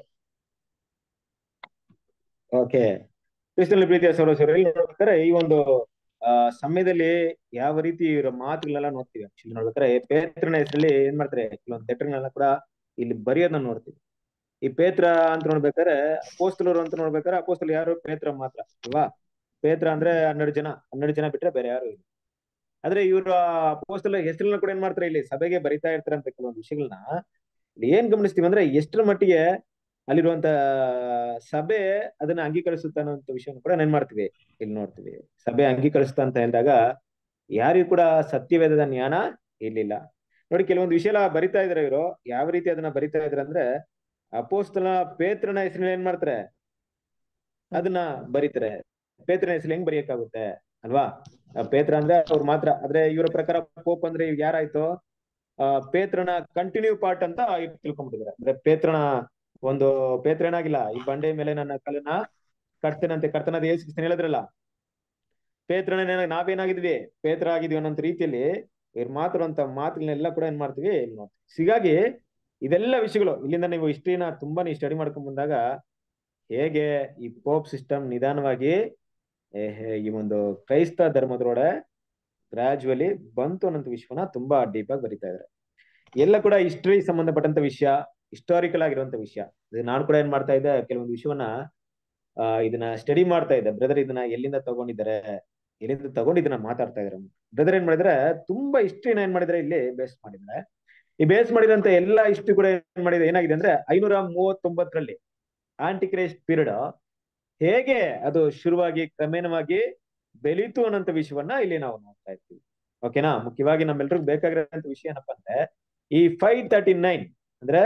A: ಓಕೆ ಕ್ರಿಸ್ತನಲ್ಲಿ ಪ್ರೀತಿಯ ಸಹೋದರ ಇಲ್ಲಿ ನೋಡ್ಬೇಕಾದ್ರೆ ಈ ಒಂದು ಆ ಸಮಯದಲ್ಲಿ ಯಾವ ರೀತಿ ಇವರ ಮಾತುಗಳೆಲ್ಲ ನೋಡ್ತೀವಿ ಆಕ್ಚುಲಿ ನೋಡ್ಬೇಕಾದ್ರೆ ಪೇತ್ರನ ಹೆಸರಲ್ಲಿ ಏನ್ ಮಾಡ್ತಾರೆ ಕೆಲವೊಂದು ಲೆಟರ್ನೆಲ್ಲ ಕೂಡ ಇಲ್ಲಿ ಬರೆಯೋದನ್ನ ನೋಡ್ತೀವಿ ಈ ಪೇತ್ರ ಅಂತ ನೋಡ್ಬೇಕಾದ್ರೆ ಅಪೋಸ್ತಲರು ಅಂತ ನೋಡ್ಬೇಕಾದ್ರೆ ಅಪೋಸ್ತಲು ಯಾರು ಪೇತ್ರ ಮಾತ್ರ ಅಲ್ವಾ ಪೇತ್ರ ಅಂದ್ರೆ ಹನ್ನೆರಡು ಜನ ಹನ್ನೆರಡು ಜನ ಬಿಟ್ರೆ ಬೇರೆ ಯಾರು ಇಲ್ಲ ಆದ್ರೆ ಇವರು ಅಪೋಸ್ತಲ ಹೆಸರನ್ನ ಕೂಡ ಏನ್ ಮಾಡ್ತಾರೆ ಇಲ್ಲಿ ಸಭೆಗೆ ಬರಿತಾ ಇರ್ತಾರೆ ಅಂತ ಕೆಲವೊಂದು ವಿಷಯಗಳನ್ನ ಇಲ್ಲಿ ಏನ್ ಗಮನಿಸ್ತೀವಿ ಅಂದ್ರೆ ಎಷ್ಟರ ಮಟ್ಟಿಗೆ ಅಲ್ಲಿರುವಂತ ಸಭೆ ಅದನ್ನ ಅಂಗೀಕರಿಸುತ್ತ ಅನ್ನೋಂಥ ವಿಷಯ ಕೂಡ ನೆನ್ ಮಾಡ್ತೀವಿ ಇಲ್ಲಿ ನೋಡ್ತೀವಿ ಸಭೆ ಅಂಗೀಕರಿಸುತ್ತ ಅಂತ ಹೇಳಿದಾಗ ಯಾರಿಗೂ ಕೂಡ ಸತ್ಯವೇದದ ಜ್ಞಾನ ಇರ್ಲಿಲ್ಲ ನೋಡಿ ಕೆಲವೊಂದು ವಿಷಯ ಎಲ್ಲ ಬರಿತಾ ಇದಾರೆ ಇವರು ಯಾವ ರೀತಿ ಅದನ್ನ ಬರಿತಾ ಇದಾರೆ ಅಂದ್ರೆ ಅಪೋಸ್ತಲ ಪೇತ್ರನ ಹೆಸರಿನಲ್ಲಿ ಏನ್ ಮಾಡ್ತಾರೆ ಅದನ್ನ ಬರೀತಾರೆ ಪೇತ್ರನ ಹೆಸರು ಹೆಂಗ್ ಬರೆಯಕ್ಕಾಗುತ್ತೆ ಅಲ್ವಾ ಆ ಪೇತ್ರ ಅಂದ್ರೆ ಅವ್ರು ಮಾತ್ರ ಆದ್ರೆ ಇವರ ಪ್ರಕಾರ ಪೋಪ್ ಅಂದ್ರೆ ಇವ್ ಯಾರಾಯ್ತು ಆ ಪೇತ್ರನ ಕಂಟಿನ್ಯೂ ಪಾರ್ಟ್ ಅಂತ ಇದ್ ತಿಳ್ಕೊಂಡ್ಬಿಟ್ಟಿದ್ದಾರೆ ಅಂದ್ರೆ ಪೇತ್ರನ ಒಂದು ಪೇತ್ರ ಏನಾಗಿಲ್ಲ ಈ ಬಂಡೆ ಮೇಲೆ ನನ್ನ ಕಲ್ಲನ್ನ ಕಟ್ತೇನಂತೆ ಕರ್ತನದ ಯೇಸು ಹೇಳಿದ್ರಲ್ಲ ಪೇತ್ರನ ನಾವೇನಾಗಿದ್ವಿ ಪೇತ್ರ ಆಗಿದ್ವಿ ಅನ್ನೋ ರೀತಿಯಲ್ಲಿ ಇವ್ರು ಮಾತಾಡುವಂತ ಮಾತುಗಳನ್ನೆಲ್ಲ ಕೂಡ ಏನ್ ಮಾಡ್ತೀವಿ ಇಲ್ಲಿ ನೋಡ್ತೀವಿ ಹೀಗಾಗಿ ಇದೆಲ್ಲ ವಿಷಯಗಳು ಇಲ್ಲಿಂದ ನೀವು ಹಿಸ್ಟ್ರಿನ ತುಂಬಾನೇ ಸ್ಟಡಿ ಮಾಡ್ಕೊಂಡ್ ಬಂದಾಗ ಹೇಗೆ ಈ ಪೋಪ್ ಸಿಸ್ಟಮ್ ನಿಧಾನವಾಗಿ ಏ, ಹೇ- ಈ ಒಂದು ಕ್ರೈಸ್ತ ಧರ್ಮದೊಳಗಡೆ ಗ್ರಾಜುವಲಿ ಬಂತು ಅನ್ನೋ ವಿಷಯವನ್ನ ತುಂಬಾ ಡೀಪ್ ಆಗಿ ಬರಿತಾ ಇದ್ದಾರೆ ಎಲ್ಲ ಕೂಡ ಹಿಸ್ಟ್ರಿ ಸಂಬಂಧಪಟ್ಟಂತ ವಿಷಯ ಹಿಸ್ಟಾರಿಕಲ್ ಆಗಿರುವಂತ ವಿಷಯ ಇದು ನಾನು ಕೂಡ ಏನ್ ಮಾಡ್ತಾ ಇದ್ದೆ ಕೆಲವೊಂದು ವಿಷಯವನ್ನ ಆ ಇದನ್ನ ಸ್ಟಡಿ ಮಾಡ್ತಾ ಇದ್ದೆ ಬ್ರದರ್ ಇದನ್ನ ಎಲ್ಲಿಂದ ತಗೊಂಡಿದ್ದಾರೆ ಎಲ್ಲಿಂದ ತಗೊಂಡು ಇದನ್ನ ಮಾತಾಡ್ತಾ ಇದಾರೆ ಬ್ರದರ್ ಏನ್ ಮಾಡಿದ್ರೆ ತುಂಬಾ ಹಿಸ್ಟ್ರಿನ ಏನ್ ಮಾಡಿದ್ರೆ ಇಲ್ಲಿ ಬೇಸ್ ಮಾಡಿದ್ರೆ ಈ ಬೇಸ್ ಮಾಡಿದಂತ ಎಲ್ಲಾ ಹಿಸ್ಟ್ರಿ ಕೂಡ ಏನ್ ಮಾಡಿದ್ರೆ ಏನಾಗಿದೆ ಅಂದ್ರೆ ಐನೂರ ಮೂವತ್ತೊಂಬತ್ತರಲ್ಲಿ ಆಂಟಿಕ್ರೈಸ್ಟ್ ಪೀರಿಯಡ್ ಹೇಗೆ ಅದು ಶುರುವಾಗಿ ಕ್ರಮೇಣವಾಗಿ ಬೆಳೀತು ಅನ್ನೋಂಥ ವಿಷಯವನ್ನ ಇಲ್ಲಿ ನಾವು ನೋಡ್ತಾ ಇರ್ತೀವಿ ಓಕೆನಾ ಮುಖ್ಯವಾಗಿ ನಮ್ಮೆಲ್ರಿಗೂ ಬೇಕಾಗಿರೋಂಥ ವಿಷಯ ಏನಪ್ಪಾ ಅಂದ್ರೆ ಈ ಫೈವ್ ತರ್ಟಿ ನೈನ್ ಅಂದ್ರೆ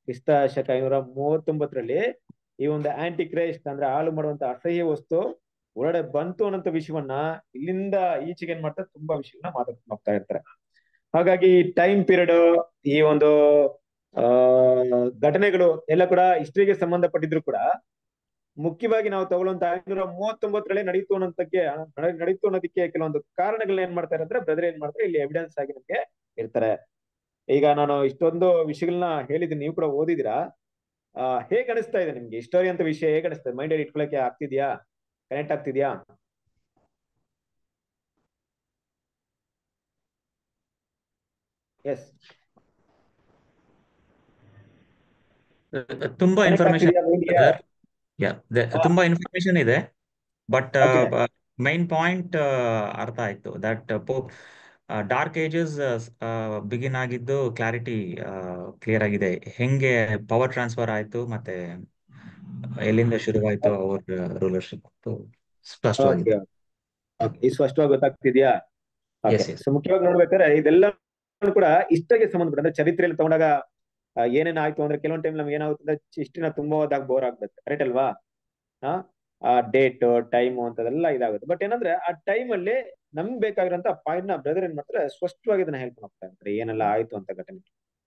A: ಕ್ರಿಸ್ತ ಶಕ ಐನೂರ ಮೂವತ್ತೊಂಬತ್ತರಲ್ಲಿ ಈ ಒಂದು ಆಂಟಿ ಕ್ರೈಸ್ಟ್ ಅಂದ್ರೆ ಹಾಳು ಮಾಡುವಂತ ಅಸಹ್ಯ ವಸ್ತು ಹೊರಗಡೆ ಬಂತು ಅನ್ನೋಂಥ ವಿಷಯವನ್ನ ಇಲ್ಲಿಂದ ಈಚೆಗೆ ಏನ್ ಮಾಡ್ತಾರೆ ತುಂಬಾ ವಿಷಯವನ್ನ ಮಾತಾಡ್ಕೊಂಡು ಹೋಗ್ತಾ ಇರ್ತಾರೆ ಹಾಗಾಗಿ ಟೈಮ್ ಪೀರಿಯಡ್ ಈ ಒಂದು ಆ ಘಟನೆಗಳು ಎಲ್ಲ ಕೂಡ ಹಿಸ್ಟ್ರಿಗೆ ಸಂಬಂಧಪಟ್ಟಿದ್ರು ಕೂಡ ಮುಖ್ಯವಾಗಿ ನಾವು ತಗೊಳ್ಳುವಂತ ಐನೂರ ಮೂವತ್ತೊಂಬತ್ತರಲ್ಲೇ ನಡೀತು ಅನ್ನೋದಕ್ಕೆ ನಡೀತು ಅನ್ನೋದಕ್ಕೆ ಕೆಲವೊಂದು ಕಾರಣಗಳನ್ನ ಏನ್ ಮಾಡ್ತಾರೆ ಅಂದ್ರೆ ಬ್ರದರ್ ಏನ್ ಮಾಡ್ತಾರೆ ಇಲ್ಲಿ ಎವಿಡೆನ್ಸ್ ಆಗಿ ನಮ್ಗೆ ಇರ್ತಾರೆ ಈಗ ನಾನು ಇಷ್ಟೊಂದು ವಿಷಯಗಳನ್ನ ಹೇಳಿದ್ದೀನಿ ನೀವು ಕೂಡ ಓದಿದಿರಾ ಆ ಹೇಗ್ ಅನಿಸ್ತಾ ಇದೆ ನಿಮ್ಗೆ ಹಿಸ್ಟೋರಿ ಅಂತ ವಿಷಯ ಹೇಗ್ ಅನಿಸ್ತದೆ ಮೈಂಡ್ ಅಲ್ಲಿ ಇಟ್ಕೊಳಕ್ಕೆ ಆಗ್ತಿದ್ಯಾ ಕನೆಕ್ಟ್ ಆಗ್ತಿದ್ಯಾ ಎಸ್
E: ತುಂಬಾ
A: ಕನೆಕ್ಟ್
E: ಇನ್ಫಾರ್ಮೇಶನ್
A: ಆಗ್ತಿದ್ಯಾ ಮೈಂಡ್ಗೆ
E: ಯಾ ತುಂಬಾ ಇನ್ಫಾರ್ಮೇಶನ್ ಇದೆ ಬಟ್
A: ಓಕೆ
E: ಮೈನ್ ಪಾಯಿಂಟ್ ಅರ್ಥ ಆಯ್ತು that pope dark ages begin ಆಗಿದ್ದು ಕ್ಲಾರಿಟಿ ಕ್ಲಿಯರ್ ಆಗಿದೆ ಹೆಂಗೆ ಪವರ್ ಟ್ರಾನ್ಸ್ಫರ್ ಆಯ್ತು ಮತ್ತೆ ಎಲ್ಲಿಂದ ಶುರುವಾಯ್ತು ಅವ್ರ ರೂಲರ್ಶಿಪ್
A: ಓಕೆ
E: ಸ್ಪಷ್ಟವಾಗಿದೆ
A: ಓಕೆ ಈ ಸ್ಪಷ್ಟವಾಗಿ ಗೊತ್ತಾಗ್ತಿದ್ಯಾ ಓಕೆ
E: ಎಸ್ ಎಸ್
A: ಸೊ ಮುಖ್ಯವಾಗಿ ನೋಡ್ಬೇಕಾದ್ರೆ ಇದೆಲ್ಲ ಕೂಡ ಇಷ್ಟಕ್ಕೆ ಸಂಬಂಧಪಟ್ಟ ಅಂದ್ರೆ ಚರಿತ್ರೆಯಲ್ಲಿ ತಗೊಂಡಾಗ ಆ, ಏನೇನ್ ಆಯ್ತು ಅಂದ್ರೆ ಕೆಲವೊಂದ್ ಟೈಮ್ ನಮ್ಗೆ ಏನಾಗುತ್ತೆ ಅಂದ್ರೆ ಹಿಸ್ಟ್ರಿನ ತುಂಬಾ ಹೋದಾಗ ಬೋರ್ ಆಗ್ಬೇಕು ಕರೆಕ್ಟ್ ಅಲ್ವಾ ಆ ಆ ಡೇಟ್ ಟೈಮ್ ಅಂತದೆಲ್ಲ ಇದಾಗುತ್ತೆ ಬಟ್ ಏನಂದ್ರೆ ಆ ಟೈಮ್ ಅಲ್ಲಿ ನಮ್ಗೆ ಬೇಕಾಗಿರೋಂತ ಪಾಯಿಂಟ್ ನ ಬ್ರದರ್ ಏನ್ ಮಾಡ್ತಾರೆ ಸ್ಪಷ್ಟವಾಗಿ ಇದನ್ನ ಹೇಳ್ಕೊಂಡು ಹೋಗ್ತಾ ಇರ್ತಾರೆ ಏನೆಲ್ಲ ಆಯ್ತು ಅಂತ ಘಟನೆ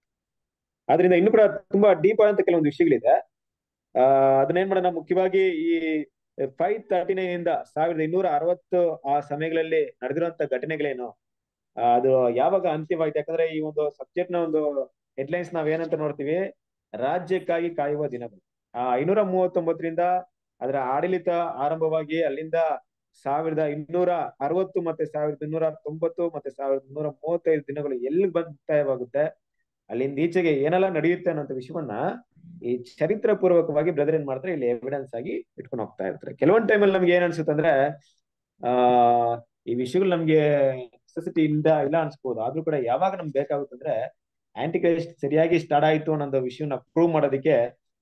A: ಆದ್ರಿಂದ ಇನ್ನು ಕೂಡ ತುಂಬಾ ಡೀಪ್ ಆದಂತ ಕೆಲವೊಂದು ವಿಷಯಗಳಿದೆ ಆ ಅದನ್ನೇನ್ ಮಾಡೋಣ ಮುಖ್ಯವಾಗಿ ಈ ಫೈವ್ ತರ್ಟಿ ನೈನ್ ಇಂದ ಸಾವಿರದ ಇನ್ನೂರ ಅರವತ್ತು ಆ ಸಮಯಗಳಲ್ಲಿ ನಡೆದಿರುವಂತ ಘಟನೆಗಳೇನು ಆ, ಅದು ಯಾವಾಗ ಅಂತ್ಯವಾಯ್ತು ಯಾಕಂದ್ರೆ ಈ ಒಂದು ಸಬ್ಜೆಕ್ಟ್ ನ ಒಂದು ಹೆಡ್ಲೈನ್ಸ್ ನಾವ್ ಏನಂತ ನೋಡ್ತೀವಿ ರಾಜ್ಯಕ್ಕಾಗಿ ಕಾಯುವ ದಿನಗಳು ಆ ಐನೂರ ಮೂವತ್ತೊಂಬತ್ತರಿಂದ ಅದರ ಆಡಳಿತ ಆರಂಭವಾಗಿ ಅಲ್ಲಿಂದ ಸಾವಿರದ ಇನ್ನೂರ ಅರವತ್ತು ಮತ್ತೆ ಸಾವಿರದ ಇನ್ನೂರ ತೊಂಬತ್ತು ಮತ್ತೆ ಸಾವಿರದ ಇನ್ನೂರ ಮೂವತ್ತೈದು ದಿನಗಳು ಎಲ್ಲಿ ಬಂತಾಯವಾಗುತ್ತೆ ಅಲ್ಲಿಂದ ಈಚೆಗೆ ಏನೆಲ್ಲ ನಡೆಯುತ್ತೆ ಅನ್ನೋ ವಿಷಯವನ್ನ ಈ ಚರಿತ್ರ ಪೂರ್ವಕವಾಗಿ ಬ್ರದರ್ ಏನ್ ಮಾಡ್ತಾರೆ ಇಲ್ಲಿ ಎವಿಡೆನ್ಸ್ ಆಗಿ ಇಟ್ಕೊಂಡು ಹೋಗ್ತಾ ಇರ್ತಾರೆ ಕೆಲವೊಂದ್ ಟೈಮಲ್ಲಿ ನಮ್ಗೆ ಏನ್ ಅನ್ಸುತ್ತೆ ಅಂದ್ರೆ ಆ ಈ ವಿಷಯಗಳು ನಮ್ಗೆ ನೆಸೆಸಿಟಿ ಇಂದ ಇಲ್ಲ ಅನ್ಸ್ಬೋದು ಆದ್ರೂ ಕೂಡ ಯಾವಾಗ ನಮ್ಗೆ ಬೇಕಾಗುತ್ತೆ ಅಂದ್ರೆ ಆಂಟಿಕ್ರೈಸ್ಟ್ ಸರಿಯಾಗಿ ಸ್ಟಾರ್ಟ್ ಆಯ್ತು ಅನ್ನೋ ವಿಷಯವನ್ನ ಪ್ರೂವ್ ಮಾಡೋದಕ್ಕೆ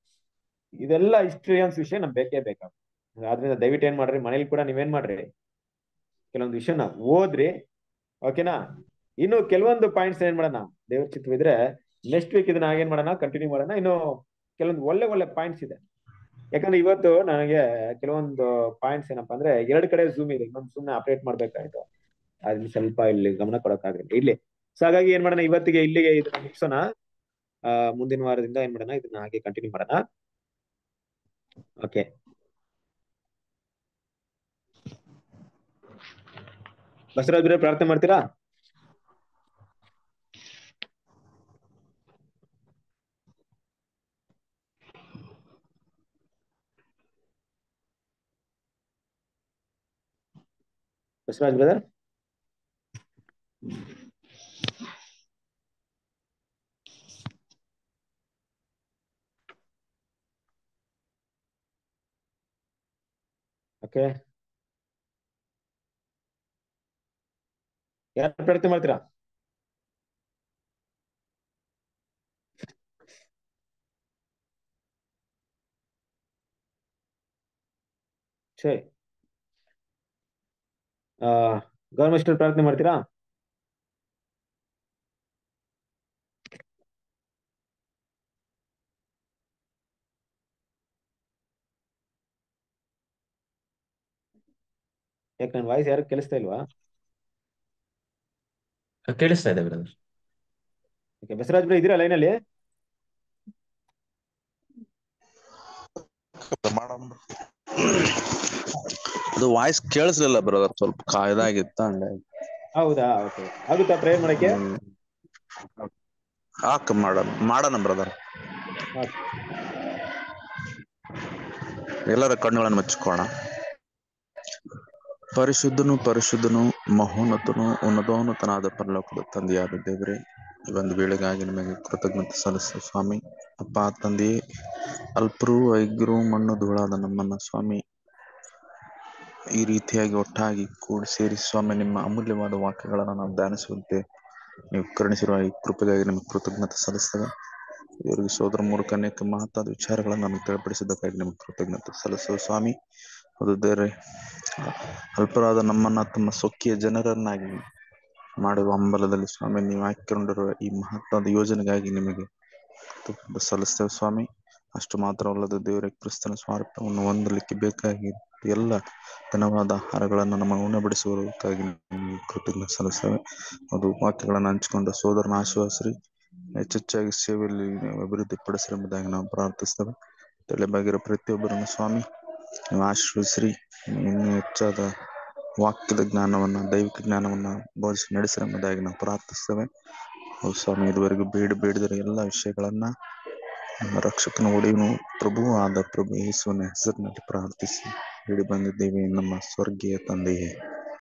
A: ಇದೆಲ್ಲ ಹಿಸ್ಟ್ರಿಯನ್ಸ್ ವಿಷಯ ನಮ್ಗೆ ಬೇಕೇ ಬೇಕಾಗುತ್ತೆ ಆದ್ರಿಂದ ದಯವಿಟ್ಟು ಏನ್ ಮಾಡ್ರಿ ಮನೇಲಿ ಕೂಡ ನೀವೇನ್ ಮಾಡ್ರಿ ಕೆಲವೊಂದು ವಿಷಯನ ಓದ್ರಿ ಓಕೆನಾ ಇನ್ನು ಕೆಲವೊಂದು ಪಾಯಿಂಟ್ಸ್ ಏನ್ ಮಾಡೋಣ ದೇವ್ರ ಚಿತ್ತವಿದ್ರೆ ನೆಕ್ಸ್ಟ್ ವೀಕ್ ಇದನ್ನ ಏನ್ ಮಾಡೋಣ ಕಂಟಿನ್ಯೂ ಮಾಡೋಣ ಇನ್ನು ಕೆಲವೊಂದು ಒಳ್ಳೆ ಒಳ್ಳೆ ಪಾಯಿಂಟ್ಸ್ ಇದೆ ಯಾಕಂದ್ರೆ ಇವತ್ತು ನನಗೆ ಕೆಲವೊಂದು ಪಾಯಿಂಟ್ಸ್ ಏನಪ್ಪಾ ಅಂದ್ರೆ ಎರಡ್ ಕಡೆ ಝೂಮ್ ಇದೆ ಇನ್ನೊಂದು ಸುಮ್ನೆ ಅಪ್ಡೇಟ್ ಮಾಡ್ಬೇಕಾಯ್ತು ಅದ್ರಲ್ಲಿ ಸ್ವಲ್ಪ ಇಲ್ಲಿ ಗಮನ ಕೊಡಕ್ಕಾಗಲ್ಲ ಇಲ್ಲಿ ಸೊ ಹಾಗಾಗಿ ಏನ್ ಮಾಡೋಣ ಇವತ್ತಿಗೆ ಇಲ್ಲಿಗೆ ಇದನ್ನ ಮುಗಿಸೋಣ ಆ ಮುಂದಿನ ವಾರದಿಂದ ಏನ್ ಮಾಡೋಣ ಇದನ್ನ ಹಾಗೆ ಕಂಟಿನ್ಯೂ ಮಾಡೋಣ ಓಕೆ ಬಸವರಾಜ್ ಅವರೇ ಪ್ರಾರ್ಥನೆ ಮಾಡ್ತೀರಾ ಬಸವರಾಜ್ ಬ್ರದರ್ ಓಕೆ ಯಾರು ಪ್ರಾರ್ಥನೆ ಮಾಡ್ತೀರಾ ಸರಿ ಆ ಗೌರ್ಮೆಂಟ್ ಪ್ರಾರ್ಥನೆ ಮಾಡ್ತೀರಾ ಯಾಕೆ ನನ್ನ ವಾಯ್ಸ್ ಯಾರು ಕೇಳಿಸ್ತಾ ಇಲ್ವಾ
E: ಕೇಳಿಸ್ತಾ ಇದೆ ಬ್ರದರ್
A: ಓಕೆ ಬಸವರಾಜ್ ಬ್ರೋ ಇದೀರಾ ಲೈನಲ್ಲಿ
F: ಮಾಡಮ್ ಅದು ವಾಯ್ಸ್ ಕೇಳಿಸ್ಲಿಲ್ಲ ಬ್ರದರ್ ಸ್ವಲ್ಪ ಕಾಯ್ದಾಗಿತ್ತ ಹಂಗಾಗಿ
A: ಹೌದಾ ಓಕೆ ಆಗುತ್ತಾ ಪ್ರೇಯರ್ ಮಾಡಕ್ಕೆ
F: ಹಾಕ ಮಾಡೋಣ ಮಾಡೋಣ ಬ್ರದರ್
A: Okay.
F: ಎಲ್ಲರ ಕಣ್ಣುಗಳನ್ನು ಮುಚ್ಕೋಣ ಪರಿಶುದ್ಧನು ಪರಿಶುದ್ಧನು ಮಹೋನ್ನತನು ಉನ್ನತೋನ್ನತನಾದ ಪರಲೋಕದ ತಂದೆಯಾದ ದೇವರೇ ಈ ಒಂದು ವೇಳೆಗಾಗಿ ನಿಮಗೆ ಕೃತಜ್ಞತೆ ಸಲ್ಲಿಸ ಸ್ವಾಮಿ ಅಪ್ಪ ತಂದೆಯೇ ಅಲ್ಪರು ಐಗ್ರು ಮಣ್ಣು ಧೂಳಾದ ನಮ್ಮನ್ನ ಸ್ವಾಮಿ ಈ ರೀತಿಯಾಗಿ ಒಟ್ಟಾಗಿ ಕೂಡಿ ಸೇರಿ ಸ್ವಾಮಿ ನಿಮ್ಮ ಅಮೂಲ್ಯವಾದ ವಾಕ್ಯಗಳನ್ನು ನಾವು ಧ್ಯಾನಿಸುವಂತೆ ನೀವು ಕರುಣಿಸಿರುವ ಈ ಕೃಪೆಗಾಗಿ ನಿಮಗೆ ಕೃತಜ್ಞತೆ ಸಲ್ಲಿಸ್ತೇವೆ ಇವರಿಗೆ ಸೋದರ ಮೂಲಕ ಅನೇಕ ಮಹತ್ತಾದ ವಿಚಾರಗಳನ್ನು ನಮಗೆ ತಿಳಿಪಡಿಸಿದ್ದಕ್ಕಾಗಿ ನಿಮಗೆ ಕೃತಜ್ಞತೆ ಸಲ್ಲಿಸುವ ಸ್ವಾಮಿ ಹೌದು ದೇವರೇ ಅಲ್ಪರಾದ ನಮ್ಮನ್ನ ತಮ್ಮ ಸೊಕ್ಕಿಯ ಜನರನ್ನಾಗಿ ಮಾಡುವ ಹಂಬಲದಲ್ಲಿ ಸ್ವಾಮಿ ನೀವು ಹಾಕಿಕೊಂಡಿರುವ ಈ ಮಹತ್ವದ ಯೋಜನೆಗಾಗಿ ನಿಮಗೆ ಕೃತಜ್ಞತೆ ಸಲ್ಲಿಸ್ತೇವೆ ಸ್ವಾಮಿ ಅಷ್ಟು ಮಾತ್ರವಲ್ಲದೆ ದೇವರೇ ಕ್ರಿಸ್ತನ ಸ್ವಾರ್ಥವನ್ನು ಹೊಂದಲಿಕ್ಕೆ ಬೇಕಾಗಿ ಎಲ್ಲ ಘನವಾದ ಆಹಾರಗಳನ್ನು ನಮ್ಮ ಉಣಬಡಿಸುವುದಕ್ಕಾಗಿ ನಿಮಗೆ ಕೃತಜ್ಞತೆ ಸಲ್ಲಿಸ್ತೇವೆ ಅದು ವಾಕ್ಯಗಳನ್ನು ಹಂಚಿಕೊಂಡ ಸೋದರನ ಆಶ್ವಾಸ್ರಿ ಹೆಚ್ಚೆಚ್ಚಾಗಿ ಸೇವೆಯಲ್ಲಿ ನೀವು ಅಭಿವೃದ್ಧಿಪಡಿಸಿರಿ ಎಂಬುದಾಗಿ ನಾವು ಪ್ರಾರ್ಥಿಸ್ತೇವೆ ತಲೆಬಾಗಿರೋ ಪ್ರತಿಯೊಬ್ಬರನ್ನು ಸ್ವಾಮಿ ನೀವು ಆಶ್ರಯಿಸಿರಿ ಇನ್ನೂ ಹೆಚ್ಚಾದ ವಾಕ್ಯದ ಜ್ಞಾನವನ್ನು ದೈವಿಕ ಜ್ಞಾನವನ್ನು ಬೋಧಿಸಿ ನಡೆಸಿರಿ ಎಂಬುದಾಗಿ ನಾವು ಪ್ರಾರ್ಥಿಸ್ತೇವೆ ಹೌದು ಸ್ವಾಮಿ ಇದುವರೆಗೂ ಬೇಡ ಬೇಡಿದರೆ ಎಲ್ಲ ವಿಷಯಗಳನ್ನ ನಮ್ಮ ರಕ್ಷಕನ ಒಡೆಯನು ಪ್ರಭು ಆದ ಪ್ರಭು ಯೇಸುವಿನ ಹೆಸರಿನಲ್ಲಿ ಪ್ರಾರ್ಥಿಸಿ ಬೇಡಿ ಬಂದಿದ್ದೇವೆ ನಮ್ಮ ಸ್ವರ್ಗೀಯ ತಂದೆಯೇ